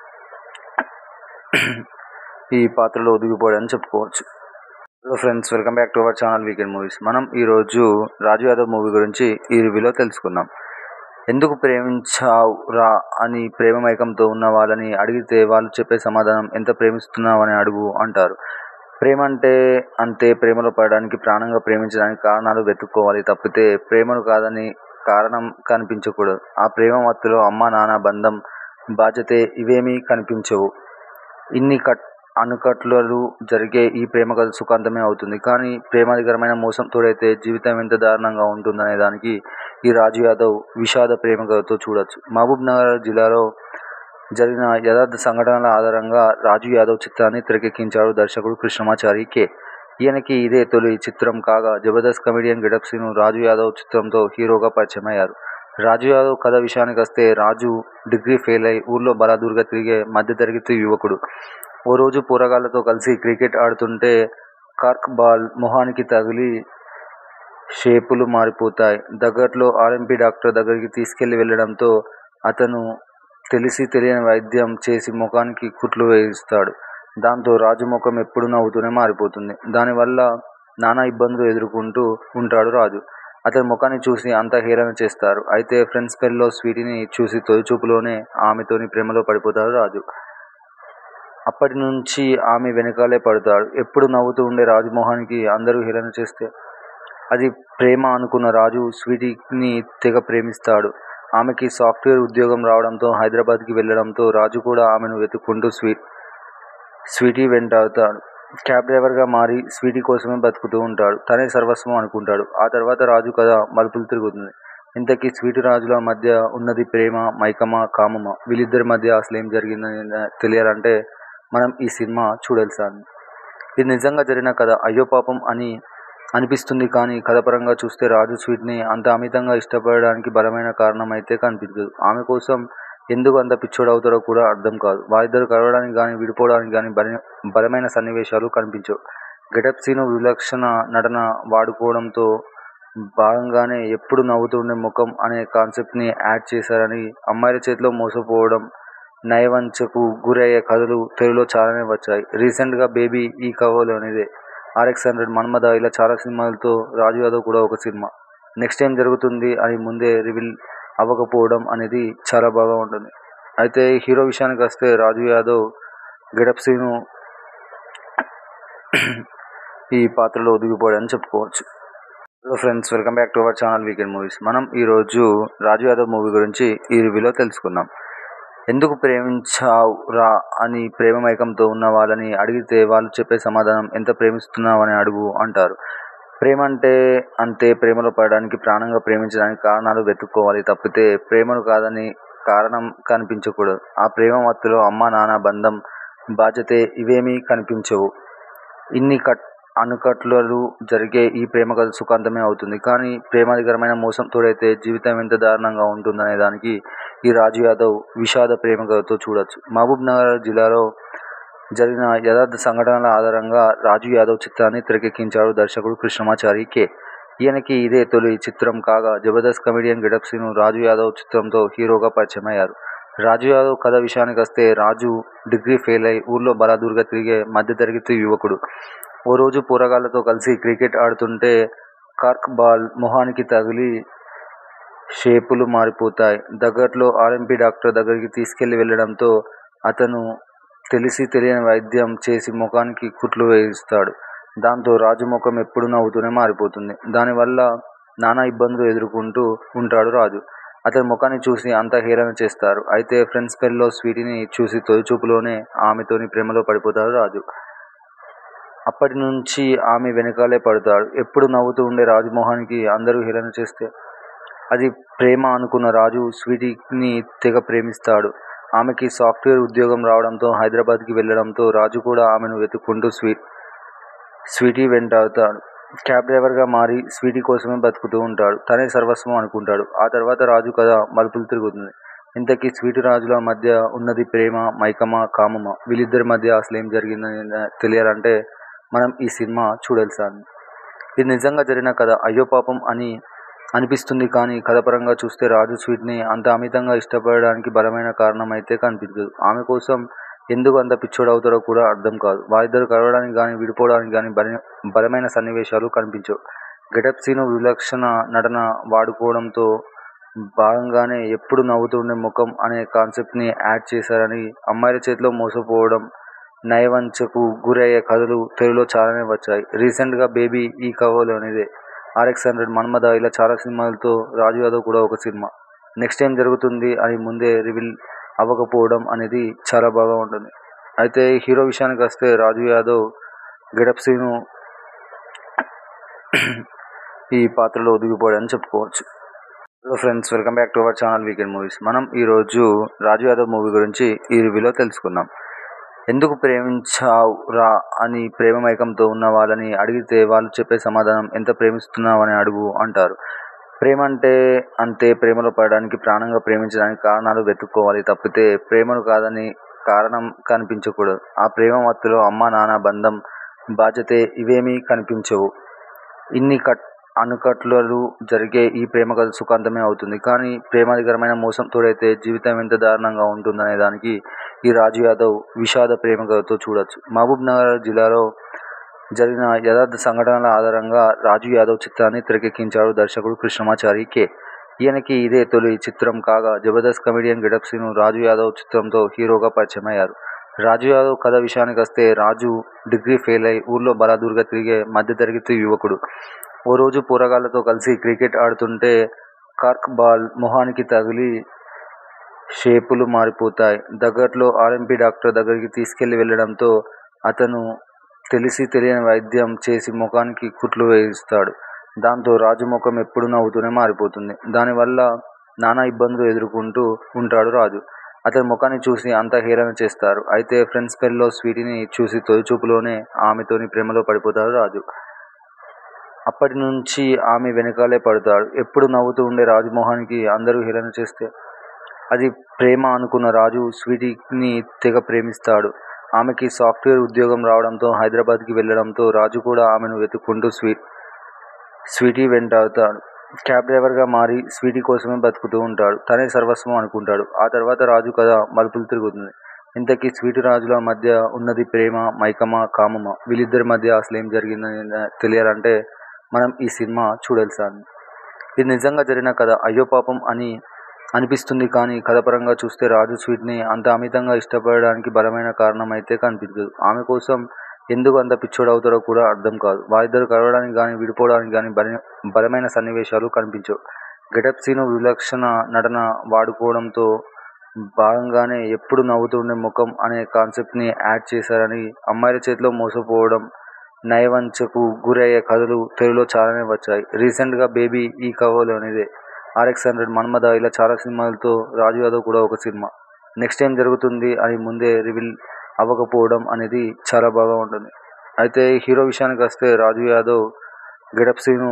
ఈ పాత్రలో ఒదిగిపోయాడని చెప్పుకోవచ్చు. Hello friends welcome back to our channel weekend movies. మనం ఈరోజు రాజు యాదవ్ మూవీ గురించి ఈ రివ్యూలో తెలుసుకుందాం. ఎందుకు ప్రేమించావ్ రా అని ప్రేమ మైకంతో ఉన్న వాళ్ళని అడిగితే వాళ్ళు చెప్పే సమాధానం ఎంత ప్రేమిస్తున్నావని అడుగు అంటారు. ప్రేమ అంటే అంతే ప్రేమలో పడడానికి ప్రాణంగా ప్రేమించడానికి కారణాలు వెతుక్కోవాలి తప్పితే ప్రేమను కాదని కారణం కనిపించకూడదు ఆ ప్రేమ మత్తులో అమ్మా నాన్న బంధం బాధ్యతే ఇవేమీ కనిపించవు ఇన్ని కట్ అనుకట్లలు జరిగే ఈ ప్రేమ కథ సుఖాంతమే అవుతుంది కానీ ప్రేమాధికరమైన మోసం తోడైతే జీవితం ఎంత దారుణంగా ఉంటుందనే దానికి ఈ రాజు యాదవ్ విషాద ప్రేమ కథతో చూడొచ్చు మహబూబ్ నగర్ జిల్లాలో జరిగిన యథార్థ సంఘటనల ఆధారంగా రాజు యాదవ్ చిత్రాన్ని తెరకెక్కించాడు దర్శకుడు కృష్ణమాచారి కె ఈయనకి ఇదే తొలి చిత్రం కాగా జబర్దస్త్ కమెడియన్ గెటప్ శ్రీను రాజు యాదవ్ చిత్రంతో హీరోగా పరిచయం అయ్యారు రాజు యాదవ్ కథ విషయానికి వస్తే రాజు డిగ్రీ ఫెయిల్ అయి ఊర్లో బలాదూరుగా తిరిగే మధ్యతరగతి యువకుడు ఓ రోజు పోరగాళ్లతో కలిసి క్రికెట్ ఆడుతుంటే కార్క్ బాల్ మొహానికి తగిలి షేపులు మారిపోతాయి దగ్గరలో ఆర్ఎంపీ డాక్టర్ దగ్గరికి తీసుకెళ్లి వెళ్ళడంతో అతను తెలిసి తెలియని వైద్యం చేసి ముఖానికి కుట్లు వేయిస్తాడు దాంతో రాజు ముఖం ఎప్పుడు నవ్వుతూనే మారిపోతుంది దానివల్ల నానా ఇబ్బందులు ఎదుర్కొంటూ ఉంటాడు రాజు అతని ముఖాన్ని చూసి అంతా హేళన చేస్తారు అయితే ఫ్రెండ్స్ పెళ్ళిలో స్వీటీని చూసి తొలి చూపులోనే ఆమెతోని ప్రేమలో పడిపోతాడు రాజు అప్పటి నుంచి ఆమె వెనకాలే పడతాడు ఎప్పుడు నవ్వుతూ ఉండే రాజమోహన్కి అందరూ హేళన చేస్తే అది ప్రేమ అనుకున్న రాజు స్వీటీని తెగ ప్రేమిస్తాడు ఆమెకి సాఫ్ట్వేర్ ఉద్యోగం రావడంతో హైదరాబాద్కి వెళ్ళడంతో రాజు కూడా ఆమెను వెతుక్కుంటూ స్వీ స్వీటీ వెంటాడుతాడు క్యాబ్ డ్రైవర్గా మారి స్వీటీ కోసమే బతుకుతూ ఉంటాడు తనే సర్వస్వం అనుకుంటాడు ఆ తర్వాత రాజు కథ మలుపులు తిరుగుతుంది ఇంతకీ స్వీటీ రాజుల మధ్య ఉన్నది ప్రేమ మైకమా కామమా వీళ్ళిద్దరి మధ్య అసలు ఏం జరిగిందని తెలియాలంటే మనం ఈ సినిమా చూడాల్సింది ఇది నిజంగా జరిగిన కథ అయ్యో పాపం అని అనిపిస్తుంది కానీ కథపరంగా చూస్తే రాజు స్వీట్ని అంత అమితంగా ఇష్టపడడానికి బలమైన కారణం అయితే కనిపించదు ఆమె కోసం ఎందుకు అంత పిచ్చోడు అవుతారో కూడా అర్థం కాదు వారిద్దరు కలవడానికి కానీ విడిపోవడానికి కానీ బల బలమైన సన్నివేశాలు కనిపించవు గెటప్ సీను విలక్షణ నటన వాడుకోవడంతో భాగంగానే ఎప్పుడు నవ్వుతుండే ముఖం అనే కాన్సెప్ట్ని యాడ్ చేశారని అమ్మాయిల చేతిలో మోసపోవడం నయవంచకు గురయ్యే కథలు తెలుగులో చాలానే వచ్చాయి రీసెంట్గా బేబీ ఈ కవలోనిదే ఆర్ఎక్స్ హండ్రెడ్ మన్మద ఇలా చాలా సినిమాలతో రాజు యాదవ్ కూడా ఒక సినిమా నెక్స్ట్ ఏం జరుగుతుంది అని ముందే రివీల్ అవ్వకపోవడం అనేది చాలా బాగా ఉంటుంది అయితే హీరో విషయానికి వస్తే రాజు యాదవ్ గెటప్ సీను ఈ పాత్రలో ఒదిగిపోయాడని చెప్పుకోవచ్చు hello friends welcome back to our channel weekend movies మనం ఈరోజు రాజు యాదవ్ మూవీ గురించి ఈ రివ్యూలో తెలుసుకుందాం ఎందుకు ప్రేమించావు రా అని ప్రేమ మైకంతో ఉన్న వాళ్ళని అడిగితే వాళ్ళు చెప్పే సమాధానం ఎంత ప్రేమిస్తున్నావు అని అడుగు అంటారు ప్రేమ అంటే అంతే ప్రేమలో పడడానికి ప్రాణంగా ప్రేమించడానికి కారణాలు వెతుక్కోవాలి తప్పితే ప్రేమను కాదని కారణం కనిపించకూడదు ఆ ప్రేమ మత్తులో అమ్మా నాన్న బంధం బాధ్యతే ఇవేమీ కనిపించవు ఇన్ని కట్ అనుకట్లలు జరిగే ఈ ప్రేమ కథ సుఖాంతమే అవుతుంది కానీ ప్రేమాధికరమైన మోసం తోడైతే జీవితం ఎంత దారుణంగా ఉంటుందనే దానికి ఈ రాజు యాదవ్ విషాద ప్రేమ కథతో చూడొచ్చు మహబూబ్ నగర్ జిల్లాలో జరిగిన యథార్థ సంఘటనల ఆధారంగా రాజు యాదవ్ చిత్రాన్ని తెరకెక్కించాడు దర్శకుడు కృష్ణమాచారి కె ఈయనకి ఇదే తొలి చిత్రం కాగా జబర్దస్త్ కమెడియన్ గెటప్ శ్రీను రాజు యాదవ్ చిత్రంతో హీరోగా పరిచయం అయ్యారు రాజు యాదవ్ కథ విషయానికి వస్తే రాజు డిగ్రీ ఫెయిల్ అయి ఊర్లో బలాదూరుగా తిరిగే మధ్యతరగతి యువకుడు ఓ రోజు పోరగాళ్లతో కలిసి క్రికెట్ ఆడుతుంటే కార్క్ బాల్ మొహానికి తగిలి షేపులు మారిపోతాయి దగ్గరలో ఆర్ఎంపీ డాక్టర్ దగ్గరికి తీసుకెళ్లి వెళ్ళడంతో అతను తెలిసి తెలియని వైద్యం చేసి ముఖానికి కుట్లు వేయిస్తాడు దాంతో రాజు ముఖం ఎప్పుడు నవ్వుతూనే మారిపోతుంది దానివల్ల నానా ఇబ్బందులు ఎదుర్కొంటూ ఉంటాడు రాజు అతని ముఖాన్ని చూసి అంతా హేళన చేస్తారు అయితే ఫ్రెండ్స్ పెళ్ళిలో స్వీటీని చూసి తొలి చూపులోనే ఆమెతోని ప్రేమలో పడిపోతాడు రాజు అప్పటి నుంచి ఆమె వెనకాలే పడతాడు ఎప్పుడు నవ్వుతూ ఉండే రాజమోహన్కి అందరూ హేళన చేస్తే అది ప్రేమ అనుకున్న రాజు స్వీటీని తెగ ప్రేమిస్తాడు ఆమెకి సాఫ్ట్వేర్ ఉద్యోగం రావడంతో హైదరాబాద్కి వెళ్ళడంతో రాజు కూడా ఆమెను వెతుక్కుంటూ స్వీ స్వీటీ వెంటాడుతాడు క్యాబ్ డ్రైవర్గా మారి స్వీటీ కోసమే బతుకుతూ ఉంటాడు తనే సర్వస్వం అనుకుంటాడు ఆ తర్వాత రాజు కథ మలుపులు తిరుగుతుంది ఇంతకీ స్వీటీ రాజుల మధ్య ఉన్నది ప్రేమ మైకమా కామమా వీళ్ళిద్దరి మధ్య అసలు ఏం జరిగిందని తెలియాలంటే మనం ఈ సినిమా చూడాల్సింది ఇది నిజంగా జరిగిన కథ అయ్యో పాపం అని అనిపిస్తుంది కానీ కథపరంగా చూస్తే రాజు స్వీట్ని అంత అమితంగా ఇష్టపడడానికి బలమైన కారణం అయితే కనిపించదు ఆమె కోసం ఎందుకు అంత పిచ్చోడు అవుతారో కూడా అర్థం కాదు వారిద్దరు కలవడానికి కానీ విడిపోవడానికి కానీ బల బలమైన సన్నివేశాలు కనిపించవు గెటప్ సీను విలక్షణ నటన వాడుకోవడంతో భాగంగానే ఎప్పుడు నవ్వుతుండే ముఖం అనే కాన్సెప్ట్ని యాడ్ చేశారని అమ్మాయిల చేతిలో మోసపోవడం నయవంచకు గురయ్యే కథలు తెలుగులో చాలానే వచ్చాయి రీసెంట్గా బేబీ ఈ కవోలోనిదే ఆర్ఎక్స్ హండ్రెడ్ మన్మథ ఇలా చాలా సినిమాలతో రాజు యాదవ్ కూడా ఒక సినిమా నెక్స్ట్ ఏం జరుగుతుంది అని ముందే రివీల్ అవ్వకపోవడం అనేది చాలా బాగా ఉంటుంది అయితే హీరో విషయానికి వస్తే రాజు యాదవ్ గెటప్ సీను ఈ పాత్రలో ఒదిగిపోయాడని చెప్పుకోవచ్చు hello friends welcome back to our channel weekend movies మనం ఈరోజు రాజు యాదవ్ మూవీ గురించి ఈ రివ్యూలో తెలుసుకుందాం ఎందుకు ప్రేమించావు రా అని ప్రేమ మైకంతో ఉన్న వాళ్ళని అడిగితే వాళ్ళు చెప్పే సమాధానం ఎంత ప్రేమిస్తున్నావు అని అడుగు అంటారు ప్రేమ అంటే అంతే ప్రేమలో పడడానికి ప్రాణంగా ప్రేమించడానికి కారణాలు వెతుక్కోవాలి తప్పితే ప్రేమను కాదని కారణం కనిపించకూడదు ఆ ప్రేమ మత్తులో అమ్మ నాన్న బంధం బాధ్యతే ఇవేమీ కనిపించవు ఇన్ని కట్ అనుకట్లలు జరిగే ఈ ప్రేమ కథ సుఖాంతమే అవుతుంది కానీ ప్రేమాధికరమైన మోసం తోడైతే జీవితం ఎంత దారుణంగా ఉంటుందనే దానికి ఈ రాజు యాదవ్ విషాద ప్రేమ కథతో చూడొచ్చు మహబూబ్ నగర్ జిల్లాలో జరిగిన యథార్థ సంఘటనల ఆధారంగా రాజు యాదవ్ చిత్రాన్ని తెరకెక్కించాడు దర్శకుడు కృష్ణమాచారి కె ఈయనకి ఇదే తొలి చిత్రం కాగా జబర్దస్త్ కమెడియన్ గెటప్ సీను రాజు యాదవ్ చిత్రంతో హీరోగా పరిచయం అయ్యారు రాజు యాదవ్ కథ విషయానికి వస్తే రాజు డిగ్రీ ఫెయిల్ అయి ఊర్లో బలాదూరుగా తిరిగే మధ్యతరగతి యువకుడు ఓ రోజు పోరగాళ్లతో కలిసి క్రికెట్ ఆడుతుంటే కార్క్ బాల్ మొహానికి తగిలి షేపులు మారిపోతాయి దగ్గరలో ఆర్ఎంపీ డాక్టర్ దగ్గరికి తీసుకెళ్లి వెళ్ళడంతో అతను తెలిసి తెలియని వైద్యం చేసి ముఖానికి కుట్లు వేయిస్తాడు దాంతో రాజు ముఖం ఎప్పుడు నవ్వుతూనే మారిపోతుంది దానివల్ల నానా ఇబ్బందులు ఎదుర్కొంటూ ఉంటాడు రాజు అతని ముఖాన్ని చూసి అంతా హేళన చేస్తారు అయితే ఫ్రెండ్స్ పెళ్ళిలో స్వీటీని చూసి తొలి చూపులోనే ఆమెతోని ప్రేమలో పడిపోతాడు రాజు అప్పటి నుంచి ఆమె వెనకాలే పడతాడు ఎప్పుడు నవ్వుతూ ఉండే రాజమోహన్కి అందరూ హేళన చేస్తే అది ప్రేమ అనుకున్న రాజు స్వీటీని తెగ ప్రేమిస్తాడు ఆమెకి సాఫ్ట్వేర్ ఉద్యోగం రావడంతో హైదరాబాద్కి వెళ్ళడంతో రాజు కూడా ఆమెను వెతుక్కుంటూ స్వీ స్వీటీ వెంటాడుతాడు క్యాబ్ డ్రైవర్గా మారి స్వీటీ కోసమే బతుకుతూ ఉంటాడు తనే సర్వస్వం అనుకుంటాడు ఆ తర్వాత రాజు కథ మలుపులు తిరుగుతుంది ఇంతకీ స్వీటీ రాజుల మధ్య ఉన్నది ప్రేమ మైకమా కామమా వీళ్ళిద్దరి మధ్య అసలు ఏం జరిగిందని తెలియాలంటే మనం ఈ సినిమా చూడాల్సింది ఇది నిజంగా జరిగిన కథ అయ్యో పాపం అని అనిపిస్తుంది కానీ కథపరంగా చూస్తే రాజు స్వీట్ని అంత అమితంగా ఇష్టపడడానికి బలమైన కారణం అయితే కనిపించదు ఆమె కోసం ఎందుకు అంత పిచ్చోడు అవుతారో కూడా అర్థం కాదు వారిద్దరు కలవడానికి కానీ విడిపోవడానికి కానీ బల బలమైన సన్నివేశాలు కనిపించవు గెటప్ సీను విలక్షణ నటన వాడుకోవడంతో భాగంగానే ఎప్పుడు నవ్వుతుండే ముఖం అనే కాన్సెప్ట్ని యాడ్ చేశారని అమ్మాయిల చేతిలో మోసపోవడం నయవంచకు గురయ్యే కథలు తెలుగులో చాలానే వచ్చాయి రీసెంట్గా బేబీ ఈ కవోలోనిదే ఆర్ఎక్స్ హండ్రెడ్ మన్మథ ఇలా చాలా సినిమాలతో రాజు యాదవ్ కూడా ఒక సినిమా నెక్స్ట్ ఏం జరుగుతుంది అని ముందే రివీల్ అవ్వకపోవడం అనేది చాలా బాగా ఉంటుంది అయితే హీరో విషయానికి వస్తే రాజు యాదవ్ గెటప్ సీను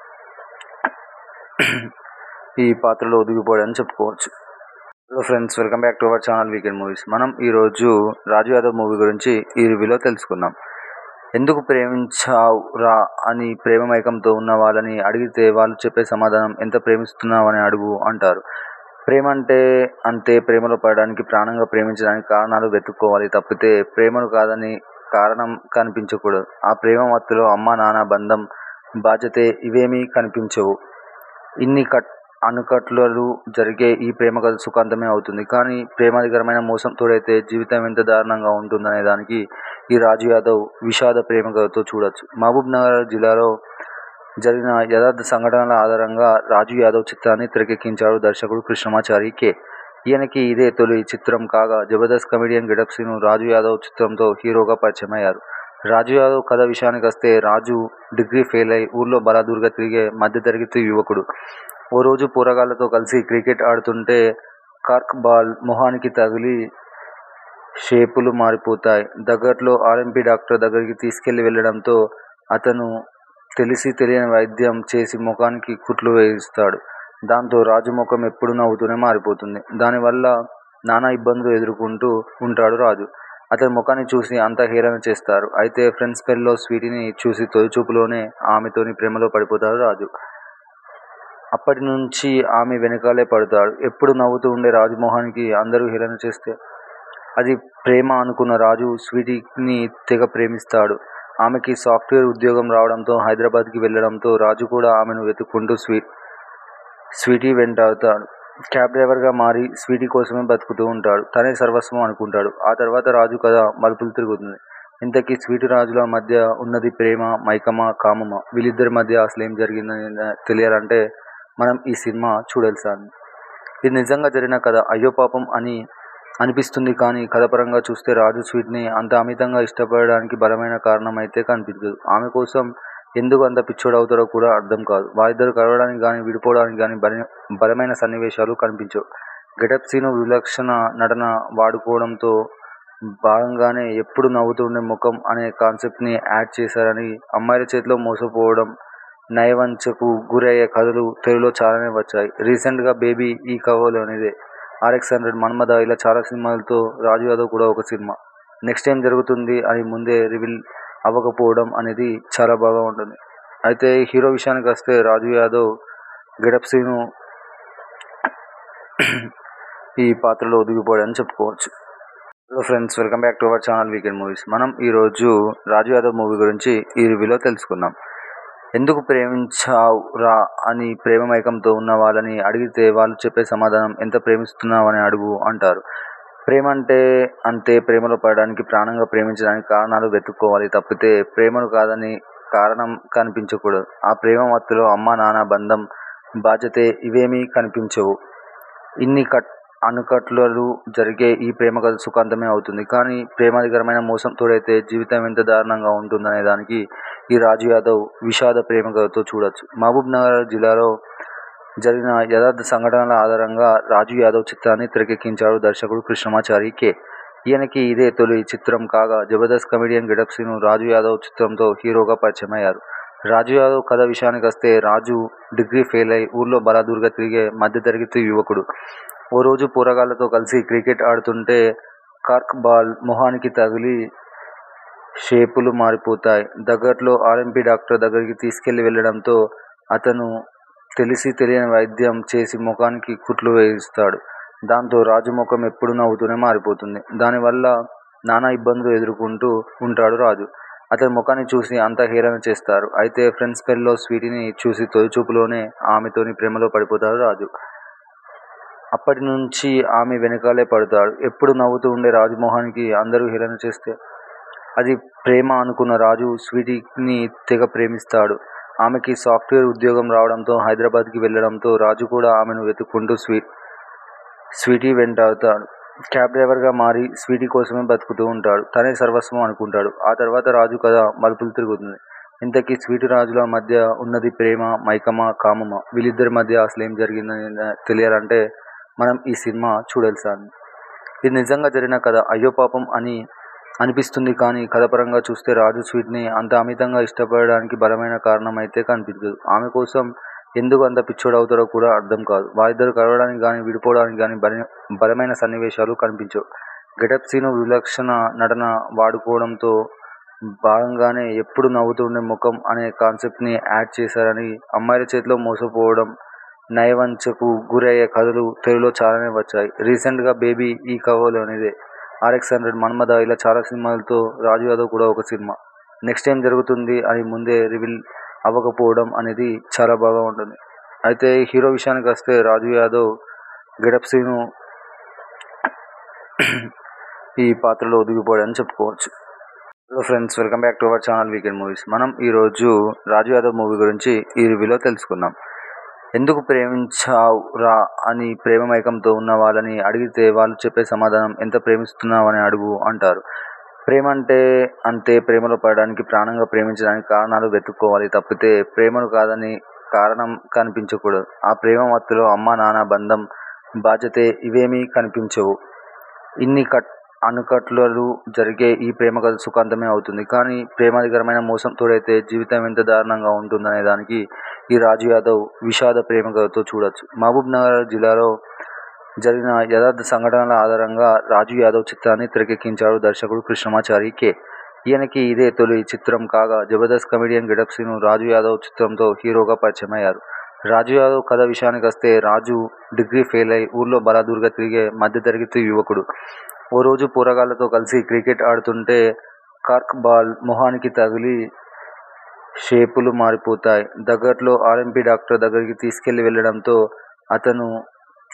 ఈ పాత్రలో ఒదిగిపోయాడని చెప్పుకోవచ్చు hello friends welcome back to our channel weekend movies మనం ఈరోజు రాజు యాదవ్ మూవీ గురించి ఈ రివ్యూలో తెలుసుకుందాం ఎందుకు ప్రేమించావు రా అని ప్రేమ మైకంతో ఉన్న వాళ్ళని అడిగితే వాళ్ళు చెప్పే సమాధానం ఎంత ప్రేమిస్తున్నావు అని అడుగు అంటారు ప్రేమ అంటే అంతే ప్రేమలో పడడానికి ప్రాణంగా ప్రేమించడానికి కారణాలు వెతుక్కోవాలి తప్పితే ప్రేమను కాదని కారణం కనిపించకూడదు ఆ ప్రేమ మత్తులో అమ్మ నాన్న బంధం బాధ్యతే ఇవేమీ కనిపించవు ఇన్ని కట్ అనుకట్లలు జరిగే ఈ ప్రేమ కథ సుఖాంతమే అవుతుంది కానీ ప్రేమాధికరమైన మోసం తోడైతే జీవితం ఎంత దారుణంగా ఉంటుందనే దానికి ఈ రాజు యాదవ్ విషాద ప్రేమ కథతో చూడొచ్చు మహబూబ్ నగర్ జిల్లాలో జరిగిన యథార్థ సంఘటనల ఆధారంగా రాజు యాదవ్ చిత్రాన్ని తెరకెక్కించాడు దర్శకుడు కృష్ణమాచారి కె ఈయనకి ఇదే తొలి చిత్రం కాగా జబర్దస్త్ కమెడియన్ గెటప్ సీను రాజు యాదవ్ చిత్రంతో హీరోగా పరిచయం అయ్యారు రాజు యాదవ్ కథ విషయానికి వస్తే రాజు డిగ్రీ ఫెయిల్ అయి ఊర్లో బలాదూరుగా తిరిగే మధ్యతరగతి యువకుడు ఓ రోజు పోరగాళ్లతో కలిసి క్రికెట్ ఆడుతుంటే కార్క్ బాల్ మొహానికి తగిలి షేపులు మారిపోతాయి దగ్గరలో ఆర్ఎంపీ డాక్టర్ దగ్గరికి తీసుకెళ్లి వెళ్ళడంతో అతను తెలిసి తెలియని వైద్యం చేసి ముఖానికి కుట్లు వేయిస్తాడు దాంతో రాజు ముఖం ఎప్పుడు నవ్వుతూనే మారిపోతుంది దానివల్ల నానా ఇబ్బందులు ఎదుర్కొంటూ ఉంటాడు రాజు అతని ముఖాన్ని చూసి అంతా హేళన చేస్తారు అయితే ఫ్రెండ్స్ పెళ్ళిలో స్వీటీని చూసి తొలి చూపులోనే ఆమెతోని ప్రేమలో పడిపోతాడు రాజు అప్పటి నుంచి ఆమె వెనకాలే పడతాడు ఎప్పుడు నవ్వుతూ ఉండే రాజమోహన్కి అందరూ హేళన చేస్తే అది ప్రేమ అనుకున్న రాజు స్వీటీని తెగ ప్రేమిస్తాడు ఆమెకి సాఫ్ట్వేర్ ఉద్యోగం రావడంతో హైదరాబాద్కి వెళ్ళడంతో రాజు కూడా ఆమెను వెతుక్కుంటూ స్వీ స్వీటీ వెంటాడుతాడు క్యాబ్ డ్రైవర్గా మారి స్వీటీ కోసమే బతుకుతూ ఉంటాడు తనే సర్వస్వం అనుకుంటాడు ఆ తర్వాత రాజు కథ మలుపులు తిరుగుతుంది ఇంతకీ స్వీటీ రాజుల మధ్య ఉన్నది ప్రేమ మైకమా కామమా వీళ్ళిద్దరి మధ్య అసలు ఏం జరిగిందని తెలియాలంటే మనం ఈ సినిమా చూడాల్సింది ఇది నిజంగా జరిగిన కథ అయ్యో పాపం అని అనిపిస్తుంది కానీ కథపరంగా చూస్తే రాజు స్వీట్ని అంత అమితంగా ఇష్టపడడానికి బలమైన కారణం అయితే కనిపించదు ఆమె కోసం ఎందుకు అంత పిచ్చోడు అవుతారో కూడా అర్థం కాదు వారిద్దరు కలవడానికి కానీ విడిపోవడానికి కానీ బల బలమైన సన్నివేశాలు కనిపించవు గెటప్ సీను విలక్షణ నటన వాడుకోవడంతో భాగంగానే ఎప్పుడు నవ్వుతుండే ముఖం అనే కాన్సెప్ట్ని యాడ్ చేశారని అమ్మాయిల చేతిలో మోసపోవడం నయవంచకు గురయ్యే కథలు తెలుగులో చాలానే వచ్చాయి రీసెంట్గా బేబీ ఈ కవలోనిదే ఆర్ఎక్స్ హండ్రెడ్ మన్మద ఇలా చాలా సినిమాలతో రాజు యాదవ్ కూడా ఒక సినిమా నెక్స్ట్ ఏం జరుగుతుంది అని ముందే రివీల్ అవ్వకపోవడం అనేది చాలా బాగా ఉంటుంది అయితే హీరో విషయానికి వస్తే రాజు యాదవ్ గెటప్ సీను ఈ పాత్రలో ఒదిగిపోయాడని చెప్పుకోవచ్చు hello friends welcome back to our channel weekend movies మనం ఈరోజు రాజు యాదవ్ మూవీ గురించి ఈ రివ్యూలో తెలుసుకుందాం ఎందుకు ప్రేమించావు రా అని ప్రేమ మైకంతో ఉన్న వాళ్ళని అడిగితే వాళ్ళు చెప్పే సమాధానం ఎంత ప్రేమిస్తున్నావు అని అడుగు అంటారు ప్రేమ అంటే అంతే ప్రేమలో పడడానికి ప్రాణంగా ప్రేమించడానికి కారణాలు వెతుక్కోవాలి తప్పితే ప్రేమను కాదని కారణం కనిపించకూడదు ఆ ప్రేమ మత్తులో అమ్మ నాన్న బంధం బాధ్యతే ఇవేమీ కనిపించవు ఇన్ని కట్ అనుకట్లలు జరిగే ఈ ప్రేమ కథ సుఖాంతమే అవుతుంది కానీ ప్రేమాధికరమైన మోసం తోడైతే జీవితం ఎంత దారుణంగా ఉంటుందనే దానికి ఈ రాజు యాదవ్ విషాద ప్రేమ కథతో చూడొచ్చు మహబూబ్ నగర్ జిల్లాలో జరిగిన యథార్థ సంఘటనల ఆధారంగా రాజు యాదవ్ చిత్రాన్ని తెరకెక్కించాడు దర్శకుడు కృష్ణమాచారి కె ఈయనకి ఇదే తొలి చిత్రం కాగా జబర్దస్త్ కమెడియన్ గెటప్ సీను రాజు యాదవ్ చిత్రంతో హీరోగా పరిచయం అయ్యారు రాజు యాదవ్ కథ విషయానికి వస్తే రాజు డిగ్రీ ఫెయిల్ అయి ఊర్లో బలాదూరుగా తిరిగే మధ్యతరగతి యువకుడు ఓ రోజు పోరగాళ్లతో కలిసి క్రికెట్ ఆడుతుంటే కార్క్ బాల్ మొహానికి తగిలి షేపులు మారిపోతాయి దగ్గరలో ఆర్ఎంపీ డాక్టర్ దగ్గరికి తీసుకెళ్లి వెళ్ళడంతో అతను తెలిసి తెలియని వైద్యం చేసి ముఖానికి కుట్లు వేయిస్తాడు దాంతో రాజు ముఖం ఎప్పుడు నవ్వుతూనే మారిపోతుంది దానివల్ల నానా ఇబ్బందులు ఎదుర్కొంటూ ఉంటాడు రాజు అతని ముఖాన్ని చూసి అంతా హేళన చేస్తారు అయితే ఫ్రెండ్స్ పెళ్ళిలో స్వీటీని చూసి తొలి చూపులోనే ఆమెతోని ప్రేమలో పడిపోతాడు రాజు అప్పటి నుంచి ఆమె వెనకాలే పడతాడు ఎప్పుడు నవ్వుతూ ఉండే రాజమోహన్కి అందరూ హేళన చేస్తే అది ప్రేమ అనుకున్న రాజు స్వీటీని తెగ ప్రేమిస్తాడు ఆమెకి సాఫ్ట్వేర్ ఉద్యోగం రావడంతో హైదరాబాద్కి వెళ్ళడంతో రాజు కూడా ఆమెను వెతుక్కుంటూ స్వీ స్వీటీ వెంటాడుతాడు క్యాబ్ డ్రైవర్గా మారి స్వీటీ కోసమే బతుకుతూ ఉంటాడు తనే సర్వస్వం అనుకుంటాడు ఆ తర్వాత రాజు కథ మలుపులు తిరుగుతుంది ఇంతకీ స్వీటీ రాజుల మధ్య ఉన్నది ప్రేమ మైకమా కామమా వీళ్ళిద్దరి మధ్య అసలు ఏం జరిగిందని తెలియాలంటే మనం ఈ సినిమా చూడాల్సింది ఇది నిజంగా జరిగిన కథ అయ్యో పాపం అని అనిపిస్తుంది కానీ కథపరంగా చూస్తే రాజు స్వీట్ని అంత అమితంగా ఇష్టపడడానికి బలమైన కారణం అయితే కనిపించదు ఆమె కోసం ఎందుకు అంత పిచ్చోడు అవుతారో కూడా అర్థం కాదు వారిద్దరు కలవడానికి కానీ విడిపోవడానికి కానీ బల బలమైన సన్నివేశాలు కనిపించవు గెటప్ సీను విలక్షణ నటన వాడుకోవడంతో భాగంగానే ఎప్పుడు నవ్వుతుండే ముఖం అనే కాన్సెప్ట్ని యాడ్ చేశారని అమ్మాయిల చేతిలో మోసపోవడం నయవంచకు గురయ్యే కథలు తెలుగులో చాలానే వచ్చాయి రీసెంట్గా బేబీ ఈ కవలోనిదే ఆర్ఎక్స్ హండ్రెడ్ మన్మద ఇలా చాలా సినిమాలతో రాజు యాదవ్ కూడా ఒక సినిమా నెక్స్ట్ ఏం జరుగుతుంది అని ముందే రివీల్ అవ్వకపోవడం అనేది చాలా బాగా ఉంటుంది అయితే హీరో విషయానికి వస్తే రాజు యాదవ్ గెటప్ సీను ఈ పాత్రలో ఒదిగిపోయాడని చెప్పుకోవచ్చు hello friends welcome back to our channel weekend movies మనం ఈరోజు రాజు యాదవ్ మూవీ గురించి ఈ రివ్యూలో తెలుసుకుందాం ఎందుకు ప్రేమించావు రా అని ప్రేమ మైకంతో ఉన్న వాళ్ళని అడిగితే వాళ్ళు చెప్పే సమాధానం ఎంత ప్రేమిస్తున్నావు అని అడుగు అంటారు ప్రేమ అంటే అంతే ప్రేమలో పడడానికి ప్రాణంగా ప్రేమించడానికి కారణాలు వెతుక్కోవాలి తప్పితే ప్రేమను కాదని కారణం కనిపించకూడదు ఆ ప్రేమ మత్తులో అమ్మ నాన్న బంధం బాధ్యతే ఇవేమీ కనిపించవు ఇన్ని కట్ అనుకట్లలు జరిగే ఈ ప్రేమ కథ సుఖాంతమే అవుతుంది కానీ ప్రేమాధికరమైన మోసం తోడైతే జీవితం ఎంత దారుణంగా ఉంటుందనే దానికి ఈ రాజు యాదవ్ విషాద ప్రేమ కథతో చూడొచ్చు మహబూబ్ నగర్ జిల్లాలో జరిగిన యథార్థ సంఘటనల ఆధారంగా రాజు యాదవ్ చిత్రాన్ని తెరకెక్కించాడు దర్శకుడు కృష్ణమాచారి కె ఈయనకి ఇదే తొలి చిత్రం కాగా జబర్దస్త్ కమెడియన్ గెటప్ సీను రాజు యాదవ్ చిత్రంతో హీరోగా పరిచయం అయ్యారు రాజు యాదవ్ కథ విషయానికి వస్తే రాజు డిగ్రీ ఫెయిల్ అయి ఊర్లో బలాదూరుగా తిరిగే మధ్యతరగతి యువకుడు ఓ రోజు పోరగాళ్లతో కలిసి క్రికెట్ ఆడుతుంటే కార్క్ బాల్ మొహానికి తగిలి షేపులు మారిపోతాయి దగ్గరలో ఆర్ఎంపీ డాక్టర్ దగ్గరికి తీసుకెళ్లి వెళ్ళడంతో అతను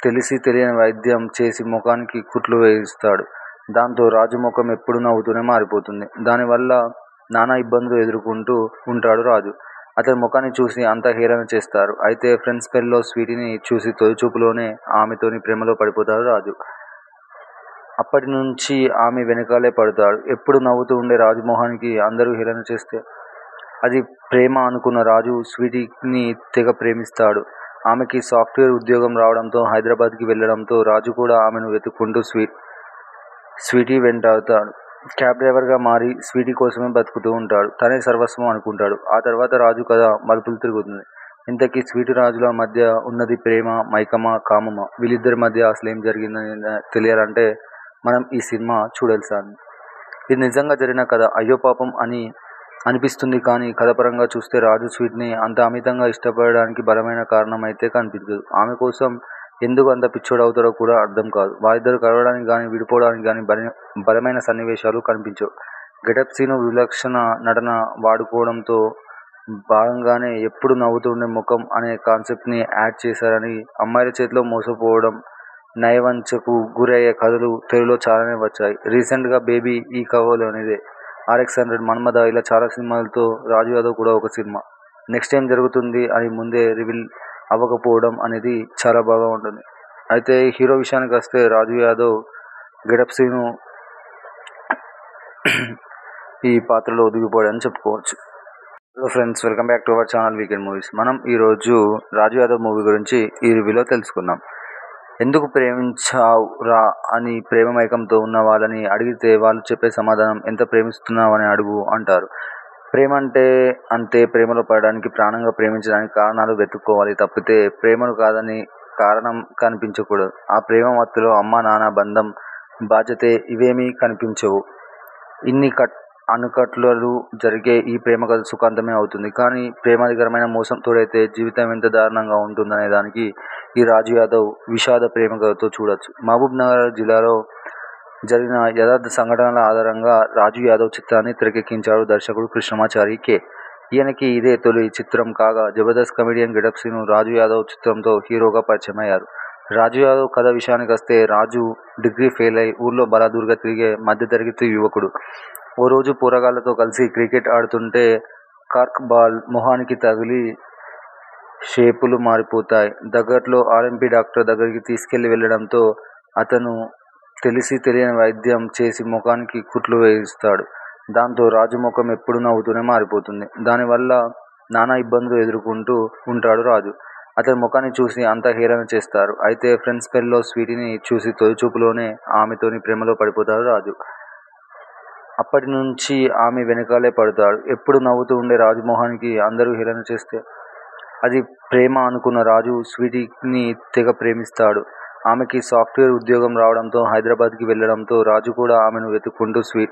తెలిసి తెలియని వైద్యం చేసి ముఖానికి కుట్లు వేయిస్తాడు దాంతో రాజు ముఖం ఎప్పుడూ నవ్వుతూనే మారిపోతుంది దానివల్ల నానా ఇబ్బందులు ఎదుర్కొంటూ ఉంటాడు రాజు అతని ముఖాన్ని చూసి అంతా హేళన చేస్తారు అయితే ఫ్రెండ్స్ పెళ్ళిలో స్వీటీని చూసి తొలి చూపులోనే ఆమెతోని ప్రేమలో పడిపోతాడు రాజు అప్పటి నుంచి ఆమె వెనకాలే పడతాడు ఎప్పుడు నవ్వుతూ ఉండే రాజమోహన్కి అందరూ హేళన చేస్తే అది ప్రేమ అనుకున్న రాజు స్వీటీని తెగ ప్రేమిస్తాడు ఆమెకి సాఫ్ట్వేర్ ఉద్యోగం రావడంతో హైదరాబాద్కి వెళ్ళడంతో రాజు కూడా ఆమెను వెతుక్కుంటూ స్వీ స్వీటీ వెంటాడుతాడు క్యాబ్ డ్రైవర్గా మారి స్వీటీ కోసమే బతుకుతూ ఉంటాడు తనే సర్వస్వం అనుకుంటాడు ఆ తర్వాత రాజు కథ మలుపులు తిరుగుతుంది ఇంతకీ స్వీటీ రాజుల మధ్య ఉన్నది ప్రేమ మైకమా కామమా వీళ్ళిద్దరి మధ్య అసలు ఏం జరిగిందని తెలియాలంటే మనం ఈ సినిమా చూడాల్సింది ఇది నిజంగా జరిగిన కథ అయ్యో పాపం అని అనిపిస్తుంది కానీ కథపరంగా చూస్తే రాజు స్వీట్ని అంత అమితంగా ఇష్టపడడానికి బలమైన కారణం అయితే కనిపించదు ఆమె కోసం ఎందుకు అంత పిచ్చోడు అవుతారో కూడా అర్థం కాదు వారిద్దరు కలవడానికి కానీ విడిపోవడానికి కానీ బల బలమైన సన్నివేశాలు కనిపించవు గెటప్ సీను విలక్షణ నటన వాడుకోవడంతో భాగంగానే ఎప్పుడు నవ్వుతుండే ముఖం అనే కాన్సెప్ట్ని యాడ్ చేశారని అమ్మాయిల చేతిలో మోసపోవడం నయవంచకు గురయ్యే కథలు తెలుగులో చాలానే వచ్చాయి రీసెంట్గా బేబీ ఈ కవలోనిదే ఆర్ఎక్స్ హండ్రెడ్ మన్మద ఇలా చాలా సినిమాలతో రాజు యాదవ్ కూడా ఒక సినిమా నెక్స్ట్ ఏం జరుగుతుంది అని ముందే రివీల్ అవ్వకపోవడం అనేది చాలా బాగా ఉంటుంది అయితే హీరో విషయానికి వస్తే రాజు యాదవ్ గెటప్ సీను ఈ పాత్రలో ఒదిగిపోయాడని చెప్పుకోవచ్చు hello friends welcome back to our channel weekend movies మనం ఈరోజు రాజు యాదవ్ మూవీ గురించి ఈ రివ్యూలో తెలుసుకుందాం ఎందుకు ప్రేమించావు రా అని ప్రేమ మైకంతో ఉన్న వాళ్ళని అడిగితే వాళ్ళు చెప్పే సమాధానం ఎంత ప్రేమిస్తున్నావు అని అడుగు అంటారు ప్రేమ అంటే అంతే ప్రేమలో పడడానికి ప్రాణంగా ప్రేమించడానికి కారణాలు వెతుక్కోవాలి తప్పితే ప్రేమను కాదని కారణం కనిపించకూడదు ఆ ప్రేమ మత్తులో అమ్మ నాన్న బంధం బాధ్యతే ఇవేమీ కనిపించవు ఇన్ని కట్ అనుకట్లు జరిగే ఈ ప్రేమ కథ సుఖాంతమే అవుతుంది కానీ ప్రేమాధికరమైన మోసం తోడైతే జీవితం ఎంత దారుణంగా ఉంటుందనే దానికి ఈ రాజు యాదవ్ విషాద ప్రేమ కథతో చూడొచ్చు మహబూబ్ నగర్ జిల్లాలో జరిగిన యథార్థ సంఘటనల ఆధారంగా రాజు యాదవ్ చిత్రాన్ని తెరకెక్కించాడు దర్శకుడు కృష్ణమాచారి కె ఈయనకి ఇదే తొలి చిత్రం కాగా జబర్దస్త్ కమెడియన్ గెటప్ సీను రాజు యాదవ్ చిత్రంతో హీరోగా పరిచయం అయ్యారు రాజు యాదవ్ కథ విషయానికి వస్తే రాజు డిగ్రీ ఫెయిల్ అయి ఊర్లో బలాదూరుగా తిరిగే మధ్యతరగతి యువకుడు ఓ రోజు పోరగాళ్లతో కలిసి క్రికెట్ ఆడుతుంటే కార్క్ బాల్ మొహానికి తగిలి షేపులు మారిపోతాయి దగ్గరలో ఆర్ఎంపీ డాక్టర్ దగ్గరికి తీసుకెళ్లి వెళ్ళడంతో అతను తెలిసి తెలియని వైద్యం చేసి ముఖానికి కుట్లు వేయిస్తాడు దాంతో రాజు ముఖం ఎప్పుడు నవ్వుతూనే మారిపోతుంది దానివల్ల నానా ఇబ్బందులు ఎదుర్కొంటూ ఉంటాడు రాజు అతని ముఖాన్ని చూసి అంతా హేళన చేస్తారు అయితే ఫ్రెండ్స్ పెళ్ళిలో స్వీటీని చూసి తొలి చూపులోనే ఆమెతోని ప్రేమలో పడిపోతాడు రాజు అప్పటి నుంచి ఆమె వెనకాలే పడతాడు ఎప్పుడు నవ్వుతూ ఉండే రాజమోహన్కి అందరూ హేళన చేస్తే అది ప్రేమ అనుకున్న రాజు స్వీటీని తెగ ప్రేమిస్తాడు ఆమెకి సాఫ్ట్వేర్ ఉద్యోగం రావడంతో హైదరాబాద్కి వెళ్ళడంతో రాజు కూడా ఆమెను వెతుక్కుంటూ స్వీ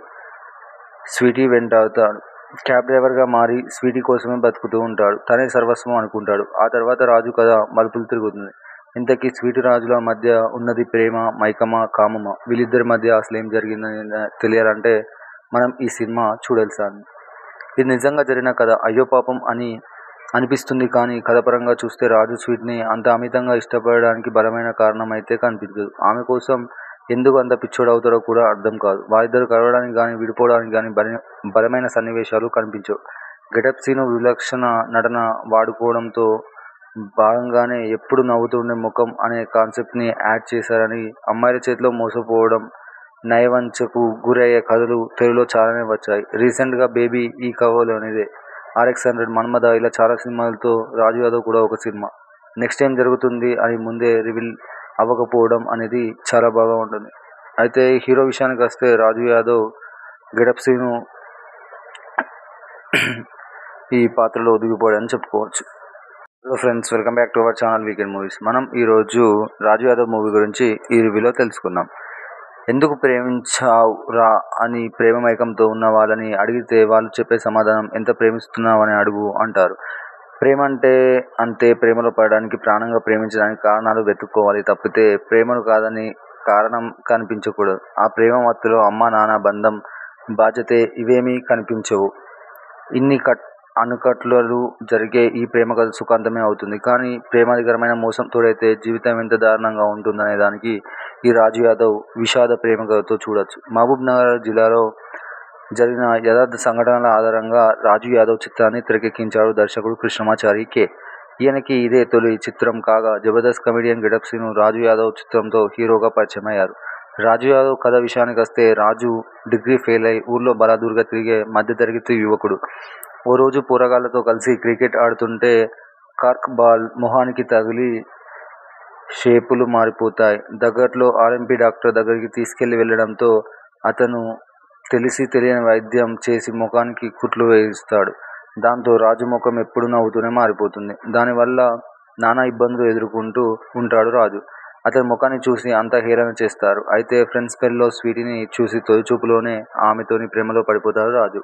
స్వీటీ వెంటాడుతాడు క్యాబ్ డ్రైవర్గా మారి స్వీటీ కోసమే బతుకుతూ ఉంటాడు తనే సర్వస్వం అనుకుంటాడు ఆ తర్వాత రాజు కథ మలుపులు తిరుగుతుంది ఇంతకీ స్వీటీ రాజుల మధ్య ఉన్నది ప్రేమ మైకమా కామమా వీళ్ళిద్దరి మధ్య అసలు ఏం జరిగిందని తెలియాలంటే మనం ఈ సినిమా చూడాల్సింది ఇది నిజంగా జరిగిన కథ అయ్యో పాపం అని అనిపిస్తుంది కానీ కథపరంగా చూస్తే రాజు స్వీట్ని అంత అమితంగా ఇష్టపడడానికి బలమైన కారణం అయితే కనిపించదు ఆమె కోసం ఎందుకు అంత పిచ్చోడు అవుతారో కూడా అర్థం కాదు వారిద్దరు కలవడానికి కానీ విడిపోవడానికి కానీ బల బలమైన సన్నివేశాలు కనిపించవు గెటప్ సీను విలక్షణ నటన వాడుకోవడంతో భాగంగానే ఎప్పుడు నవ్వుతుండే ముఖం అనే కాన్సెప్ట్ని యాడ్ చేశారని అమ్మాయిల చేతిలో మోసపోవడం నయవంచకు గురయ్యే కథలు తెలుగులో చాలానే వచ్చాయి రీసెంట్గా బేబీ ఈ కవలోనిదే ఆర్ఎక్స్ హండ్రెడ్ మన్మద ఇలా చాలా సినిమాలతో రాజు యాదవ్ కూడా ఒక సినిమా నెక్స్ట్ ఏం జరుగుతుంది అని ముందే రివీల్ అవ్వకపోవడం అనేది చాలా బాగా ఉంటుంది అయితే హీరో విషయానికి వస్తే రాజు యాదవ్ గెటప్ సీను ఈ పాత్రలో ఒదిగిపోయాడని చెప్పుకోవచ్చు hello friends welcome back to our channel weekend movies మనం ఈరోజు రాజు యాదవ్ మూవీ గురించి ఈ రివ్యూలో తెలుసుకుందాం ఎందుకు ప్రేమించావు రా అని ప్రేమ మైకంతో ఉన్న వాళ్ళని అడిగితే వాళ్ళు చెప్పే సమాధానం ఎంత ప్రేమిస్తున్నావు అని అడుగు అంటారు ప్రేమ అంటే అంతే ప్రేమలో పడడానికి ప్రాణంగా ప్రేమించడానికి కారణాలు వెతుక్కోవాలి తప్పితే ప్రేమను కాదని కారణం కనిపించకూడదు ఆ ప్రేమ మత్తులో అమ్మ నాన్న బంధం బాధ్యతే ఇవేమీ కనిపించవు ఇన్ని కట్ ఆనకట్టలు జరిగే ఈ ప్రేమ కథ సుఖాంతమే అవుతుంది. కానీ ప్రేమాధికమైన మోసం తోడైతే జీవితం ఎంత దారుణంగా ఉంటుందనే దానికి ఈ రాజు యాదవ్ విషాద ప్రేమ కథతో చూడొచ్చు. మహబూబ్ నగర్ జిల్లాలో జరిగిన యథార్థ సంఘటనల ఆధారంగా రాజు యాదవ్ చిత్రాన్ని తెరకెక్కించాడు దర్శకుడు కృష్ణమాచారి కె. ఈయనకి ఇదే తొలి చిత్రం కాగా జబర్దస్త్ కమెడియన్ గెటప్ శ్రీను రాజు యాదవ్ చిత్రంతో హీరోగా పరిచయమయ్యారు. రాజు యాదవ్ కథ విషయానికొస్తే రాజు డిగ్రీ ఫెయిలై ఊళ్లో బలాదూర్గా తిరిగే మధ్యతరగతి యువకుడు. ఓ రోజు పోరగాళ్లతో కలిసి క్రికెట్ ఆడుతుంటే కార్క్ బాల్ మొహానికి తగిలి షేపులు మారిపోతాయి. దగ్గరలో ఆర్ఎంపీ డాక్టర్ దగ్గరికి తీసుకెళ్లి వెళ్లడంతో అతను తెలిసీ తెలియని వైద్యం చేసి ముఖానికి కుట్లు వేయిస్తాడు. దాంతో రాజు ముఖం ఎప్పుడూ నవ్వుతూనే మారిపోతుంది. దానివల్ల నానా ఇబ్బందులు ఎదుర్కొంటూ ఉంటాడు రాజు. అతని ముఖాన్ని చూసి అంతా హేళన చేస్తారు. అయితే ఫ్రెండ్స్ పెళ్లిలో స్వీటీని చూసి తొలి చూపులోనే ఆమెతోనే ప్రేమలో పడిపోతాడు రాజు.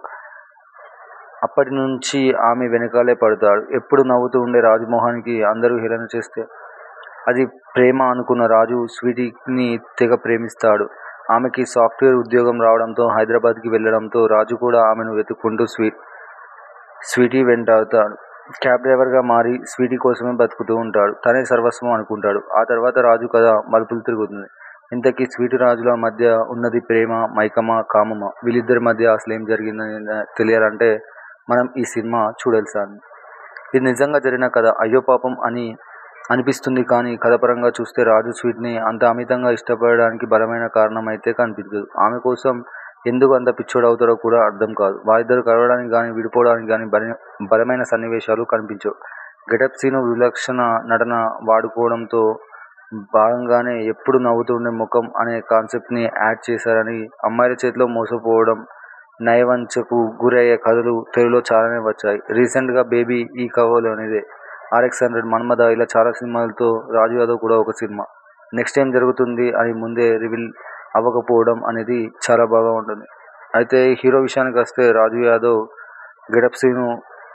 అప్పటి నుంచీ ఆమె వెనకాలే పడతాడు. ఎప్పుడూ నవ్వుతూ ఉండే రాజు మొహానికి అందరూ హేళన చేస్తే అది ప్రేమ అనుకున్న రాజు స్వీటీని తెగ ప్రేమిస్తాడు. ఆమెకి సాఫ్ట్వేర్ ఉద్యోగం రావడంతో హైదరాబాద్కి వెళ్లడంతో రాజు కూడా ఆమెను వెతుక్కుంటూ స్వీటీ వెంటాడతాడు. క్యాబ్ డ్రైవర్గా మారి స్వీటీ కోసమే బతుకుతూ ఉంటాడు. తనే సర్వస్వం అనుకుంటాడు. ఆ తర్వాత రాజు కథ మలుపులు తిరుగుతుంది. ఇంతకీ స్వీటీ రాజుల మధ్య ఉన్నది ప్రేమా, మైకమా, కామమా? వీళ్లిద్దరి మధ్య అసలేం జరిగిందని తెలియాలంటే మనం ఈ సినిమా చూడాల్సిందే. ఇది నిజంగా జరిగిన కథ అయ్యో పాపం అని అనిపిస్తుంది కానీ కథాపరంగా చూస్తే రాజు స్వీటీని అంత అమితంగా ఇష్టపడడానికి బలమైన కారణం అయితే కనిపించదు. ఆమె కోసం ఎందుకు అంత పిచ్చోడవుతాడో కూడా అర్థం కాదు. వారిద్దరూ కలవడానికి గానీ, విడిపోవడానికి గానీ బలమైన సన్నివేశాలు కనిపించవు. గెటప్ శ్రీను విలక్షణ నటన వాడుకోవడంతో భాగంగానే ఎప్పుడూ నవ్వుతూ ఉండే ముఖం అనే కాన్సెప్ట్ని యాడ్ చేశారని, అమ్మాయిల చేతిలో మోసపోవడం, నయవంచనకు గురయ్యే కథలు తెలుగులో చాలానే వచ్చాయి. రీసెంట్గా బేబీ ఈ కవోలనిదే, ఆర్ఎక్స్ హండ్రెడ్, మన్మథ ఇలా చాలా సినిమాలతో రాజు యాదవ్ కూడా ఒక సినిమా. నెక్స్ట్ ఏం జరుగుతుంది అని ముందే రివీల్ అవ్వకపోవడం అనేది చాలా బాగా ఉంటుంది. అయితే హీరో విషయానికొస్తే రాజు యాదవ్ గెటప్ శ్రీను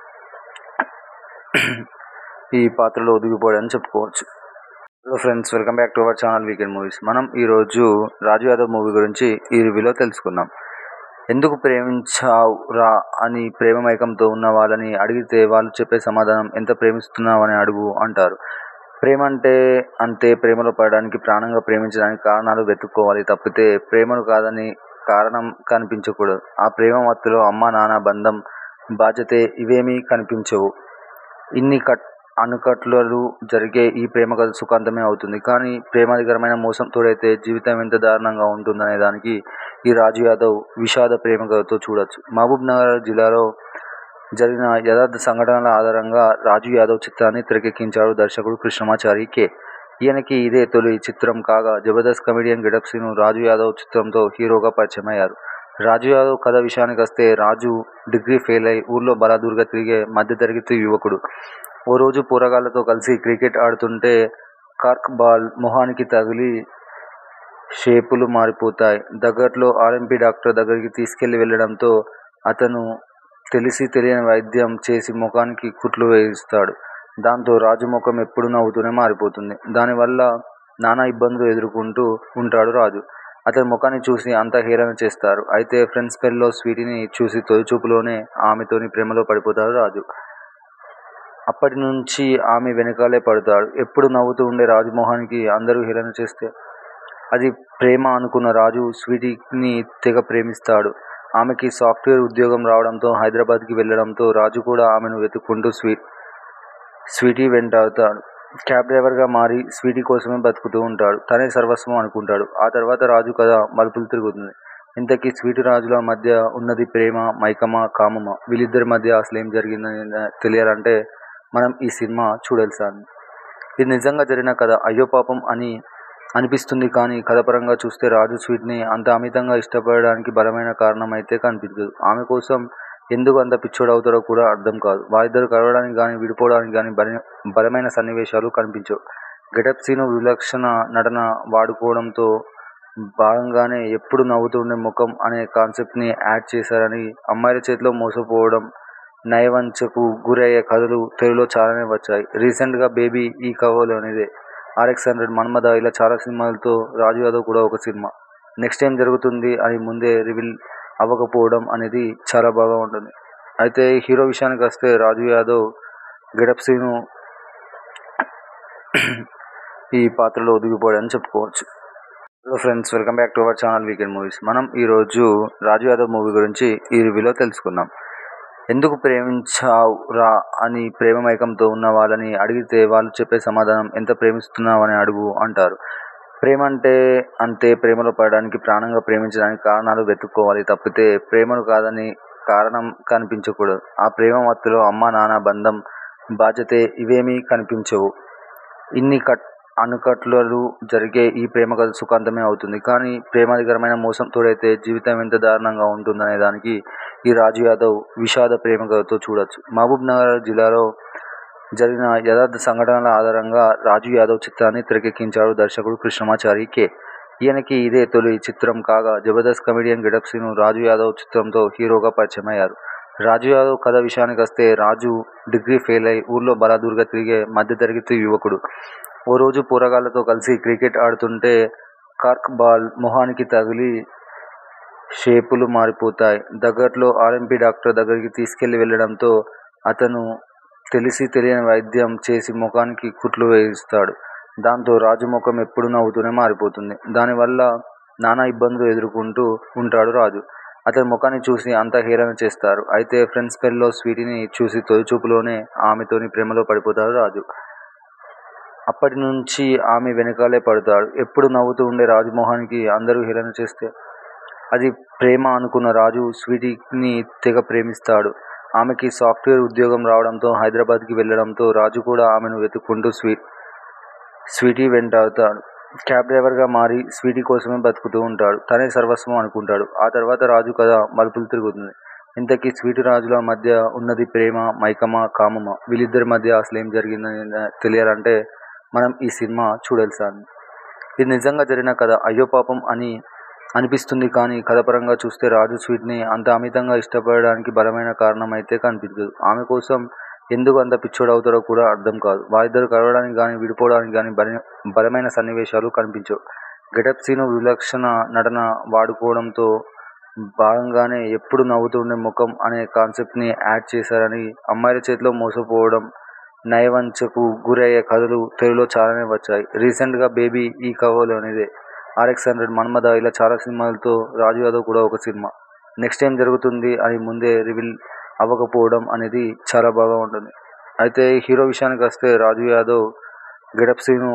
ఈ పాత్రలో ఒదిగిపోయాడని చెప్పుకోవచ్చు. Hello friends welcome back to our channel weekend movies. మనం ఈరోజు రాజు యాదవ్ మూవీ గురించి ఈ రివ్యూలో తెలుసుకుందాం. ఎందుకు ప్రేమించావ్ రా అని ప్రేమ మైకంతో ఉన్న వాళ్ళని అడిగితే వాళ్ళు చెప్పే సమాధానం ఎంత ప్రేమిస్తున్నావని అడుగు అంటారు. ప్రేమంటే అంతే ప్రేమలో పడడానికి, ప్రాణంగా ప్రేమించడానికి కారణాలు వెతుక్కోవాలి తప్పితే ప్రేమను కాదని కారణం కనిపించకూడదు. ఆ ప్రేమ మత్తులో అమ్మా నాన్న బంధం, బాధ్యత ఇవేమీ కనిపించవు. ఇన్ని ఆనకట్టలు జరిగే ఈ ప్రేమ కథ సుఖాంతమే అవుతుంది. కానీ ప్రేమాధికమైన మోసం తోడైతే జీవితం ఎంత దారుణంగా ఉంటుందనే దానికి ఈ రాజు యాదవ్ విషాద ప్రేమ కథతో చూడొచ్చు. మహబూబ్ నగర్ జిల్లాలో జరిగిన యథార్థ సంఘటనల ఆధారంగా రాజు యాదవ్ చిత్రాన్ని తెరకెక్కించాడు దర్శకుడు కృష్ణమాచారి కె. ఈయనకి ఇదే తొలి చిత్రం కాగా జబర్దస్త్ కమెడియన్ గెటప్ శ్రీను రాజు యాదవ్ చిత్రంతో హీరోగా పరిచయమయ్యారు. రాజు యాదవ్ కథ విషయానికొస్తే రాజు డిగ్రీ ఫెయిలై ఊళ్లో బలాదూర్గా తిరిగే మధ్యతరగతి యువకుడు. ఓ రోజు పోరగాళ్లతో కలిసి క్రికెట్ ఆడుతుంటే కార్క్ బాల్ మొహానికి తగిలి షేపులు మారిపోతాయి. దగ్గరలో ఆర్ఎంపీ డాక్టర్ దగ్గరికి తీసుకెళ్లి వెళ్లడంతో అతను తెలిసీ తెలియని వైద్యం చేసి ముఖానికి కుట్లు వేయిస్తాడు. దాంతో రాజు ముఖం ఎప్పుడూ నవ్వుతూనే మారిపోతుంది. దానివల్ల నానా ఇబ్బందులు ఎదుర్కొంటూ ఉంటాడు రాజు. అతని ముఖాన్ని చూసి అంతా హేళన చేస్తారు. అయితే ఫ్రెండ్స్ పెళ్లిలో స్వీటీని చూసి తొలి చూపులోనే ఆమెతోనే ప్రేమలో పడిపోతాడు రాజు. అప్పటి నుంచీ ఆమె వెనకాలే పడతాడు. ఎప్పుడూ నవ్వుతూ ఉండే రాజు మొహానికి అందరూ హేళన చేస్తే అది ప్రేమ అనుకున్న రాజు స్వీటీని తెగ ప్రేమిస్తాడు. ఆమెకి సాఫ్ట్వేర్ ఉద్యోగం రావడంతో హైదరాబాద్కి వెళ్లడంతో రాజు కూడా ఆమెను వెతుక్కుంటూ స్వీటీ వెంటాడతాడు. క్యాబ్ డ్రైవర్గా మారి స్వీటీ కోసమే బతుకుతూ ఉంటాడు. తనే సర్వస్వం అనుకుంటాడు. ఆ తర్వాత రాజు కథ మలుపులు తిరుగుతుంది. ఇంతకీ స్వీటీ రాజుల మధ్య ఉన్నది ప్రేమా, మైకమా, కామమా? వీళ్లిద్దరి మధ్య అసలేం జరిగిందని తెలియాలంటే మనం ఈ సినిమా చూడాల్సిందే. ఇది నిజంగా జరిగిన కథ అయ్యో పాపం అని అనిపిస్తుంది కానీ కథాపరంగా చూస్తే రాజు స్వీటీని అంత అమితంగా ఇష్టపడడానికి బలమైన కారణం అయితే కనిపించదు. ఆమె కోసం ఎందుకు అంత పిచ్చోడవుతాడో కూడా అర్థం కాదు. వారిద్దరూ కలవడానికి గానీ, విడిపోవడానికి గానీ బలమైన సన్నివేశాలు కనిపించవు. గెటప్ శ్రీను విలక్షణ నటన వాడుకోవడంతో భాగంగానే ఎప్పుడూ నవ్వుతూ ఉండే ముఖం అనే కాన్సెప్ట్ని యాడ్ చేశారని, అమ్మాయిల చేతిలో మోసపోవడం, నయవంచనకు గురయ్యే కథలు తెలుగులో చాలానే వచ్చాయి. రీసెంట్గా బేబీ ఈ కవోలనిదే, ఆర్ఎక్స్ హండ్రెడ్, మన్మథ ఇలా చాలా సినిమాలతో రాజు యాదవ్ కూడా ఒక సినిమా. నెక్స్ట్ ఏం జరుగుతుంది అని ముందే రివీల్ అవ్వకపోవడం అనేది చాలా బాగా ఉంటుంది. అయితే హీరో విషయానికి వస్తే రాజు యాదవ్ గెటప్ సీను ఈ పాత్రలో ఒదిగిపోయాడని చెప్పుకోవచ్చు hello friends welcome back to our channel weekend movies మనం ఈరోజు రాజు యాదవ్ మూవీ గురించి ఈ రివ్యూలో తెలుసుకుందాం ఎందుకు ప్రేమించావు రా అని ప్రేమ మైకంతో ఉన్న వాళ్ళని అడిగితే వాళ్ళు చెప్పే సమాధానం ఎంత ప్రేమిస్తున్నావు అని అడుగు అంటారు ప్రేమ అంటే అంతే ప్రేమలో పడడానికి ప్రాణంగా ప్రేమించడానికి కారణాలు వెతుక్కోవాలి తప్పితే ప్రేమను కాదని కారణం కనిపించకూడదు ఆ ప్రేమ మత్తులో అమ్మ నాన్న బంధం బాధ్యతే ఇవేమీ కనిపించవు ఇన్ని కట్ అనుకట్లలు జరిగే ఈ ప్రేమ కథ సుఖాంతమే అవుతుంది కానీ ప్రేమాధికరమైన మోసం తోడైతే జీవితం ఎంత దారుణంగా ఉంటుందనే దానికి ఈ రాజు యాదవ్ విషాద ప్రేమ కథతో చూడొచ్చు మహబూబ్ నగర్ జిల్లాలో జరిగిన యథార్థ సంఘటనల ఆధారంగా రాజు యాదవ్ చిత్రాన్ని తెరకెక్కించాడు దర్శకుడు కృష్ణమాచారి కె ఈయనకి ఇదే తొలి చిత్రం కాగా జబర్దస్త్ కమెడియన్ గెటప్ సీను రాజు యాదవ్ చిత్రంతో హీరోగా పరిచయం అయ్యారు రాజు యాదవ్ కథ విషయానికి వస్తే రాజు డిగ్రీ ఫెయిల్ అయి ఊర్లో బలాదూరుగా తిరిగే మధ్యతరగతి యువకుడు ఓ రోజు పోరగాళ్లతో కలిసి క్రికెట్ ఆడుతుంటే కార్క్ బాల్ మొహానికి తగిలి షేపులు మారిపోతాయి దగ్గరలో ఆర్ఎంపీ డాక్టర్ దగ్గరికి తీసుకెళ్లి వెళ్ళడంతో అతను తెలిసి తెలియని వైద్యం చేసి ముఖానికి కుట్లు వేయిస్తాడు దాంతో రాజు ముఖం ఎప్పుడు నవ్వుతూనే మారిపోతుంది దానివల్ల నానా ఇబ్బందులు ఎదుర్కొంటూ ఉంటాడు రాజు అతని ముఖాన్ని చూసి అంతా హేళన చేస్తారు అయితే ఫ్రెండ్స్ పెళ్ళిలో స్వీటీని చూసి తొలి చూపులోనే ఆమెతోని ప్రేమలో పడిపోతాడు రాజు అప్పటి నుంచి ఆమె వెనకాలే పడతాడు ఎప్పుడు నవ్వుతూ ఉండే రాజమోహన్కి అందరూ హేళన చేస్తే అది ప్రేమ అనుకున్న రాజు స్వీటీని తెగ ప్రేమిస్తాడు ఆమెకి సాఫ్ట్వేర్ ఉద్యోగం రావడంతో హైదరాబాద్కి వెళ్ళడంతో రాజు కూడా ఆమెను వెతుక్కుంటూ స్వీ స్వీటీ వెంటాడుతాడు క్యాబ్ డ్రైవర్గా మారి స్వీటీ కోసమే బతుకుతూ ఉంటాడు తనే సర్వస్వం అనుకుంటాడు ఆ తర్వాత రాజు కథ మలుపులు తిరుగుతుంది ఇంతకీ స్వీటీ రాజుల మధ్య ఉన్నది ప్రేమ మైకమా కామమా వీళ్ళిద్దరి మధ్య అసలు ఏం జరిగిందని తెలియాలంటే మనం ఈ సినిమా చూడాల్సింది ఇది నిజంగా జరిగిన కథ అయ్యో పాపం అని అనిపిస్తుంది కానీ కథపరంగా చూస్తే రాజు స్వీట్ని అంత అమితంగా ఇష్టపడడానికి బలమైన కారణం అయితే కనిపించదు ఆమె కోసం ఎందుకు అంత పిచ్చోడు అవుతారో కూడా అర్థం కాదు వారిద్దరు కలవడానికి కానీ విడిపోవడానికి కానీ బల బలమైన సన్నివేశాలు కనిపించవు గెటప్ సీను విలక్షణ నటన వాడుకోవడంతో భాగంగానే ఎప్పుడు నవ్వుతుండే ముఖం అనే కాన్సెప్ట్ని యాడ్ చేశారని అమ్మాయిల చేతిలో మోసపోవడం నయవంచకు గురయ్యే కథలు తెలుగులో చాలానే వచ్చాయి రీసెంట్గా బేబీ ఈ కవలోనిదే ఆర్ఎక్స్ హండ్రెడ్ మన్మద ఇలా చాలా సినిమాలతో రాజు యాదవ్ కూడా ఒక సినిమా నెక్స్ట్ ఏం జరుగుతుంది అని ముందే రివీల్ అవ్వకపోవడం అనేది చాలా బాగా ఉంటుంది అయితే హీరో విషయానికి వస్తే రాజు యాదవ్ గెటప్ సీను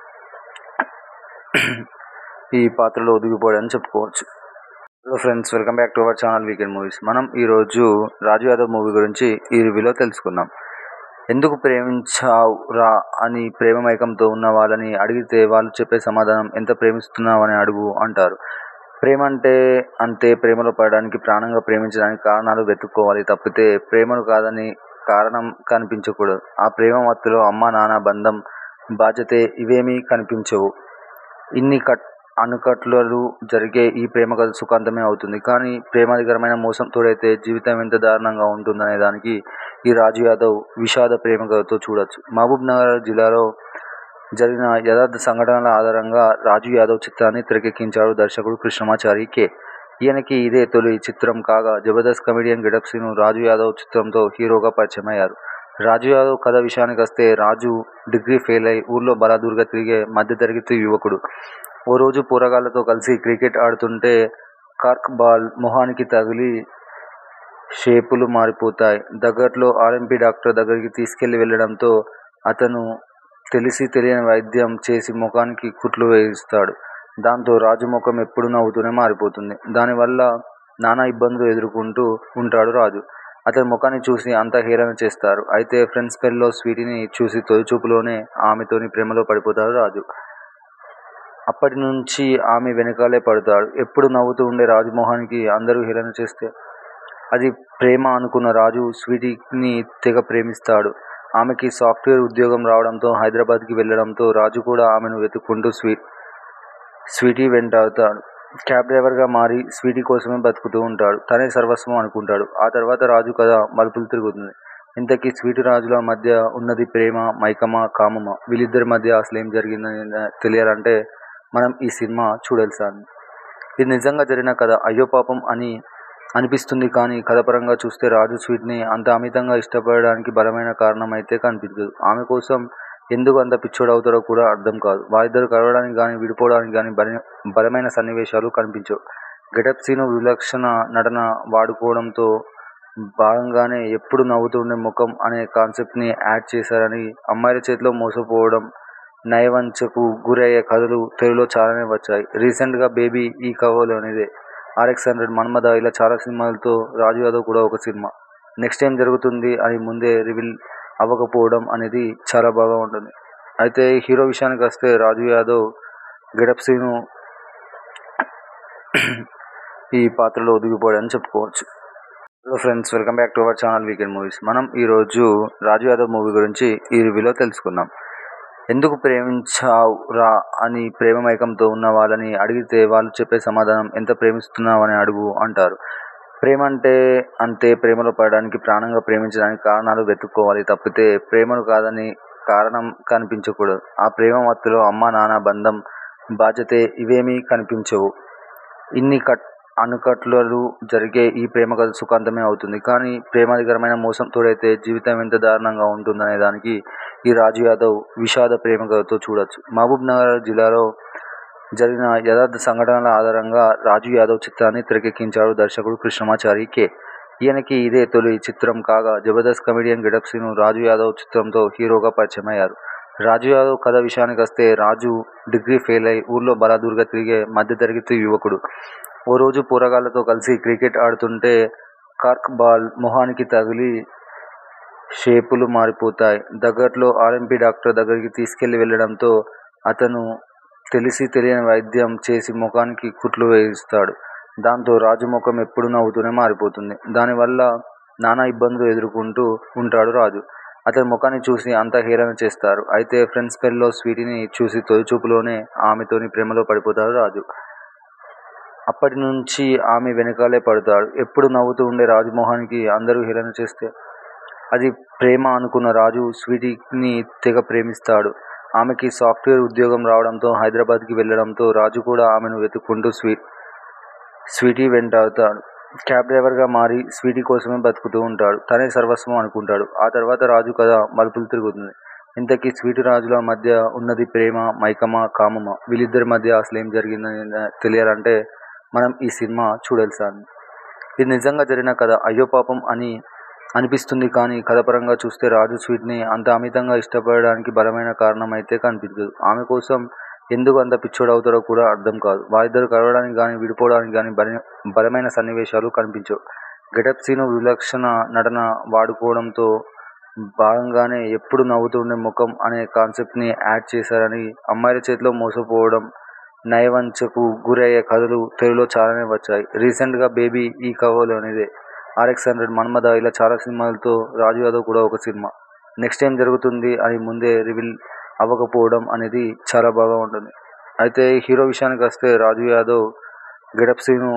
ఈ పాత్రలో ఒదిగిపోయాడని చెప్పుకోవచ్చు hello friends welcome back to our channel weekend movies మనం ఈరోజు రాజు యాదవ్ మూవీ గురించి ఈ రివ్యూలో తెలుసుకుందాం ఎందుకు ప్రేమించావు రా అని ప్రేమ మైకంతో ఉన్న వాళ్ళని అడిగితే వాళ్ళు చెప్పే సమాధానం ఎంత ప్రేమిస్తున్నావు అని అడుగు అంటారు ప్రేమ అంటే అంతే ప్రేమలో పడడానికి ప్రాణంగా ప్రేమించడానికి కారణాలు వెతుక్కోవాలి తప్పితే ప్రేమను కాదని కారణం కనిపించకూడదు ఆ ప్రేమ మత్తులో అమ్మ నాన్న బంధం బాధ్యతే ఇవేమీ కనిపించవు ఇన్ని కట్ అనుకట్లలు జరిగే ఈ ప్రేమ కథ సుఖాంతమే అవుతుంది కానీ ప్రేమాధికరమైన మోసం తోడైతే జీవితం ఎంత దారుణంగా ఉంటుందనే దానికి ఈ రాజు యాదవ్ విషాద ప్రేమ కథతో చూడొచ్చు మహబూబ్ నగర్ జిల్లాలో జరిగిన యథార్థ సంఘటనల ఆధారంగా రాజు యాదవ్ చిత్రాన్ని తెరకెక్కించాడు దర్శకుడు కృష్ణమాచారి కె ఈయనకి ఇదే తొలి చిత్రం కాగా జబర్దస్త్ కమెడియన్ గెటప్ సీను రాజు యాదవ్ చిత్రంతో హీరోగా పరిచయం అయ్యారు రాజు యాదవ్ కథ విషయానికి వస్తే రాజు డిగ్రీ ఫెయిల్ అయి ఊర్లో బలాదూరుగా తిరిగే మధ్యతరగతి యువకుడు ఓ రోజు పోరగాళ్లతో కలిసి క్రికెట్ ఆడుతుంటే కార్క్ బాల్ మొహానికి తగిలి షేపులు మారిపోతాయి దగ్గరలో ఆర్ఎంపీ డాక్టర్ దగ్గరికి తీసుకెళ్లి వెళ్ళడంతో అతను తెలిసి తెలియని వైద్యం చేసి ముఖానికి కుట్లు వేయిస్తాడు దాంతో రాజు ముఖం ఎప్పుడు నవ్వుతూనే మారిపోతుంది దానివల్ల నానా ఇబ్బందులు ఎదుర్కొంటూ ఉంటాడు రాజు అతని ముఖాన్ని చూసి అంతా హేళన చేస్తారు అయితే ఫ్రెండ్స్ పెళ్ళిలో స్వీటీని చూసి తొలి చూపులోనే ఆమెతోని ప్రేమలో పడిపోతాడు రాజు అప్పటి నుంచి ఆమె వెనకాలే పడతాడు ఎప్పుడు నవ్వుతూ ఉండే రాజమోహన్కి అందరూ హేళన చేస్తే అది ప్రేమ అనుకున్న రాజు స్వీటీని తెగ ప్రేమిస్తాడు ఆమెకి సాఫ్ట్వేర్ ఉద్యోగం రావడంతో హైదరాబాద్కి వెళ్ళడంతో రాజు కూడా ఆమెను వెతుక్కుంటూ స్వీ స్వీటీ వెంటాడుతాడు క్యాబ్ డ్రైవర్గా మారి స్వీటీ కోసమే బతుకుతూ ఉంటాడు తనే సర్వస్వం అనుకుంటాడు ఆ తర్వాత రాజు కథ మలుపులు తిరుగుతుంది ఇంతకీ స్వీటీ రాజుల మధ్య ఉన్నది ప్రేమ మైకమా కామమా వీళ్ళిద్దరి మధ్య అసలు ఏం జరిగిందని తెలియాలంటే మనం ఈ సినిమా చూడాల్సింది ఇది నిజంగా జరిగిన కథ అయ్యో పాపం అని అనిపిస్తుంది కానీ కథపరంగా చూస్తే రాజు స్వీటీని అంత అమితంగా ఇష్టపడడానికి బలమైన కారణం అయితే కనిపించదు. ఆమె కోసం ఎందుకు అంత పిచ్చోడవుతాడో కూడా అర్థం కాదు. వారిద్దరూ కలవడానికి గానీ, విడిపోవడానికి గానీ బలమైన సన్నివేశాలు కనిపించవు. గెటప్ సీను విలక్షణ నటన వాడుకోవడంతో భాగంగానే ఎప్పుడూ నవ్వుతూ ఉండే ముఖం అనే కాన్సెప్ట్ ని యాడ్ చేశారని, అమ్మాయిల చేతిలో మోసపోవడం, నయవంచకు గురయ్యే కథలు తెలుగులో చాలానే వచ్చాయి. రీసెంట్ గా బేబీ ఈ కోవలోనిదే, ఆర్ఎక్స్ హండ్రెడ్, మన్మథ ఇలా చాలా సినిమాలతో రాజు యాదవ్ కూడా ఒక సినిమా. నెక్స్ట్ ఏం జరుగుతుంది అని ముందే రివీల్ అవ్వకపోవడం అనేది చాలా బాగా ఉంటుంది. అయితే హీరో విషయానికొస్తే రాజు యాదవ్ గెటప్ సీను ఈ పాత్రలో ఒదిగిపోయాడని చెప్పుకోవచ్చు. Hello friends welcome back to our channel weekend movies. మనం ఈరోజు రాజు యాదవ్ మూవీ గురించి ఈ రివ్యూలో తెలుసుకుందాం. ఎందుకు ప్రేమించావ్ రా అని ప్రేమ మైకంతో ఉన్న వాళ్ళని అడిగితే వాళ్ళు చెప్పే సమాధానం ఎంత ప్రేమిస్తున్నావని అడుగు అంటారు. ప్రేమంటే అంతే ప్రేమలో పడడానికి, ప్రాణంగా ప్రేమించడానికి కారణాలు వెతుక్కోవాలి తప్పితే ప్రేమను కాదని కారణం కనిపించకూడదు. ఆ ప్రేమ మత్తులో అమ్మా నాన్న బంధం, బాధ్యత ఇవేమీ కనిపించవు. ఇన్ని ఆనకట్టులు జరిగే ఈ ప్రేమకథ సుఖాంతమే అవుతుంది. కానీ ప్రేమాధికమైన మోసం తోడైతే జీవితం ఎంత దారుణంగా ఉంటుందనే దానికి ఈ రాజు యాదవ్ విషాద ప్రేమకథతో చూడొచ్చు. మహబూబ్ నగర్ జిల్లాలో జరిగిన యథార్థ సంఘటనల ఆధారంగా రాజు యాదవ్ చిత్రాన్ని తెరకెక్కించాడు దర్శకుడు కృష్ణమాచారి కె. ఈయనకి ఇదే తొలి చిత్రం కాగా జబర్దస్త్ కమెడియన్ గెటప్ సీను రాజు యాదవ్ చిత్రంతో హీరోగా పరిచయమయ్యారు. రాజు యాదవ్ కథ విషయానికొస్తే రాజు డిగ్రీ ఫెయిలై ఊళ్లో బలాదూర్గా తిరిగే మధ్యతరగతి యువకుడు. ఓ రోజు పోరగాళ్లతో కలిసి క్రికెట్ ఆడుతుంటే కార్క్ బాల్ మొహానికి తగిలి షేపులు మారిపోతాయి. దగ్గరలో ఆర్ఎంపీ డాక్టర్ దగ్గరికి తీసుకెళ్లి వెళ్లడంతో అతను తెలిసీ తెలియని వైద్యం చేసి ముఖానికి కుట్లు వేయిస్తాడు. దాంతో రాజు ముఖం ఎప్పుడూ నవ్వుతూనే మారిపోతుంది. దానివల్ల నానా ఇబ్బందులు ఎదుర్కొంటూ ఉంటాడు రాజు. అతని ముఖాన్ని చూసి అంతా హేళన చేస్తారు. అయితే ఫ్రెండ్స్ పెళ్లిలో స్వీటీని చూసి తొలి చూపులోనే ఆమెతోనే ప్రేమలో పడిపోతాడు రాజు. అప్పటి నుంచీ ఆమె వెనకాలే పడతాడు. ఎప్పుడూ నవ్వుతూ ఉండే రాజు మొహానికి అందరూ హేళన చేస్తే అది ప్రేమ అనుకున్న రాజు స్వీటీని తెగ ప్రేమిస్తాడు. ఆమెకి సాఫ్ట్వేర్ ఉద్యోగం రావడంతో హైదరాబాద్కి వెళ్లడంతో రాజు కూడా ఆమెను వెతుక్కుంటూ స్వీటీ వెంటాడతాడు. క్యాబ్ డ్రైవర్గా మారి స్వీటీ కోసమే బతుకుతూ ఉంటాడు. తనే సర్వస్వం అనుకుంటాడు. ఆ తర్వాత రాజు కథ మలుపులు తిరుగుతుంది. ఇంతకీ స్వీటీ రాజుల మధ్య ఉన్నది ప్రేమా, మైకమా, కామమా? వీళ్లిద్దరి మధ్య అసలేం జరిగిందని తెలియాలంటే మనం ఈ సినిమా చూడాల్సిందే. ఇది నిజంగా జరిగిన కథ. అయ్యో పాపం అని అనిపిస్తుంది కానీ కథపరంగా చూస్తే రాజు స్వీటీని అంత అమితంగా ఇష్టపడడానికి బలమైన కారణం అయితే కనిపించదు. ఆమె కోసం ఎందుకు అంత పిచ్చోడవుతాడో కూడా అర్థం కాదు. వారిద్దరూ కలవడానికి గానీ, విడిపోవడానికి గానీ బలమైన సన్నివేశాలు కనిపించవు. గెటప్ సీను విలక్షణ నటన వాడుకోవడంతో భాగంగానే ఎప్పుడూ నవ్వుతూ ఉండే ముఖం అనే కాన్సెప్ట్ ని యాడ్ చేశారని, అమ్మాయిల చేతిలో మోసపోవడం, నయవంచకు గురయ్యే కథలు తెలుగులో చాలానే వచ్చాయి. రీసెంట్ గా బేబీ ఈ కోవలోనిదే, ఆర్ఎక్స్ హండ్రెడ్, మన్మథ ఇలా చాలా సినిమాలతో రాజు యాదవ్ కూడా ఒక సినిమా. నెక్స్ట్ ఏం జరుగుతుంది అని ముందే రివీల్ అవ్వకపోవడం అనేది చాలా బాగా ఉంటుంది. అయితే హీరో విషయానికొస్తే రాజు యాదవ్ గెటప్ సీను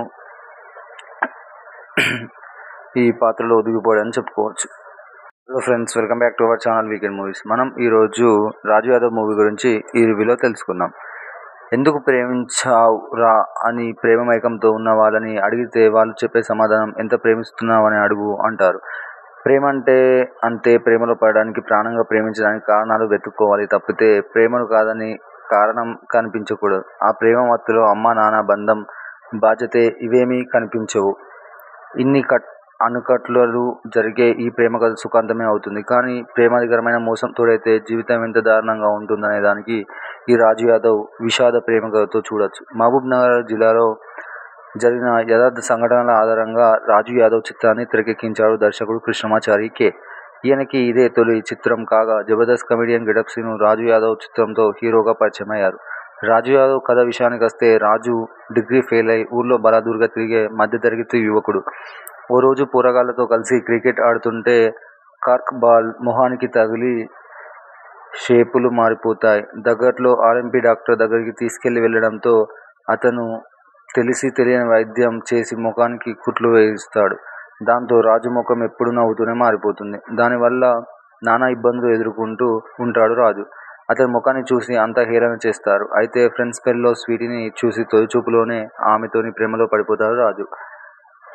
ఈ పాత్రలో ఒదిగిపోయాడని చెప్పుకోవచ్చు. Hello friends welcome back to our channel weekend movies. మనం ఈరోజు రాజు యాదవ్ మూవీ గురించి ఈ రివ్యూలో తెలుసుకుందాం. ఎందుకు ప్రేమించావ్ రా అని ప్రేమ మైకంతో ఉన్న వాళ్ళని అడిగితే వాళ్ళు చెప్పే సమాధానం ఎంత ప్రేమిస్తున్నావని అడుగు అంటారు. ప్రేమంటే అంతే ప్రేమలో పడడానికి, ప్రాణంగా ప్రేమించడానికి కారణాలు వెతుక్కోవాలి తప్పితే ప్రేమను కాదని కారణం కనిపించకూడదు. ఆ ప్రేమ మత్తులో అమ్మా నాన్న బంధం, బాధ్యత ఇవేమీ కనిపించవు. ఇన్ని ఆనకట్టులు జరిగే ఈ ప్రేమకథ సుఖాంతమే అవుతుంది. కానీ ప్రేమాధికమైన మోసం తోడైతే జీవితం ఎంత దారుణంగా ఉంటుందనే దానికి ఈ రాజు యాదవ్ విషాద ప్రేమకథతో చూడొచ్చు. మహబూబ్ నగర్ జిల్లాలో జరిగిన యథార్థ సంఘటనల ఆధారంగా రాజు యాదవ్ చిత్రాన్ని తెరకెక్కించాడు దర్శకుడు కృష్ణమాచారి కె. ఈయనకి ఇదే తొలి చిత్రం కాగా జబర్దస్త్ కమెడియన్ గెటప్ సీను రాజు యాదవ్ చిత్రంతో హీరోగా పరిచయమయ్యారు. రాజు యాదవ్ కథ విషయానికొస్తే రాజు డిగ్రీ ఫెయిలై ఊళ్లో బలాదూర్గా తిరిగే మధ్యతరగతి యువకుడు. ఓ రోజు పోరగాళ్లతో కలిసి క్రికెట్ ఆడుతుంటే కార్క్ బాల్ మొహానికి తగిలి షేపులు మారిపోతాయి. దగ్గరలో ఆర్ఎంపీ డాక్టర్ దగ్గరికి తీసుకెళ్లి వెళ్లడంతో అతను తెలిసీ తెలియని వైద్యం చేసి ముఖానికి కుట్లు వేయిస్తాడు. దాంతో రాజు ముఖం ఎప్పుడూ నవ్వుతూనే మారిపోతుంది. దానివల్ల నానా ఇబ్బందులు ఎదుర్కొంటూ ఉంటాడు రాజు. అతని ముఖాన్ని చూసి అంతా హేళన చేస్తారు. అయితే ఫ్రెండ్స్ పెళ్లిలో స్వీటీని చూసి తొలి చూపులోనే ఆమెతోనే ప్రేమలో పడిపోతాడు రాజు.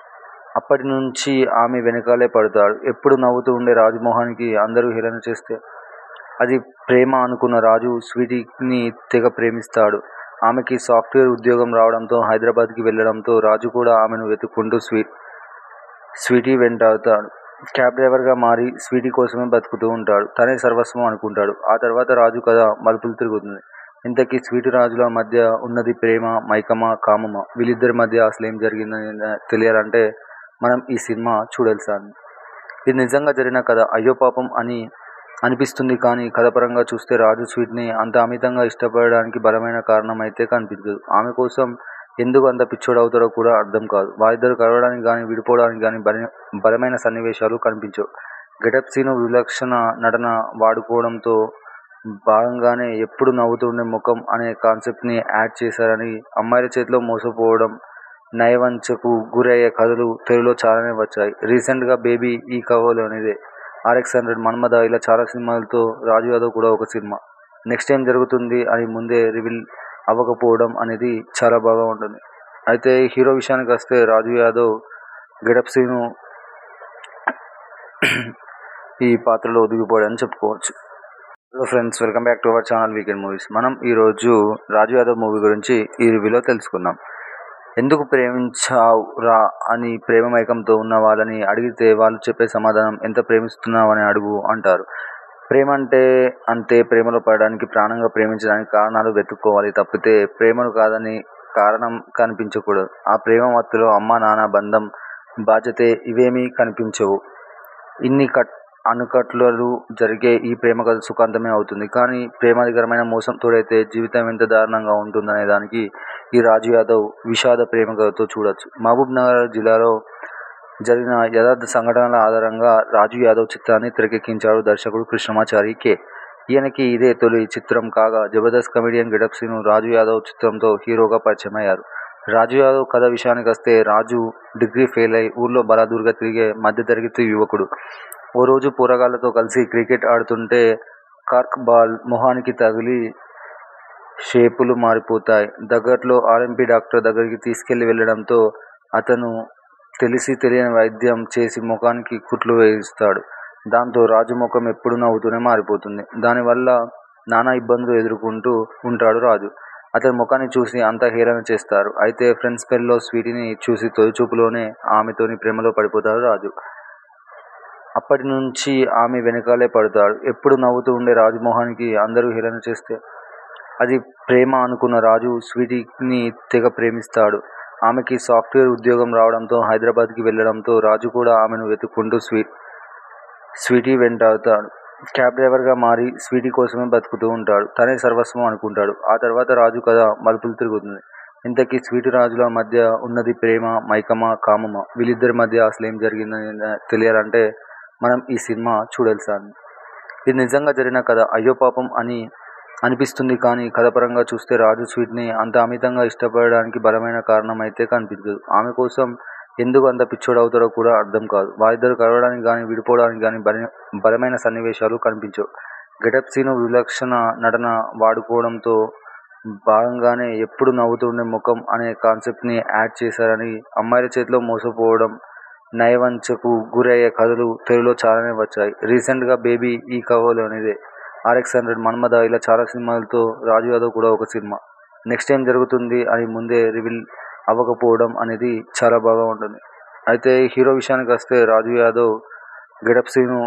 అప్పటి నుంచి ఆమె వెనకాలే పడతాడు ఎప్పుడూ నవ్వుతూ ఉండే రాజమోహన్కి అందరూ హేళన చేస్తే అది ప్రేమ అనుకున్న రాజు స్వీటీని తెగ ప్రేమిస్తాడు ఆమెకి సాఫ్ట్వేర్ ఉద్యోగం రావడంతో హైదరాబాద్కి వెళ్ళడంతో రాజు కూడా ఆమెను వెతుక్కుంటూ స్వీ స్వీటీ వెంటాడుతాడు క్యాబ్ డ్రైవర్గా మారి స్వీటీ కోసమే బతుకుతూ ఉంటాడు తనే సర్వస్వం అనుకుంటాడు ఆ తర్వాత రాజు కథ మలుపులు తిరుగుతుంది ఇంతకీ స్వీటీ రాజుల మధ్య ఉన్నది ప్రేమ మైకమా కామమా వీళ్ళిద్దరి మధ్య అసలు ఏం జరిగిందని తెలియాలంటే మనం ఈ సినిమా చూడాల్సింది ఇది నిజంగా జరిగిన కథ అయ్యో పాపం అని అనిపిస్తుంది కానీ కథపరంగా చూస్తే రాజు స్వీట్ని అంత అమితంగా ఇష్టపడడానికి బలమైన కారణం అయితే కనిపించదు ఆమె కోసం ఎందుకు అంత పిచ్చోడు అవుతారో కూడా అర్థం కాదు వారిద్దరు కలవడానికి కానీ విడిపోవడానికి కానీ బల బలమైన సన్నివేశాలు కనిపించవు గెటప్ సీను విలక్షణ నటన వాడుకోవడంతో భాగంగానే ఎప్పుడు నవ్వుతూ ఉండే ముఖం అనే కాన్సెప్ట్ని యాడ్ చేశారని అమ్మాయిల చేతిలో మోసపోవడం నయవంచకు గురయ్యే కథలు తెలుగులో చాలానే వచ్చాయి రీసెంట్గా బేబీ ఈ కవలోనిదే ఆర్ఎక్స్ హండ్రెడ్ మన్మథ ఇలా చాలా సినిమాలతో రాజు యాదవ్ కూడా ఒక సినిమా నెక్స్ట్ ఏం జరుగుతుంది అని ముందే రివీల్ అవ్వకపోవడం అనేది చాలా బాగా ఉంటుంది అయితే హీరో విషయానికి వస్తే రాజు యాదవ్ గెటప్ సీను ఈ పాత్రలో ఒదిగిపోయాడని చెప్పుకోవచ్చు hello friends welcome back to our channel weekend movies మనం ఈరోజు రాజు యాదవ్ మూవీ గురించి ఈ రివ్యూలో తెలుసుకుందాం ఎందుకు ప్రేమించావు రా అని ప్రేమ మైకంతో ఉన్న వాళ్ళని అడిగితే వాళ్ళు చెప్పే సమాధానం ఎంత ప్రేమిస్తున్నావు అని అడుగు అంటారు ప్రేమ అంటే అంతే ప్రేమలో పడడానికి ప్రాణంగా ప్రేమించడానికి కారణాలు వెతుక్కోవాలి తప్పితే ప్రేమను కాదని కారణం కనిపించకూడదు ఆ ప్రేమ మత్తులో అమ్మ నాన్న బంధం బాధ్యతే ఇవేమీ కనిపించవు ఇన్ని కట్ అనుకట్లలు జరిగే ఈ ప్రేమ కథ సుఖాంతమే అవుతుంది కానీ ప్రేమాధికరమైన మోసం తోడైతే జీవితం ఎంత దారుణంగా ఉంటుందనే దానికి ఈ రాజు యాదవ్ విషాద ప్రేమ కథతో చూడొచ్చు మహబూబ్ నగర్ జిల్లాలో జరిగిన యథార్థ సంఘటనల ఆధారంగా రాజు యాదవ్ చిత్రాన్ని తెరకెక్కించాడు దర్శకుడు కృష్ణమాచారి కె ఈయనకి ఇదే తొలి చిత్రం కాగా జబర్దస్త్ కమెడియన్ గెటప్ సీను రాజు యాదవ్ చిత్రంతో హీరోగా పరిచయం అయ్యారు రాజు యాదవ్ కథ విషయానికి వస్తే రాజు డిగ్రీ ఫెయిల్ అయి ఊర్లో బలాదూరుగా తిరిగే మధ్యతరగతి యువకుడు ఓ రోజు పోరగాళ్లతో కలిసి క్రికెట్ ఆడుతుంటే కార్క్ బాల్ మొహానికి తగిలి షేపులు మారిపోతాయి దగ్గరలో ఆర్ఎంపీ డాక్టర్ దగ్గరికి తీసుకెళ్లి వెళ్ళడంతో అతను తెలిసి తెలియని వైద్యం చేసి ముఖానికి కుట్లు వేయిస్తాడు దాంతో రాజు ముఖం ఎప్పుడు నవ్వుతూనే మారిపోతుంది దానివల్ల నానా ఇబ్బందులు ఎదుర్కొంటూ ఉంటాడు రాజు అతని ముఖాన్ని చూసి అంతా హేళన చేస్తారు అయితే ఫ్రెండ్స్ పెళ్ళిలో స్వీటీని చూసి తొలి చూపులోనే ఆమెతోని ప్రేమలో పడిపోతాడు రాజు అప్పటి నుంచి ఆమె వెనకాలే పడతాడు ఎప్పుడు నవ్వుతూ ఉండే రాజమోహన్కి అందరూ హేళన చేస్తే అది ప్రేమ అనుకున్న రాజు స్వీటీని తెగ ప్రేమిస్తాడు ఆమెకి సాఫ్ట్వేర్ ఉద్యోగం రావడంతో హైదరాబాద్కి వెళ్ళడంతో రాజు కూడా ఆమెను వెతుక్కుంటూ స్వీ స్వీటీ వెంటాడుతాడు క్యాబ్ డ్రైవర్గా మారి స్వీటీ కోసమే బతుకుతూ ఉంటాడు తనే సర్వస్వం అనుకుంటాడు ఆ తర్వాత రాజు కథ మలుపులు తిరుగుతుంది ఇంతకీ స్వీటీ రాజుల మధ్య ఉన్నది ప్రేమ మైకమా కామమా వీళ్ళిద్దరి మధ్య అసలు ఏం జరిగిందని తెలియాలంటే మనం ఈ సినిమా చూడాల్సింది ఇది నిజంగా జరిగిన కథ అయ్యో పాపం అని అనిపిస్తుంది కానీ కథపరంగా చూస్తే రాజు స్వీట్ని అంత అమితంగా ఇష్టపడడానికి బలమైన కారణం అయితే కనిపించదు ఆమె కోసం ఎందుకు అంత పిచ్చోడు అవుతారో కూడా అర్థం కాదు వారిద్దరు కలవడానికి కానీ విడిపోవడానికి కానీ బల బలమైన సన్నివేశాలు కనిపించవు గెటప్ సీను విలక్షణ నటన వాడుకోవడంతో భాగంగానే ఎప్పుడు నవ్వుతూ ఉండే ముఖం అనే కాన్సెప్ట్ని యాడ్ చేశారని అమ్మాయిల చేతిలో మోసపోవడం నయవంచకు గురయ్యే కథలు తెలుగులో చాలానే వచ్చాయి రీసెంట్గా బేబీ ఈ కవలోనిదే ఆర్ఎక్స్ హండ్రెడ్ మన్మథ ఇలా చాలా సినిమాలతో రాజు యాదవ్ కూడా ఒక సినిమా నెక్స్ట్ ఏం జరుగుతుంది అని ముందే రివీల్ అవ్వకపోవడం అనేది చాలా బాగా ఉంటుంది అయితే హీరో విషయానికి వస్తే రాజు యాదవ్ గెటప్ సీను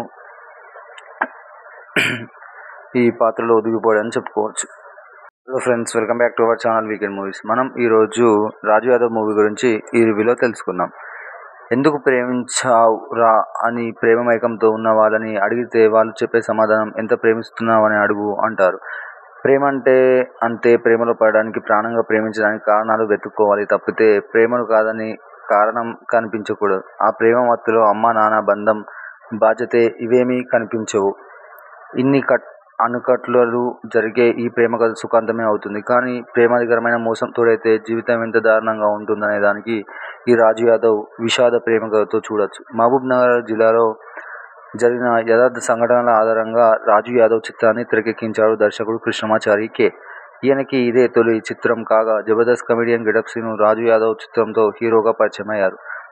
ఈ పాత్రలో ఒదిగిపోయాడని చెప్పుకోవచ్చు hello friends welcome back to our channel weekend movies మనం ఈరోజు రాజు యాదవ్ మూవీ గురించి ఈ రివ్యూలో తెలుసుకుందాం ఎందుకు ప్రేమించావు రా అని ప్రేమ మైకంతో ఉన్న వాళ్ళని అడిగితే వాళ్ళు చెప్పే సమాధానం ఎంత ప్రేమిస్తున్నావు అని అడుగు అంటారు ప్రేమ అంటే అంతే ప్రేమలో పడడానికి ప్రాణంగా ప్రేమించడానికి కారణాలు వెతుక్కోవాలి తప్పితే ప్రేమను కాదని కారణం కనిపించకూడదు ఆ ప్రేమ మత్తులో అమ్మ నాన్న బంధం బాధ్యతే ఇవేమీ కనిపించవు ఇన్ని కట్ అనుకట్లలు జరిగే ఈ ప్రేమ కథ సుఖాంతమే అవుతుంది కానీ ప్రేమాధికరమైన మోసం తోడైతే జీవితం ఎంత దారుణంగా ఉంటుందనే దానికి ఈ రాజు యాదవ్ విషాద ప్రేమ కథతో చూడొచ్చు మహబూబ్ నగర్ జిల్లాలో జరిగిన యథార్థ సంఘటనల ఆధారంగా రాజు యాదవ్ చిత్రాన్ని తెరకెక్కించాడు దర్శకుడు కృష్ణమాచారి కె ఈయనకి ఇదే తొలి చిత్రం కాగా జబర్దస్త్ కమెడియన్ గెటప్ సీను రాజు యాదవ్ చిత్రంతో హీరోగా పరిచయం అయ్యారు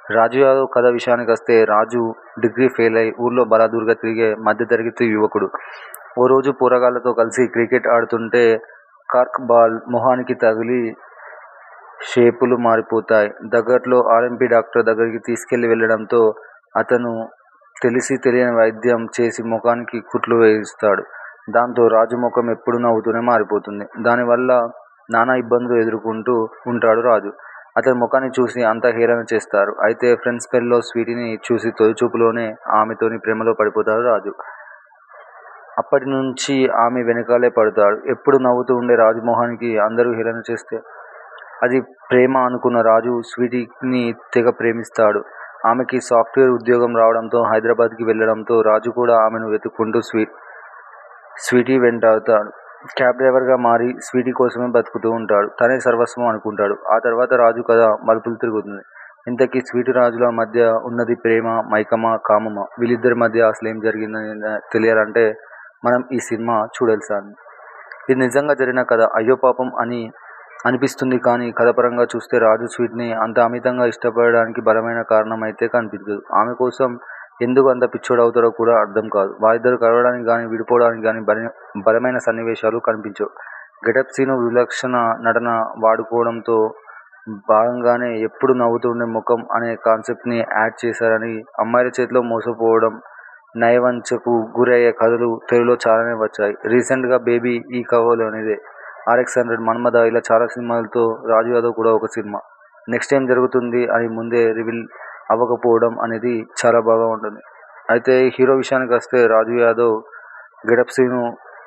రాజు యాదవ్ కథ విషయానికొస్తే రాజు డిగ్రీ ఫెయిల్ అయి ఊర్లో బలాదూర్గా తిరిగే మధ్యతరగతి యువకుడు. ఓ రోజు పోరగాళ్లతో కలిసి క్రికెట్ ఆడుతుంటే కార్క్ బాల్ మొహానికి తగిలి షేపులు మారిపోతాయి. దగ్గరలో ఆర్ఎంపీ డాక్టర్ దగ్గరికి తీసుకెళ్లి వెళ్లడంతో అతను తెలిసీ తెలియని వైద్యం చేసి ముఖానికి కుట్లు వేయిస్తాడు. దాంతో రాజు ముఖం ఎప్పుడూ నవ్వుతూనే మారిపోతుంది. దానివల్ల నానా ఇబ్బందులు ఎదుర్కొంటూ ఉంటాడు రాజు. అతని ముఖాన్ని చూసి అంతా హేళన చేస్తారు. అయితే ఫ్రెండ్స్ పెళ్లిలో స్వీటీని చూసి తొలి చూపులోనే ఆమెతోనే ప్రేమలో పడిపోతాడు రాజు. అప్పటి నుంచీ ఆమె వెనకాలే పడతాడు. ఎప్పుడూ నవ్వుతూ ఉండే రాజు మొహానికి అందరూ హేళన చేస్తే అది ప్రేమ అనుకున్న రాజు స్వీటీని తెగ ప్రేమిస్తాడు. ఆమెకి సాఫ్ట్వేర్ ఉద్యోగం రావడంతో హైదరాబాద్కి వెళ్లడంతో రాజు కూడా ఆమెను వెతుక్కుంటూ స్వీటీ వెంటాడతాడు. క్యాబ్ డ్రైవర్గా మారి స్వీటీ కోసమే బతుకుతూ ఉంటాడు. తనే సర్వస్వం అనుకుంటాడు. ఆ తర్వాత రాజు కథ మలుపులు తిరుగుతుంది. ఇంతకీ స్వీటీ రాజుల మధ్య ఉన్నది ప్రేమా, మైకమా, కామమా? వీళ్లిద్దరి మధ్య అసలేం జరిగిందని తెలియాలంటే మనం ఈ సినిమా చూడాల్సిందే. ఇది నిజంగా జరిగిన కథ. అయ్యో పాపం అని అనిపిస్తుంది కానీ కథాపరంగా చూస్తే రాజు స్వీటీని అంత అమితంగా ఇష్టపడడానికి బలమైన కారణం అయితే కనిపించదు. ఆమె కోసం ఎందుకు అంత పిచ్చోడవుతాడో కూడా అర్థం కాదు. వారిద్దరూ కలవడానికి గానీ, విడిపోవడానికి గానీ బలమైన సన్నివేశాలు కనిపించవు. గెటప్ సీను, విలక్షణ నటన వాడుకోవడంలో భాగంగానే ఎప్పుడూ నవ్వుతూ ఉండే ముఖం అనే కాన్సెప్ట్ని యాడ్ చేశారని, అమ్మాయిల చేతిలో మోసపోవడం, నయవంచనకు గురయ్యే కథలు తెలుగులో చాలానే వచ్చాయి. రీసెంట్గా బేబీ ఈ కోవలోనిదే, ఆర్ఎక్స్ హండ్రెడ్, మన్మథ ఇలా చాలా సినిమాలతో రాజు యాదవ్ కూడా ఒక సినిమా. నెక్స్ట్ ఏం జరుగుతుంది అని ముందే రివీల్ అవ్వకపోవడం అనేది చాలా బాగా ఉంటుంది. అయితే హీరో విషయానికొస్తే రాజు యాదవ్ గెటప్ సీను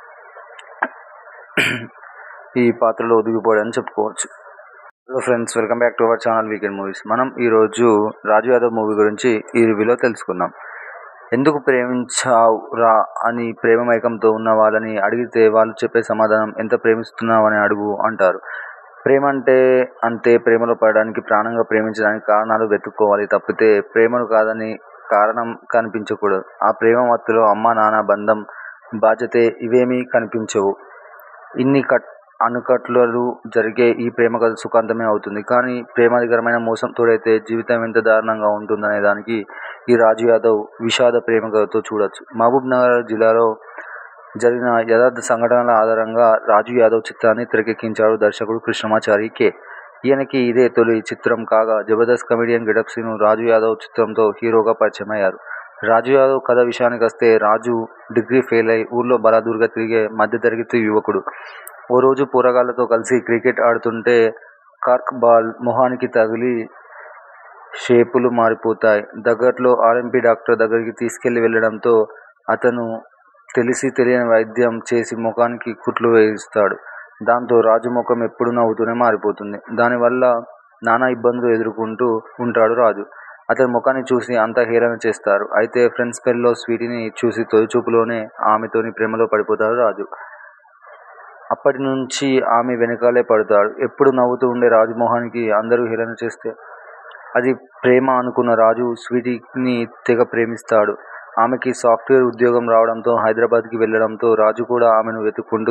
ఈ పాత్రలో ఒదిగిపోయాడని చెప్పుకోవచ్చు. Hello friends welcome back to our channel weekend movies. మనం ఈరోజు రాజు యాదవ్ మూవీ గురించి ఈ రివ్యూలో తెలుసుకుందాం. ఎందుకు ప్రేమించావ్ రా అని ప్రేమ మైకంతో ఉన్న వాళ్ళని అడిగితే వాళ్ళు చెప్పే సమాధానం ఎంత ప్రేమిస్తున్నావని అడుగు అంటారు. ప్రేమంటే అంతే ప్రేమలో పడడానికి, ప్రాణంగా ప్రేమించడానికి కారణాలు వెతుక్కోవాలి తప్పితే ప్రేమను కాదని కారణం కనిపించకూడదు. ఆ ప్రేమ మత్తులో అమ్మా నాన్న బంధం, బాధ్యత ఇవేమీ కనిపించవు. ఇన్ని ఆనకట్టులు జరిగే ఈ ప్రేమకథ సుఖాంతమే అవుతుంది. కానీ ప్రేమాధికమైన మోసం తోడైతే జీవితం ఎంత దారుణంగా ఉంటుందనేదానికి ఈ రాజు యాదవ్ విషాద ప్రేమకథతో చూడొచ్చు. మహబూబ్ నగర్ జిల్లాలో జరిగిన యథార్థ సంఘటనల ఆధారంగా రాజు యాదవ్ చిత్రాన్ని తెరకెక్కించాడు దర్శకుడు కృష్ణమాచారి కె. ఈయనకి ఇదే తొలి చిత్రం కాగా జబర్దస్త్ కమెడియన్ గెటప్ సీను రాజు యాదవ్ చిత్రంతో హీరోగా పరిచయమయ్యారు. రాజు యాదవ్ కథ విషయానికొస్తే రాజు డిగ్రీ ఫెయిల్ అయి ఊర్లో బలాదూర్గా తిరిగే మధ్యతరగతి యువకుడు. ఓ రోజు పోరగాళ్లతో కలిసి క్రికెట్ ఆడుతుంటే కార్క్ బాల్ మొహానికి తగిలి షేపులు మారిపోతాయి. దగ్గరలో ఆర్ఎంపీ డాక్టర్ దగ్గరికి తీసుకెళ్లి వెళ్లడంతో అతను తెలిసీ తెలియని వైద్యం చేసి ముఖానికి కుట్లు వేయిస్తాడు. దాంతో రాజు ముఖం ఎప్పుడూ నవ్వుతూనే మారిపోతుంది. దానివల్ల నానా ఇబ్బందులు ఎదుర్కొంటూ ఉంటాడు రాజు. అతని ముఖాన్ని చూసి అంతా హేళన చేస్తారు. అయితే ఫ్రెండ్స్ పెళ్లిలో స్వీటీని చూసి తొలి చూపులోనే ఆమెతోనే ప్రేమలో పడిపోతాడు రాజు. అప్పటి నుంచీ ఆమె వెనకాలే పడతాడు. ఎప్పుడూ నవ్వుతూ ఉండే రాజు మొహానికి అందరూ హేళన చేస్తే అది ప్రేమ అనుకున్న రాజు స్వీటీని తెగ ప్రేమిస్తాడు. ఆమెకి సాఫ్ట్వేర్ ఉద్యోగం రావడంతో హైదరాబాద్కి వెళ్లడంతో రాజు కూడా ఆమెను వెతుక్కుంటూ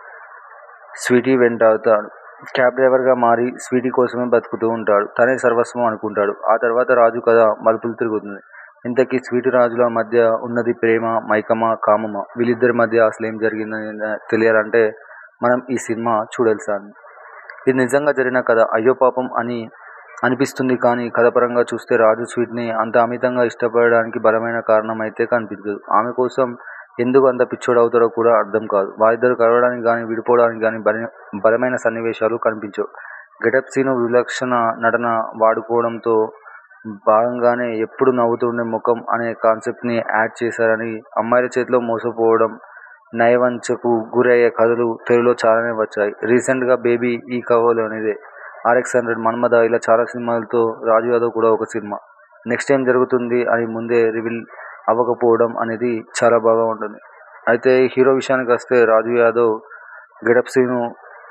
స్వీటీ వెంటాడతాడు. క్యాబ్ డ్రైవర్గా మారి స్వీటీ కోసమే బతుకుతూ ఉంటాడు. తనే సర్వస్వం అనుకుంటాడు. ఆ తర్వాత రాజు కథ మలుపులు తిరుగుతుంది. ఇంతకీ స్వీటీ రాజుల మధ్య ఉన్నది ప్రేమా, మైకమా, కామమా? వీళ్లిద్దరి మధ్య అసలేం జరిగిందని తెలియాలంటే మనం ఈ సినిమా చూడాల్సిందే. ఇది నిజంగా జరిగిన కథ. అయ్యో పాపం అని అనిపిస్తుంది కానీ కథాపరంగా చూస్తే రాజు స్వీటీని అంత అమితంగా ఇష్టపడడానికి బలమైన కారణం అయితే కనిపించదు. ఆమె కోసం ఎందుకు అంత పిచ్చోడవుతాడో కూడా అర్థం కాదు. వారిద్దరూ కలవడానికి గానీ, విడిపోవడానికి గానీ బలమైన సన్నివేశాలు కనిపించవు. గెటప్ సీను, విలక్షణ నటన వాడుకోవడంలో భాగంగానే ఎప్పుడూ నవ్వుతూ ఉండే ముఖం అనే కాన్సెప్ట్ని యాడ్ చేశారని, అమ్మాయిల చేతిలో మోసపోవడం, నయవంచనకు గురయ్యే కథలు తెలుగులో చాలానే వచ్చాయి. రీసెంట్గా బేబీ ఈ కోవలోనిదే, ఆర్ఎక్స్ హండ్రెడ్, మన్మథ ఇలా చాలా సినిమాలతో రాజు యాదవ్ కూడా ఒక సినిమా. నెక్స్ట్ ఏం జరుగుతుంది అని ముందే రివీల్ అవ్వకపోవడం అనేది చాలా బాగా ఉంటుంది. అయితే హీరో విషయానికొస్తే రాజు యాదవ్ గెటప్ సీను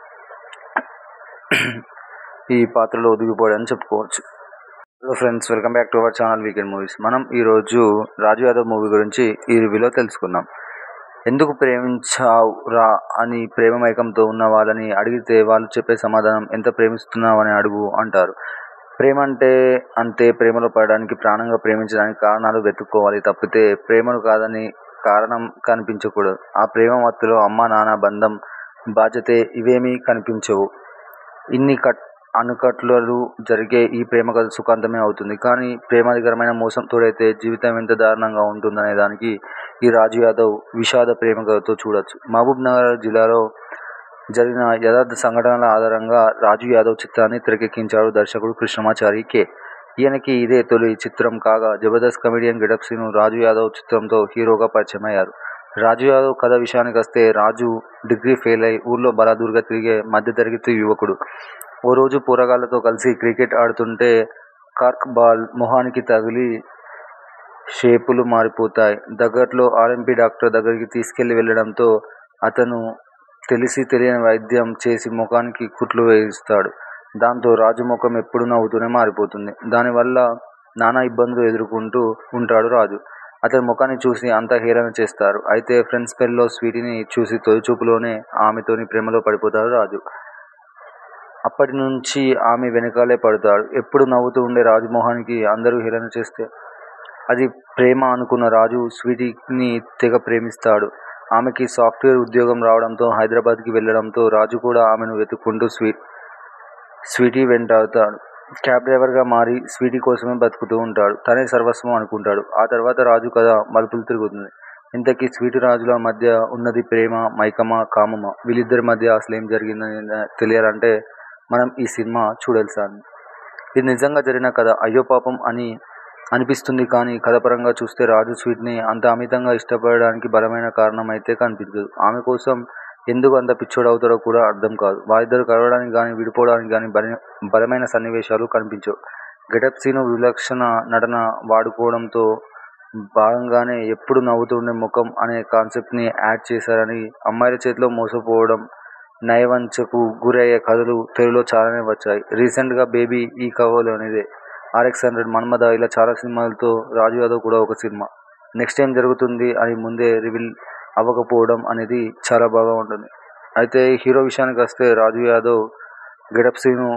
ఈ పాత్రలో ఒదిగిపోయాడని చెప్పుకోవచ్చు. Hello friends welcome back to our channel weekend movies. మనం ఈరోజు రాజు యాదవ్ మూవీ గురించి ఈ రివ్యూలో తెలుసుకుందాం. ఎందుకు ప్రేమించావ్ రా అని ప్రేమ మైకంతో ఉన్న వాళ్ళని అడిగితే వాళ్ళు చెప్పే సమాధానం ఎంత ప్రేమిస్తున్నావని అడుగు అంటారు. ప్రేమ అంటే అంతే ప్రేమలో పడడానికి ప్రాణంగా ప్రేమించడానికి కారణాలు వెతుక్కోవాలి తప్పితే ప్రేమను కాదని కారణం కనిపించకూడదు ఆ ప్రేమ మత్తులో అమ్మా నాన్న బంధం బాధ్యతే ఇవేమీ కనిపించవు ఇన్ని కట్ అనుకట్లలు జరిగే ఈ ప్రేమ కథ సుఖాంతమే అవుతుంది కానీ ప్రేమాధికరమైన మోసం తోడైతే జీవితం ఎంత దారుణంగా ఉంటుందనే దానికి ఈ రాజు యాదవ్ విషాద ప్రేమ కథతో చూడొచ్చు మహబూబ్ నగర్ జిల్లాలో జరిగిన యథార్థ సంఘటనల ఆధారంగా రాజు యాదవ్ చిత్రాన్ని తెరకెక్కించాడు దర్శకుడు కృష్ణమాచారి కె ఈయనకి ఇదే తొలి చిత్రం కాగా జబర్దస్త్ కమెడియన్ గెటప్ శ్రీను రాజు యాదవ్ చిత్రంతో హీరోగా పరిచయం అయ్యారు రాజు యాదవ్ కథ విషయానికి వస్తే రాజు డిగ్రీ ఫెయిల్ అయి ఊర్లో బలాదూరుగా తిరిగే మధ్యతరగతి యువకుడు ఓ రోజు పోరగాళ్లతో కలిసి క్రికెట్ ఆడుతుంటే కార్క్ బాల్ మొహానికి తగిలి షేపులు మారిపోతాయి దగ్గరలో ఆర్ఎంపీ డాక్టర్ దగ్గరికి తీసుకెళ్లి వెళ్ళడంతో అతను తెలిసి తెలియని వైద్యం చేసి ముఖానికి కుట్లు వేయిస్తాడు దాంతో రాజు ముఖం ఎప్పుడు నవ్వుతూనే మారిపోతుంది దానివల్ల నానా ఇబ్బందులు ఎదుర్కొంటూ ఉంటాడు రాజు అతని ముఖాన్ని చూసి అంతా హేళన చేస్తారు అయితే ఫ్రెండ్స్ పెళ్ళిలో స్వీటీని చూసి తొలి చూపులోనే ఆమెతోని ప్రేమలో పడిపోతాడు రాజు అప్పటి నుంచి ఆమె వెనకాలే పడతాడు ఎప్పుడు నవ్వుతూ ఉండే రాజమోహన్కి అందరూ హేళన చేస్తే అది ప్రేమ అనుకున్న రాజు స్వీటీని తెగ ప్రేమిస్తాడు ఆమెకి సాఫ్ట్వేర్ ఉద్యోగం రావడంతో హైదరాబాద్కి వెళ్ళడంతో రాజు కూడా ఆమెను వెతుక్కుంటూ స్వీ స్వీటీ వెంటాడుతాడు క్యాబ్ డ్రైవర్గా మారి స్వీటీ కోసమే బతుకుతూ ఉంటాడు తనే సర్వస్వం అనుకుంటాడు ఆ తర్వాత రాజు కథ మలుపులు తిరుగుతుంది ఇంతకీ స్వీటీ రాజుల మధ్య ఉన్నది ప్రేమ మైకమా కామమా వీళ్ళిద్దరి మధ్య అసలు ఏం జరిగిందని తెలియాలంటే మనం ఈ సినిమా చూడాల్సింది ఇది నిజంగా జరిగిన కథ అయ్యో పాపం అని అనిపిస్తుంది కానీ కథపరంగా చూస్తే రాజు స్వీట్ని అంత అమితంగా ఇష్టపడడానికి బలమైన కారణం అయితే కనిపించదు ఆమె కోసం ఎందుకు అంత పిచ్చోడు అవుతారో కూడా అర్థం కాదు వారిద్దరు కలవడానికి కానీ విడిపోవడానికి కానీ బల బలమైన సన్నివేశాలు కనిపించవు గెటప్ సీను విలక్షణ నటన వాడుకోవడంతో భాగంగానే ఎప్పుడు నవ్వుతుండే ముఖం అనే కాన్సెప్ట్ని యాడ్ చేశారని అమ్మాయిల చేతిలో మోసపోవడం నయవంచకు గురయ్యే కథలు తెలుగులో చాలానే వచ్చాయి రీసెంట్గా బేబీ ఈ కవలోనిదే ఆర్ఎక్స్ హండ్రెడ్ మన్మద ఇలా చాలా సినిమాలతో రాజు యాదవ్ కూడా ఒక సినిమా నెక్స్ట్ ఏం జరుగుతుంది అని ముందే రివీల్ అవ్వకపోవడం అనేది చాలా బాగా ఉంటుంది అయితే హీరో విషయానికి వస్తే రాజు యాదవ్ గెటప్ సీను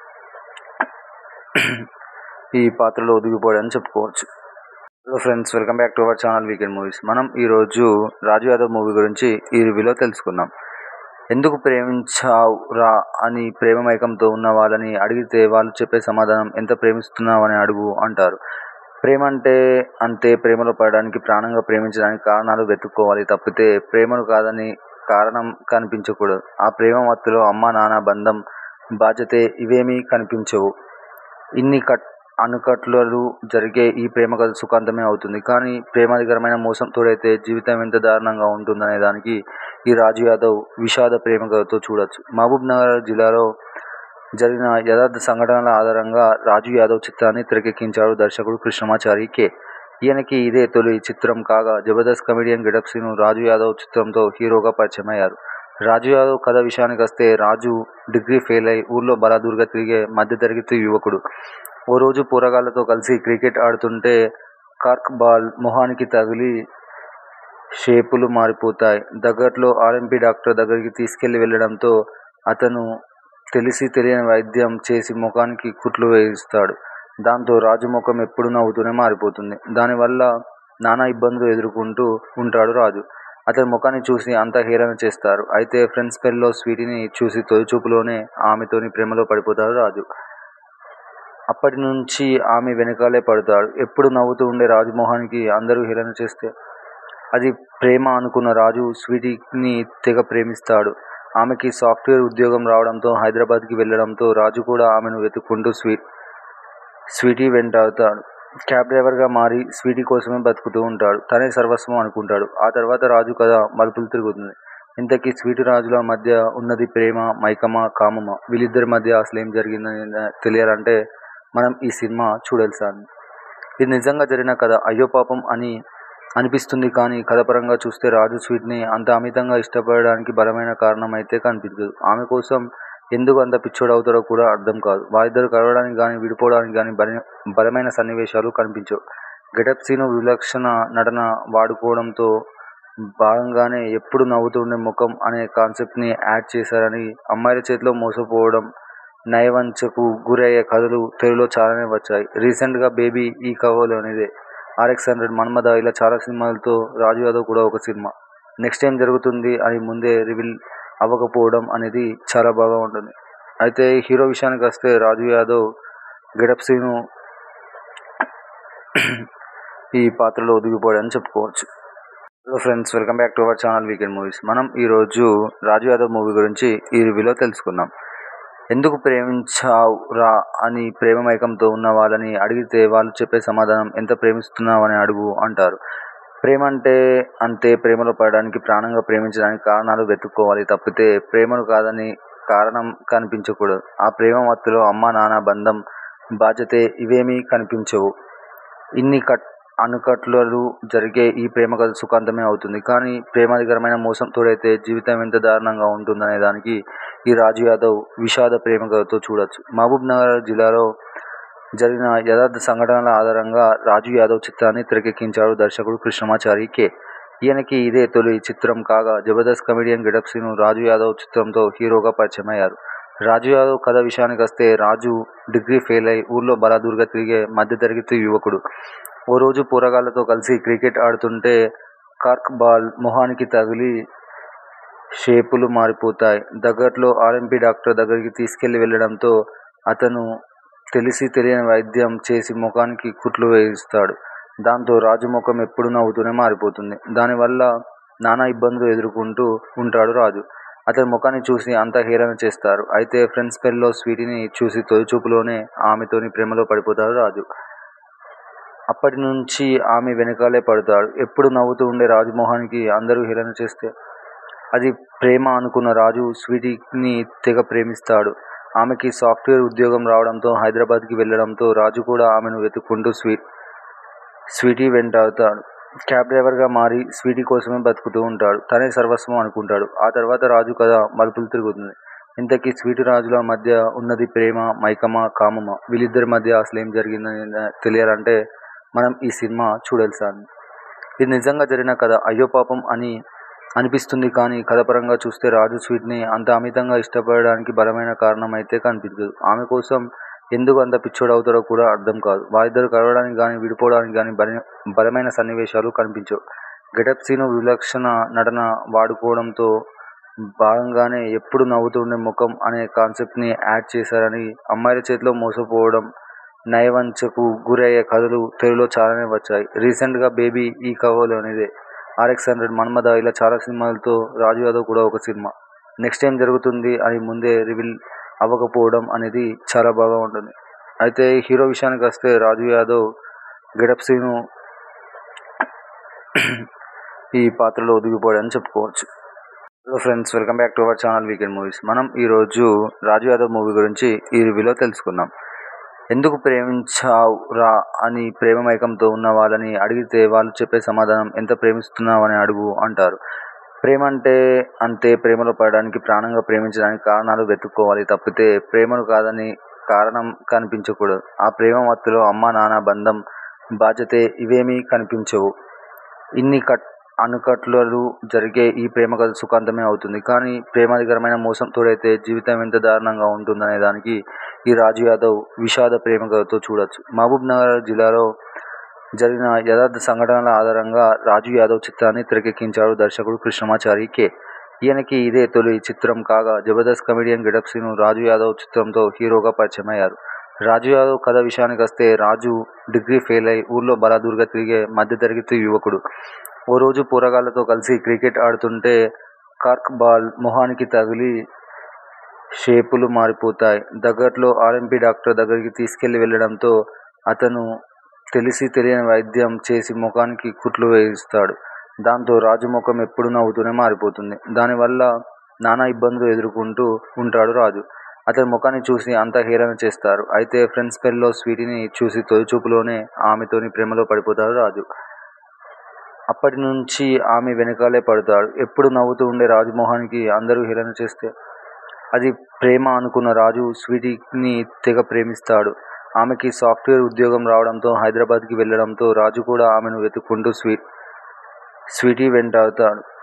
ఈ పాత్రలో ఒదిగిపోయాడని చెప్పుకోవచ్చు hello friends welcome back to our channel weekend movies మనం ఈరోజు రాజు యాదవ్ మూవీ గురించి ఈ రివ్యూలో తెలుసుకుందాం ఎందుకు ప్రేమించావు రా అని ప్రేమ మైకంతో ఉన్న వాళ్ళని అడిగితే వాళ్ళు చెప్పే సమాధానం ఎంత ప్రేమిస్తున్నావు అని అడుగు అంటారు ప్రేమ అంటే అంతే ప్రేమలో పడడానికి ప్రాణంగా ప్రేమించడానికి కారణాలు వెతుక్కోవాలి తప్పితే ప్రేమను కాదని కారణం కనిపించకూడదు ఆ ప్రేమ మత్తులో అమ్మా నాన్న బంధం బాధ్యతే ఇవేమీ కనిపించవు ఇన్ని కట్ అనుకట్లలు జరిగే ఈ ప్రేమ కథ సుఖాంతమే అవుతుంది కానీ ప్రేమాధికరమైన మోసం తోడైతే జీవితం ఎంత దారుణంగా ఉంటుందనే దానికి ఈ రాజు యాదవ్ విషాద ప్రేమ కథతో చూడొచ్చు మహబూబ్ నగర్ జిల్లాలో జరిగిన యథార్థ సంఘటనల ఆధారంగా రాజు యాదవ్ చిత్రాన్ని తెరకెక్కించాడు దర్శకుడు కృష్ణమాచారి కె ఈయనకి ఇదే తొలి చిత్రం కాగా జబర్దస్త్ కమెడియన్ గెటప్ శ్రీను రాజు యాదవ్ చిత్రంతో హీరోగా పరిచయం అయ్యారు రాజు యాదవ్ కథ విషయానికి వస్తే రాజు డిగ్రీ ఫెయిల్ అయి ఊర్లో బలాదూరుగా తిరిగే మధ్యతరగతి యువకుడు ఓ రోజు పోరగాళ్లతో కలిసి క్రికెట్ ఆడుతుంటే కార్క్ బాల్ మొహానికి తగిలి షేపులు మారిపోతాయి దగ్గరలో ఆర్ఎంపీ డాక్టర్ దగ్గరికి తీసుకెళ్లి వెళ్ళడంతో అతను తెలిసి తెలియని వైద్యం చేసి ముఖానికి కుట్లు వేయిస్తాడు దాంతో రాజు ముఖం ఎప్పుడు నవ్వుతూనే మారిపోతుంది దానివల్ల నానా ఇబ్బందులు ఎదుర్కొంటూ ఉంటాడు రాజు అతని ముఖాన్ని చూసి అంతా హేళన చేస్తారు అయితే ఫ్రెండ్స్ పెళ్ళిలో స్వీటీని చూసి తొలి చూపులోనే ఆమెతోని ప్రేమలో పడిపోతాడు రాజు అప్పటి నుంచి ఆమె వెనకాలే పడతాడు ఎప్పుడు నవ్వుతూ ఉండే రాజమోహన్కి అందరూ హేళన చేస్తే అది ప్రేమ అనుకున్న రాజు స్వీటీని తెగ ప్రేమిస్తాడు ఆమెకి సాఫ్ట్వేర్ ఉద్యోగం రావడంతో హైదరాబాద్కి వెళ్ళడంతో రాజు కూడా ఆమెను వెతుక్కుంటూ స్వీ స్వీటీ వెంటాడుతాడు క్యాబ్ డ్రైవర్గా మారి స్వీటీ కోసమే బతుకుతూ ఉంటాడు తనే సర్వస్వం అనుకుంటాడు ఆ తర్వాత రాజు కథ మలుపులు తిరుగుతుంది ఇంతకీ స్వీటీ రాజుల మధ్య ఉన్నది ప్రేమ మైకమా కామమా వీళ్ళిద్దరి మధ్య అసలు ఏం జరిగిందని తెలియాలంటే మనం ఈ సినిమా చూడాల్సింది ఇది నిజంగా జరిగిన కథ అయ్యో పాపం అని అనిపిస్తుంది కానీ కథపరంగా చూస్తే రాజు స్వీట్ని అంత అమితంగా ఇష్టపడడానికి బలమైన కారణం అయితే కనిపించదు ఆమె కోసం ఎందుకు అంత పిచ్చోడు అవుతారో కూడా అర్థం కాదు వారిద్దరు కలవడానికి కానీ విడిపోవడానికి కానీ బల బలమైన సన్నివేశాలు కనిపించవు గెటప్ సీను విలక్షణ నటన వాడుకోవడంతో భాగంగానే ఎప్పుడు నవ్వుతుండే ముఖం అనే కాన్సెప్ట్ని యాడ్ చేశారని అమ్మాయిల చేతిలో మోసపోవడం నయవంచకు గురయ్యే కథలు తెలుగులో చాలానే వచ్చాయి రీసెంట్గా బేబీ ఈ కవోలోనిదే ఆర్ఎక్స్ హండ్రెడ్ మన్మథ ఇలా చాలా సినిమాలతో రాజు యాదవ్ కూడా ఒక సినిమా నెక్స్ట్ ఏం జరుగుతుంది అని ముందే రివీల్ అవ్వకపోవడం అనేది చాలా బాగా ఉంటుంది అయితే హీరో విషయానికి వస్తే రాజు యాదవ్ గెటప్ సీను ఈ పాత్రలో ఒదిగిపోయాడని చెప్పుకోవచ్చు hello friends welcome back to our channel weekend movies మనం ఈరోజు రాజు యాదవ్ మూవీ గురించి ఈ రివ్యూలో తెలుసుకుందాం ఎందుకు ప్రేమించావు రా అని ప్రేమ మైకంతో ఉన్న వాళ్ళని అడిగితే వాళ్ళు చెప్పే సమాధానం ఎంత ప్రేమిస్తున్నావు అని అడుగు అంటారు ప్రేమ అంటే అంతే ప్రేమలో పడడానికి ప్రాణంగా ప్రేమించడానికి కారణాలు వెతుక్కోవాలి తప్పితే ప్రేమను కాదని కారణం కనిపించకూడదు ఆ ప్రేమ మత్తులో అమ్మ నాన్న బంధం బాధ్యతే ఇవేమీ కనిపించవు ఇన్ని కట్ అనుకట్లలు జరిగే ఈ ప్రేమ కథ సుఖాంతమే అవుతుంది కానీ ప్రేమాధికరమైన మోసం తోడైతే జీవితం ఎంత దారుణంగా ఉంటుందనే దానికి ఈ రాజు యాదవ్ విషాద ప్రేమ కథతో చూడొచ్చు మహబూబ్ నగర్ జిల్లాలో జరిగిన యథార్థ సంఘటనల ఆధారంగా రాజు యాదవ్ చిత్రాన్ని తెరకెక్కించాడు దర్శకుడు కృష్ణమాచారి కె ఈయనకి ఇదే తొలి చిత్రం కాగా జబర్దస్త్ కమెడియన్ గెటప్ సీను రాజు యాదవ్ చిత్రంతో హీరోగా పరిచయం అయ్యారు రాజు యాదవ్ కథ విషయానికి వస్తే రాజు డిగ్రీ ఫెయిల్ అయి ఊర్లో బలాదూరుగా తిరిగే మధ్యతరగతి యువకుడు ఓ రోజు పోరగాళ్లతో కలిసి క్రికెట్ ఆడుతుంటే కార్క్ బాల్ మొహానికి తగిలి షేపులు మారిపోతాయి దగ్గరలో ఆర్ఎంపీ డాక్టర్ దగ్గరికి తీసుకెళ్లి వెళ్ళడంతో అతను తెలిసి తెలియని వైద్యం చేసి ముఖానికి కుట్లు వేయిస్తాడు దాంతో రాజు ముఖం ఎప్పుడు నవ్వుతూనే మారిపోతుంది దానివల్ల నానా ఇబ్బందులు ఎదుర్కొంటూ ఉంటాడు రాజు అతని ముఖాన్ని చూసి అంతా హేళన చేస్తారు అయితే ఫ్రెండ్స్ పెళ్ళిలో స్వీటీని చూసి తొలి చూపులోనే ఆమెతోని ప్రేమలో పడిపోతాడు రాజు అప్పటి నుంచి ఆమె వెనకాలే పడతాడు ఎప్పుడు నవ్వుతూ ఉండే రాజమోహన్కి అందరూ హేళన చేస్తే అది ప్రేమ అనుకున్న రాజు స్వీటీని తెగ ప్రేమిస్తాడు ఆమెకి సాఫ్ట్వేర్ ఉద్యోగం రావడంతో హైదరాబాద్కి వెళ్ళడంతో రాజు కూడా ఆమెను వెతుక్కుంటూ స్వీ స్వీటీ వెంటాడుతాడు క్యాబ్ డ్రైవర్గా మారి స్వీటీ కోసమే బతుకుతూ ఉంటాడు తనే సర్వస్వం అనుకుంటాడు ఆ తర్వాత రాజు కథ మలుపులు తిరుగుతుంది ఇంతకీ స్వీటీ రాజుల మధ్య ఉన్నది ప్రేమ మైకమా కామమా వీళ్ళిద్దరి మధ్య అసలు ఏం జరిగిందని తెలియాలంటే మనం ఈ సినిమా చూడాల్సింది ఇది నిజంగా జరిగిన కథ అయ్యో పాపం అని అనిపిస్తుంది కానీ కథపరంగా చూస్తే రాజు స్వీట్ని అంత అమితంగా ఇష్టపడడానికి బలమైన కారణం అయితే కనిపించదు ఆమె కోసం ఎందుకు అంత పిచ్చోడు అవుతారో కూడా అర్థం కాదు వారిద్దరు కలవడానికి కానీ విడిపోవడానికి కానీ బల బలమైన సన్నివేశాలు కనిపించవు గెటప్ సీను విలక్షణ నటన వాడుకోవడంతో భాగంగానే ఎప్పుడు నవ్వుతుండే ముఖం అనే కాన్సెప్ట్ని యాడ్ చేశారని అమ్మాయిల చేతిలో మోసపోవడం నయవంచకు గురయ్యే కథలు తెలుగులో చాలానే వచ్చాయి రీసెంట్గా బేబీ ఈ కవోలోనిదే ఆర్ఎక్స్ హండ్రెడ్ మన్మథ ఇలా చాలా సినిమాలతో రాజు యాదవ్ కూడా ఒక సినిమా నెక్స్ట్ ఏం జరుగుతుంది అని ముందే రివీల్ అవ్వకపోవడం అనేది చాలా బాగా ఉంటుంది అయితే హీరో విషయానికి వస్తే రాజు యాదవ్ గెటప్ సీను ఈ పాత్రలో ఒదిగిపోయాడని చెప్పుకోవచ్చు hello friends welcome back to our channel weekend movies మనం ఈరోజు రాజు యాదవ్ మూవీ గురించి ఈ రివ్యూలో తెలుసుకుందాం ఎందుకు ప్రేమించావు రా అని ప్రేమ మైకంతో ఉన్న వాళ్ళని అడిగితే వాళ్ళు చెప్పే సమాధానం ఎంత ప్రేమిస్తున్నావు అని అడుగు అంటారు ప్రేమ అంటే అంతే ప్రేమలో పడడానికి ప్రాణంగా ప్రేమించడానికి కారణాలు వెతుక్కోవాలి తప్పితే ప్రేమను కాదని కారణం కనిపించకూడదు ఆ ప్రేమ మత్తులో అమ్మ నాన్న బంధం బాధ్యతే ఇవేమీ కనిపించవు ఇన్ని కట్ అనుకట్లలు జరిగే ఈ ప్రేమ కథ సుఖాంతమే అవుతుంది కానీ ప్రేమాధికరమైన మోసం తోడైతే జీవితం ఎంత దారుణంగా ఉంటుందనే దానికి ఈ రాజు యాదవ్ విషాద ప్రేమ కథతో చూడొచ్చు మహబూబ్ నగర్ జిల్లాలో జరిగిన యథార్థ సంఘటనల ఆధారంగా రాజు యాదవ్ చిత్రాన్ని తెరకెక్కించాడు దర్శకుడు కృష్ణమాచారి కె ఈయనకి ఇదే తొలి చిత్రం కాగా జబర్దస్త్ కమెడియన్ గెటప్ సీను రాజు యాదవ్ చిత్రంతో హీరోగా పరిచయం అయ్యారు రాజు యాదవ్ కథ విషయానికి వస్తే రాజు డిగ్రీ ఫెయిల్ అయి ఊర్లో బలాదూరుగా తిరిగే మధ్యతరగతి యువకుడు ఓ రోజు పోరగాళ్లతో కలిసి క్రికెట్ ఆడుతుంటే కార్క్ బాల్ మొహానికి తగిలి షేపులు మారిపోతాయి దగ్గరలో ఆర్ఎంపీ డాక్టర్ దగ్గరికి తీసుకెళ్లి వెళ్ళడంతో అతను తెలిసి తెలియని వైద్యం చేసి ముఖానికి కుట్లు వేయిస్తాడు దాంతో రాజు ముఖం ఎప్పుడు నవ్వుతూనే మారిపోతుంది దానివల్ల నానా ఇబ్బందులు ఎదుర్కొంటూ ఉంటాడు రాజు అతని ముఖాన్ని చూసి అంతా హేళన చేస్తారు అయితే ఫ్రెండ్స్ పెళ్ళిలో స్వీటీని చూసి తొలి చూపులోనే ఆమెతోని ప్రేమలో పడిపోతాడు రాజు అప్పటి నుంచి ఆమె వెనకాలే పడతాడు ఎప్పుడు నవ్వుతూ ఉండే రాజమోహన్కి అందరూ హేళన చేస్తే అది ప్రేమ అనుకున్న రాజు స్వీటీని తెగ ప్రేమిస్తాడు ఆమెకి సాఫ్ట్వేర్ ఉద్యోగం రావడంతో హైదరాబాద్కి వెళ్ళడంతో రాజు కూడా ఆమెను వెతుక్కుంటూ స్వీ స్వీటీ వెంటాడుతాడు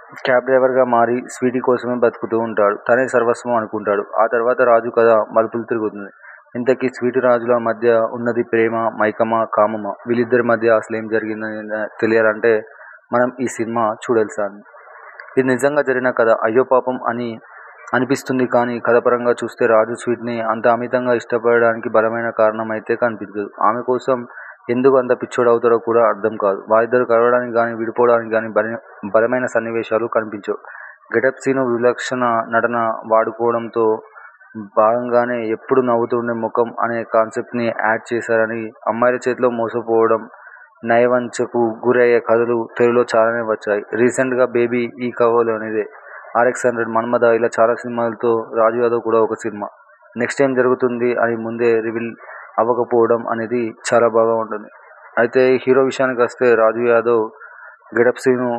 క్యాబ్ డ్రైవర్గా మారి స్వీటీ కోసమే బతుకుతూ ఉంటాడు తనే సర్వస్వం అనుకుంటాడు ఆ తర్వాత రాజు కథ మలుపులు తిరుగుతుంది ఇంతకీ స్వీటీ రాజుల మధ్య ఉన్నది ప్రేమ మైకమా కామమా వీళ్ళిద్దరి మధ్య అసలు ఏం జరిగిందని తెలియాలంటే మనం ఈ సినిమా చూడాల్సింది ఇది నిజంగా జరిగిన కథ అయ్యో పాపం అని అనిపిస్తుంది కానీ కథపరంగా చూస్తే రాజు స్వీట్ని అంత అమితంగా ఇష్టపడడానికి బలమైన కారణం అయితే కనిపించదు ఆమె కోసం ఎందుకు అంత పిచ్చోడు అవుతారో కూడా అర్థం కాదు వారిద్దరు కలవడానికి కానీ విడిపోవడానికి కానీ బల బలమైన సన్నివేశాలు కనిపించవు గెటప్ సీను విలక్షణ నటన వాడుకోవడంతో భాగంగానే ఎప్పుడు నవ్వుతుండే ముఖం అనే కాన్సెప్ట్ని యాడ్ చేశారని అమ్మాయిల చేతిలో మోసపోవడం నయవంచకు గురయ్యే కథలు తెలుగులో చాలానే వచ్చాయి రీసెంట్గా బేబీ ఈ కవలోనిదే ఆర్ఎక్స్ హండ్రెడ్ మన్మద ఇలా చాలా సినిమాలతో రాజు యాదవ్ కూడా ఒక సినిమా నెక్స్ట్ ఏం జరుగుతుంది అని ముందే రివీల్ అవ్వకపోవడం అనేది చాలా బాగా ఉంటుంది అయితే హీరో విషయానికి వస్తే రాజు యాదవ్ గెటప్ సీను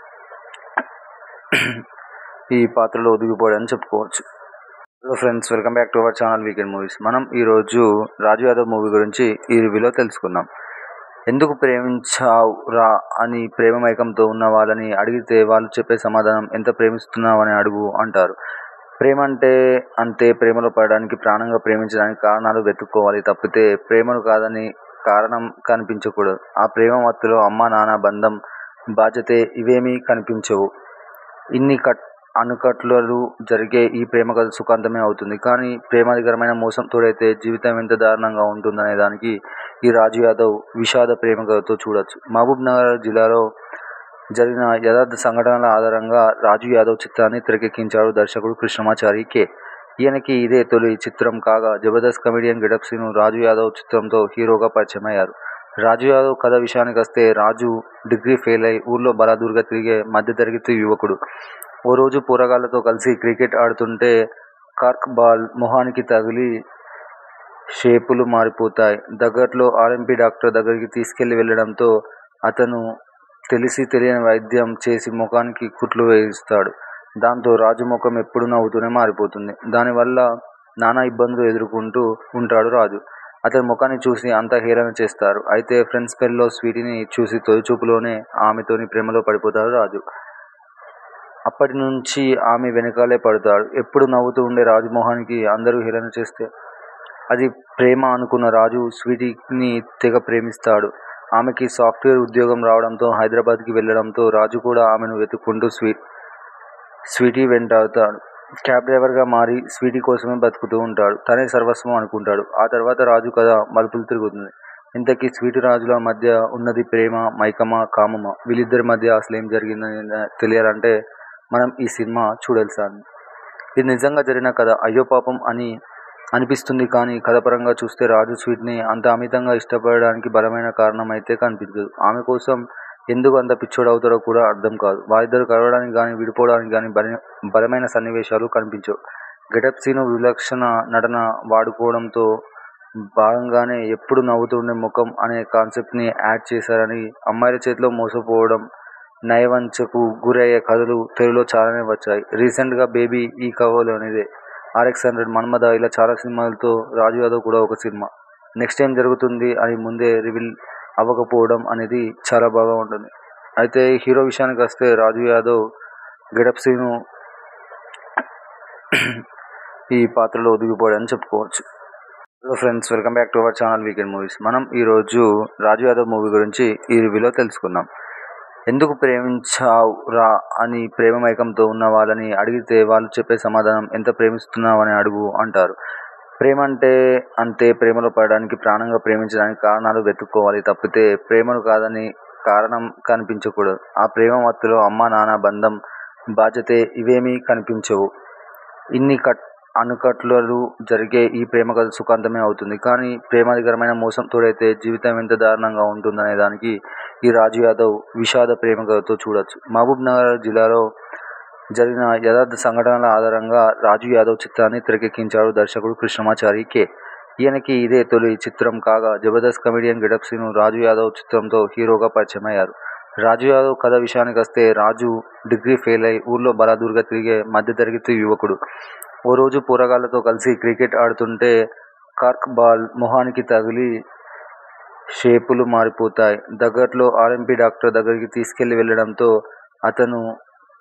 ఈ పాత్రలో ఒదిగిపోయాడని చెప్పుకోవచ్చు hello friends welcome back to our channel weekend movies మనం ఈరోజు రాజు యాదవ్ మూవీ గురించి ఈ రివ్యూలో తెలుసుకుందాం ఎందుకు ప్రేమించావు రా అని ప్రేమ మైకంతో ఉన్న వాళ్ళని అడిగితే వాళ్ళు చెప్పే సమాధానం ఎంత ప్రేమిస్తున్నావు అని అడుగు అంటారు ప్రేమ అంటే అంతే ప్రేమలో పడడానికి ప్రాణంగా ప్రేమించడానికి కారణాలు వెతుక్కోవాలి తప్పితే ప్రేమను కాదని కారణం కనిపించకూడదు ఆ ప్రేమ మత్తులో అమ్మ నాన్న బంధం బాధ్యతే ఇవేమీ కనిపించవు ఇన్ని కట్ అనుకట్లలు జరిగే ఈ ప్రేమ కథ సుఖాంతమే అవుతుంది కానీ ప్రేమాధికరమైన మోసం తోడైతే జీవితం ఎంత దారుణంగా ఉంటుందనే దానికి ఈ రాజు యాదవ్ విషాద ప్రేమ కథతో చూడొచ్చు మహబూబ్ నగర్ జిల్లాలో జరిగిన యథార్థ సంఘటనల ఆధారంగా రాజు యాదవ్ చిత్రాన్ని తెరకెక్కించాడు దర్శకుడు కృష్ణమాచారి కె ఈయనకి ఇదే తొలి చిత్రం కాగా జబర్దస్త్ కమెడియన్ గెటప్ సీను రాజు యాదవ్ చిత్రంతో హీరోగా పరిచయం అయ్యారు రాజు యాదవ్ కథ విషయానికి వస్తే రాజు డిగ్రీ ఫెయిల్ అయి ఊర్లో బలాదూరుగా తిరిగే మధ్యతరగతి యువకుడు ఓ రోజు పోరగాళ్లతో కలిసి క్రికెట్ ఆడుతుంటే కార్క్ బాల్ మొహానికి తగిలి షేపులు మారిపోతాయి దగ్గరలో ఆర్ఎంపీ డాక్టర్ దగ్గరికి తీసుకెళ్లి వెళ్ళడంతో అతను తెలిసి తెలియని వైద్యం చేసి ముఖానికి కుట్లు వేయిస్తాడు దాంతో రాజు ముఖం ఎప్పుడు నవ్వుతూనే మారిపోతుంది దానివల్ల నానా ఇబ్బందులు ఎదుర్కొంటూ ఉంటాడు రాజు అతని ముఖాన్ని చూసి అంతా హేళన చేస్తారు అయితే ఫ్రెండ్స్ పెళ్ళిలో స్వీటీని చూసి తొలి చూపులోనే ఆమెతోని ప్రేమలో పడిపోతాడు రాజు అప్పటి నుంచి ఆమె వెనకాలే పడతాడు ఎప్పుడు నవ్వుతూ ఉండే రాజమోహన్కి అందరూ హేళన చేస్తే అది ప్రేమ అనుకున్న రాజు స్వీటీని తెగ ప్రేమిస్తాడు ఆమెకి సాఫ్ట్వేర్ ఉద్యోగం రావడంతో హైదరాబాద్కి వెళ్ళడంతో రాజు కూడా ఆమెను వెతుక్కుంటూ స్వీ స్వీటీ వెంటాడుతాడు క్యాబ్ డ్రైవర్గా మారి స్వీటీ కోసమే బతుకుతూ ఉంటాడు తనే సర్వస్వం అనుకుంటాడు ఆ తర్వాత రాజు కథ మలుపులు తిరుగుతుంది ఇంతకీ స్వీటీ రాజుల మధ్య ఉన్నది ప్రేమ మైకమా కామమా వీళ్ళిద్దరి మధ్య అసలు ఏం జరిగిందని తెలియాలంటే మనం ఈ సినిమా చూడాల్సింది ఇది నిజంగా జరిగిన కథ అయ్యో పాపం అని అనిపిస్తుంది కానీ కథపరంగా చూస్తే రాజు స్వీట్ని అంత అమితంగా ఇష్టపడడానికి బలమైన కారణం అయితే కనిపించదు ఆమె కోసం ఎందుకు అంత పిచ్చోడు అవుతారో కూడా అర్థం కాదు వారిద్దరు కలవడానికి కానీ విడిపోవడానికి కానీ బల బలమైన సన్నివేశాలు కనిపించవు గెటప్ సీను విలక్షణ నటన వాడుకోవడంతో భాగంగానే ఎప్పుడు నవ్వుతుండే ముఖం అనే కాన్సెప్ట్ని యాడ్ చేశారని అమ్మాయిల చేతిలో మోసపోవడం నయవంచకు గురయ్యే కథలు తెలుగులో చాలానే వచ్చాయి రీసెంట్గా బేబీ ఈ కవలోనిదే ఆర్ఎక్స్ హండ్రెడ్ మన్మద ఇలా చాలా సినిమాలతో రాజు యాదవ్ కూడా ఒక సినిమా నెక్స్ట్ ఏం జరుగుతుంది అని ముందే రివీల్ అవ్వకపోవడం అనేది చాలా బాగా ఉంటుంది అయితే హీరో విషయానికి వస్తే రాజు యాదవ్ గెటప్ సీను ఈ పాత్రలో ఒదిగిపోయాడని చెప్పుకోవచ్చు hello friends welcome back to our channel weekend movies మనం ఈరోజు రాజు యాదవ్ మూవీ గురించి ఈ రివ్యూలో తెలుసుకుందాం ఎందుకు ప్రేమించావు రా అని ప్రేమ మైకంతో ఉన్న వాళ్ళని అడిగితే వాళ్ళు చెప్పే సమాధానం ఎంత ప్రేమిస్తున్నావు అని అడుగు అంటారు ప్రేమ అంటే అంతే ప్రేమలో పడడానికి ప్రాణంగా ప్రేమించడానికి కారణాలు వెతుక్కోవాలి తప్పితే ప్రేమను కాదని కారణం కనిపించకూడదు ఆ ప్రేమ మత్తులో అమ్మ నాన్న బంధం బాధ్యతే ఇవేమీ కనిపించవు ఇన్ని కట్ అనుకట్లలు జరిగే ఈ ప్రేమ కథ సుఖాంతమే అవుతుంది కానీ ప్రేమాధికరమైన మోసం తోడైతే జీవితం ఎంత దారుణంగా ఉంటుందనే దానికి ఈ రాజు యాదవ్ విషాద ప్రేమ కథతో చూడొచ్చు మహబూబ్ నగర్ జిల్లాలో జరిగిన యథార్థ సంఘటనల ఆధారంగా రాజు యాదవ్ చిత్రాన్ని తెరకెక్కించాడు దర్శకుడు కృష్ణమాచారి కె ఈయనకి ఇదే తొలి చిత్రం కాగా జబర్దస్త్ కమెడియన్ గెటప్ సీను రాజు యాదవ్ చిత్రంతో హీరోగా పరిచయం అయ్యారు రాజు యాదవ్ కథ విషయానికి వస్తే రాజు డిగ్రీ ఫెయిల్ అయి ఊర్లో బలాదూరుగా తిరిగే మధ్యతరగతి యువకుడు ఓ రోజు పోరగాళ్లతో కలిసి క్రికెట్ ఆడుతుంటే కార్క్ బాల్ మొహానికి తగిలి షేపులు మారిపోతాయి దగ్గరలో ఆర్ఎంపీ డాక్టర్ దగ్గరికి తీసుకెళ్లి వెళ్ళడంతో అతను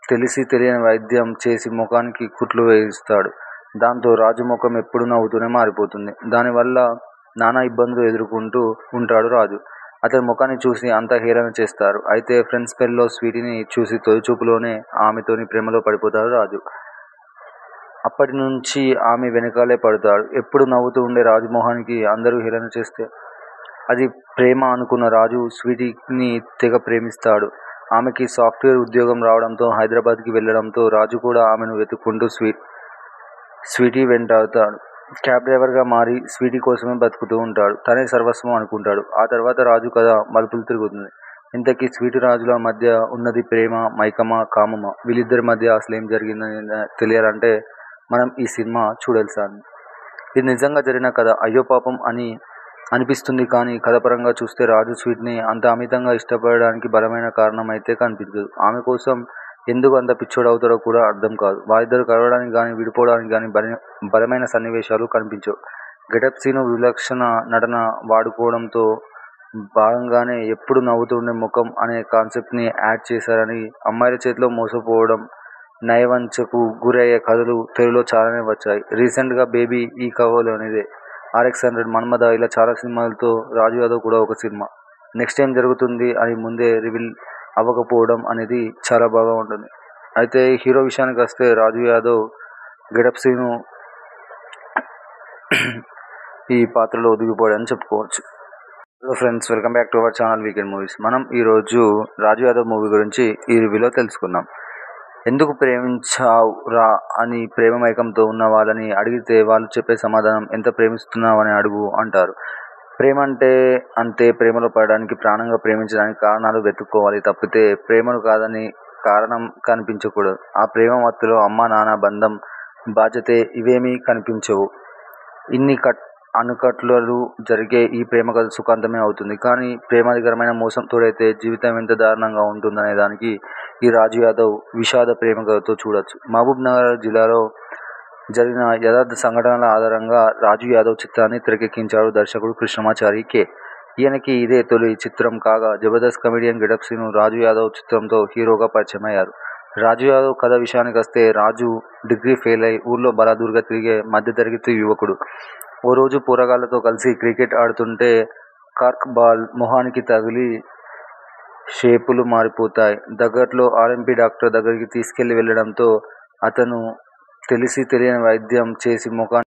తెలిసి తెలియని వైద్యం చేసి ముఖానికి కుట్లు వేయిస్తాడు దాంతో రాజు ముఖం ఎప్పుడూ నవ్వుతూనే మారిపోతుంది దానివల్ల నానా ఇబ్బందులు ఎదుర్కొంటూ ఉంటాడు రాజు అతని ముఖాన్ని చూసి అంతా హేళన చేస్తారు అయితే ఫ్రెండ్స్ పెళ్ళిలో స్వీటీని చూసి తొలి చూపులోనే ఆమెతోని ప్రేమలో పడిపోతాడు రాజు అప్పటి నుంచి ఆమె వెనకాలే పడతాడు ఎప్పుడు నవ్వుతూ ఉండే రాజు మొహానికి అందరూ హేళన చేస్తే అది ప్రేమ అనుకున్న రాజు స్వీటీని తెగ ప్రేమిస్తాడు ఆమెకి సాఫ్ట్వేర్ ఉద్యోగం రావడంతో హైదరాబాద్కి వెళ్ళడంతో రాజు కూడా ఆమెను వెతుక్కుంటూ స్వీ స్వీటీ వెంటాడుతాడు క్యాబ్ డ్రైవర్గా మారి స్వీటీ కోసమే బతుకుతూ ఉంటాడు తనే సర్వస్వం అనుకుంటాడు ఆ తర్వాత రాజు కథ మలుపులు తిరుగుతుంది ఇంతకీ స్వీటీ రాజుల మధ్య ఉన్నది ప్రేమ మైకమా కామమా వీళ్ళిద్దరి మధ్య అసలు ఏం జరిగిందని తెలియాలంటే మనం ఈ సినిమా చూడాల్సింది ఇది నిజంగా జరిగిన కథ అయ్యో పాపం అని అనిపిస్తుంది కానీ కథపరంగా చూస్తే రాజు స్వీట్ని అంత అమితంగా ఇష్టపడడానికి బలమైన కారణం అయితే కనిపించదు ఆమె కోసం ఎందుకు అంత పిచ్చోడు అవుతారో కూడా అర్థం కాదు వారిద్దరు కలవడానికి కానీ విడిపోవడానికి కానీ బల బలమైన సన్నివేశాలు కనిపించవు గెటప్ సీను విలక్షణ నటన వాడుకోవడంతో భాగంగానే ఎప్పుడు నవ్వుతుండే ముఖం అనే కాన్సెప్ట్ని యాడ్ చేశారని అమ్మాయిల చేతిలో మోసపోవడం నయవంచకు గురయ్యే కథలు తెలుగులో చాలానే వచ్చాయి రీసెంట్గా బేబీ ఈ కవలోనిదే ఆర్ఎక్స్ హండ్రెడ్ మన్మద ఇలా చాలా సినిమాలతో రాజు యాదవ్ కూడా ఒక సినిమా నెక్స్ట్ ఏం జరుగుతుంది అని ముందే రివీల్ అవ్వకపోవడం అనేది చాలా బాగా ఉంటుంది అయితే హీరో విషయానికి వస్తే రాజు యాదవ్ గెటప్ సీను ఈ పాత్రలో ఒదిగిపోయాడని చెప్పుకోవచ్చు hello friends welcome back to our channel weekend movies మనం ఈరోజు రాజు యాదవ్ మూవీ గురించి ఈ రివ్యూలో తెలుసుకుందాం ఎందుకు ప్రేమించావు రా అని ప్రేమ మైకంతో ఉన్న వాళ్ళని అడిగితే వాళ్ళు చెప్పే సమాధానం ఎంత ప్రేమిస్తున్నావు అని అడుగు అంటారు ప్రేమ అంటే అంతే ప్రేమలో పడడానికి ప్రాణంగా ప్రేమించడానికి కారణాలు వెతుక్కోవాలి తప్పితే ప్రేమను కాదని కారణం కనిపించకూడదు ఆ ప్రేమ మత్తులో అమ్మ నాన్న బంధం బాధ్యతే ఇవేమీ కనిపించవు ఇన్ని కట్ అనుకట్లు జరిగే ఈ ప్రేమ కథ సుఖాంతమే అవుతుంది కానీ ప్రేమాధికరమైన మోసం తోడైతే జీవితం ఎంత దారుణంగా ఉంటుందనే దానికి ఈ రాజు యాదవ్ విషాద ప్రేమ కథతో చూడొచ్చు మహబూబ్ నగర్ జిల్లాలో జరిగిన యథార్థ సంఘటనల ఆధారంగా రాజు యాదవ్ చిత్రాన్ని తెరకెక్కించాడు దర్శకుడు కృష్ణమాచారి కె ఈయనకి ఇదే తొలి చిత్రం కాగా జబర్దస్త్ కమెడియన్ గెటప్ సీను రాజు యాదవ్ చిత్రంతో హీరోగా పరిచయం అయ్యారు రాజు యాదవ్ కథ విషయానికి వస్తే రాజు డిగ్రీ ఫెయిల్ అయి ఊర్లో బలాదూరుగా తిరిగే మధ్యతరగతి యువకుడు ఓ రోజు పోరగాళ్లతో కలిసి క్రికెట్ ఆడుతుంటే కార్క్ బాల్ మొహానికి తగిలి షేపులు మారిపోతాయి దగ్గరలో ఆర్ఎంపీ డాక్టర్ దగ్గరికి తీసుకెళ్లి వెళ్ళడంతో అతను తెలిసి తెలియని వైద్యం చేసి ముఖాన్ని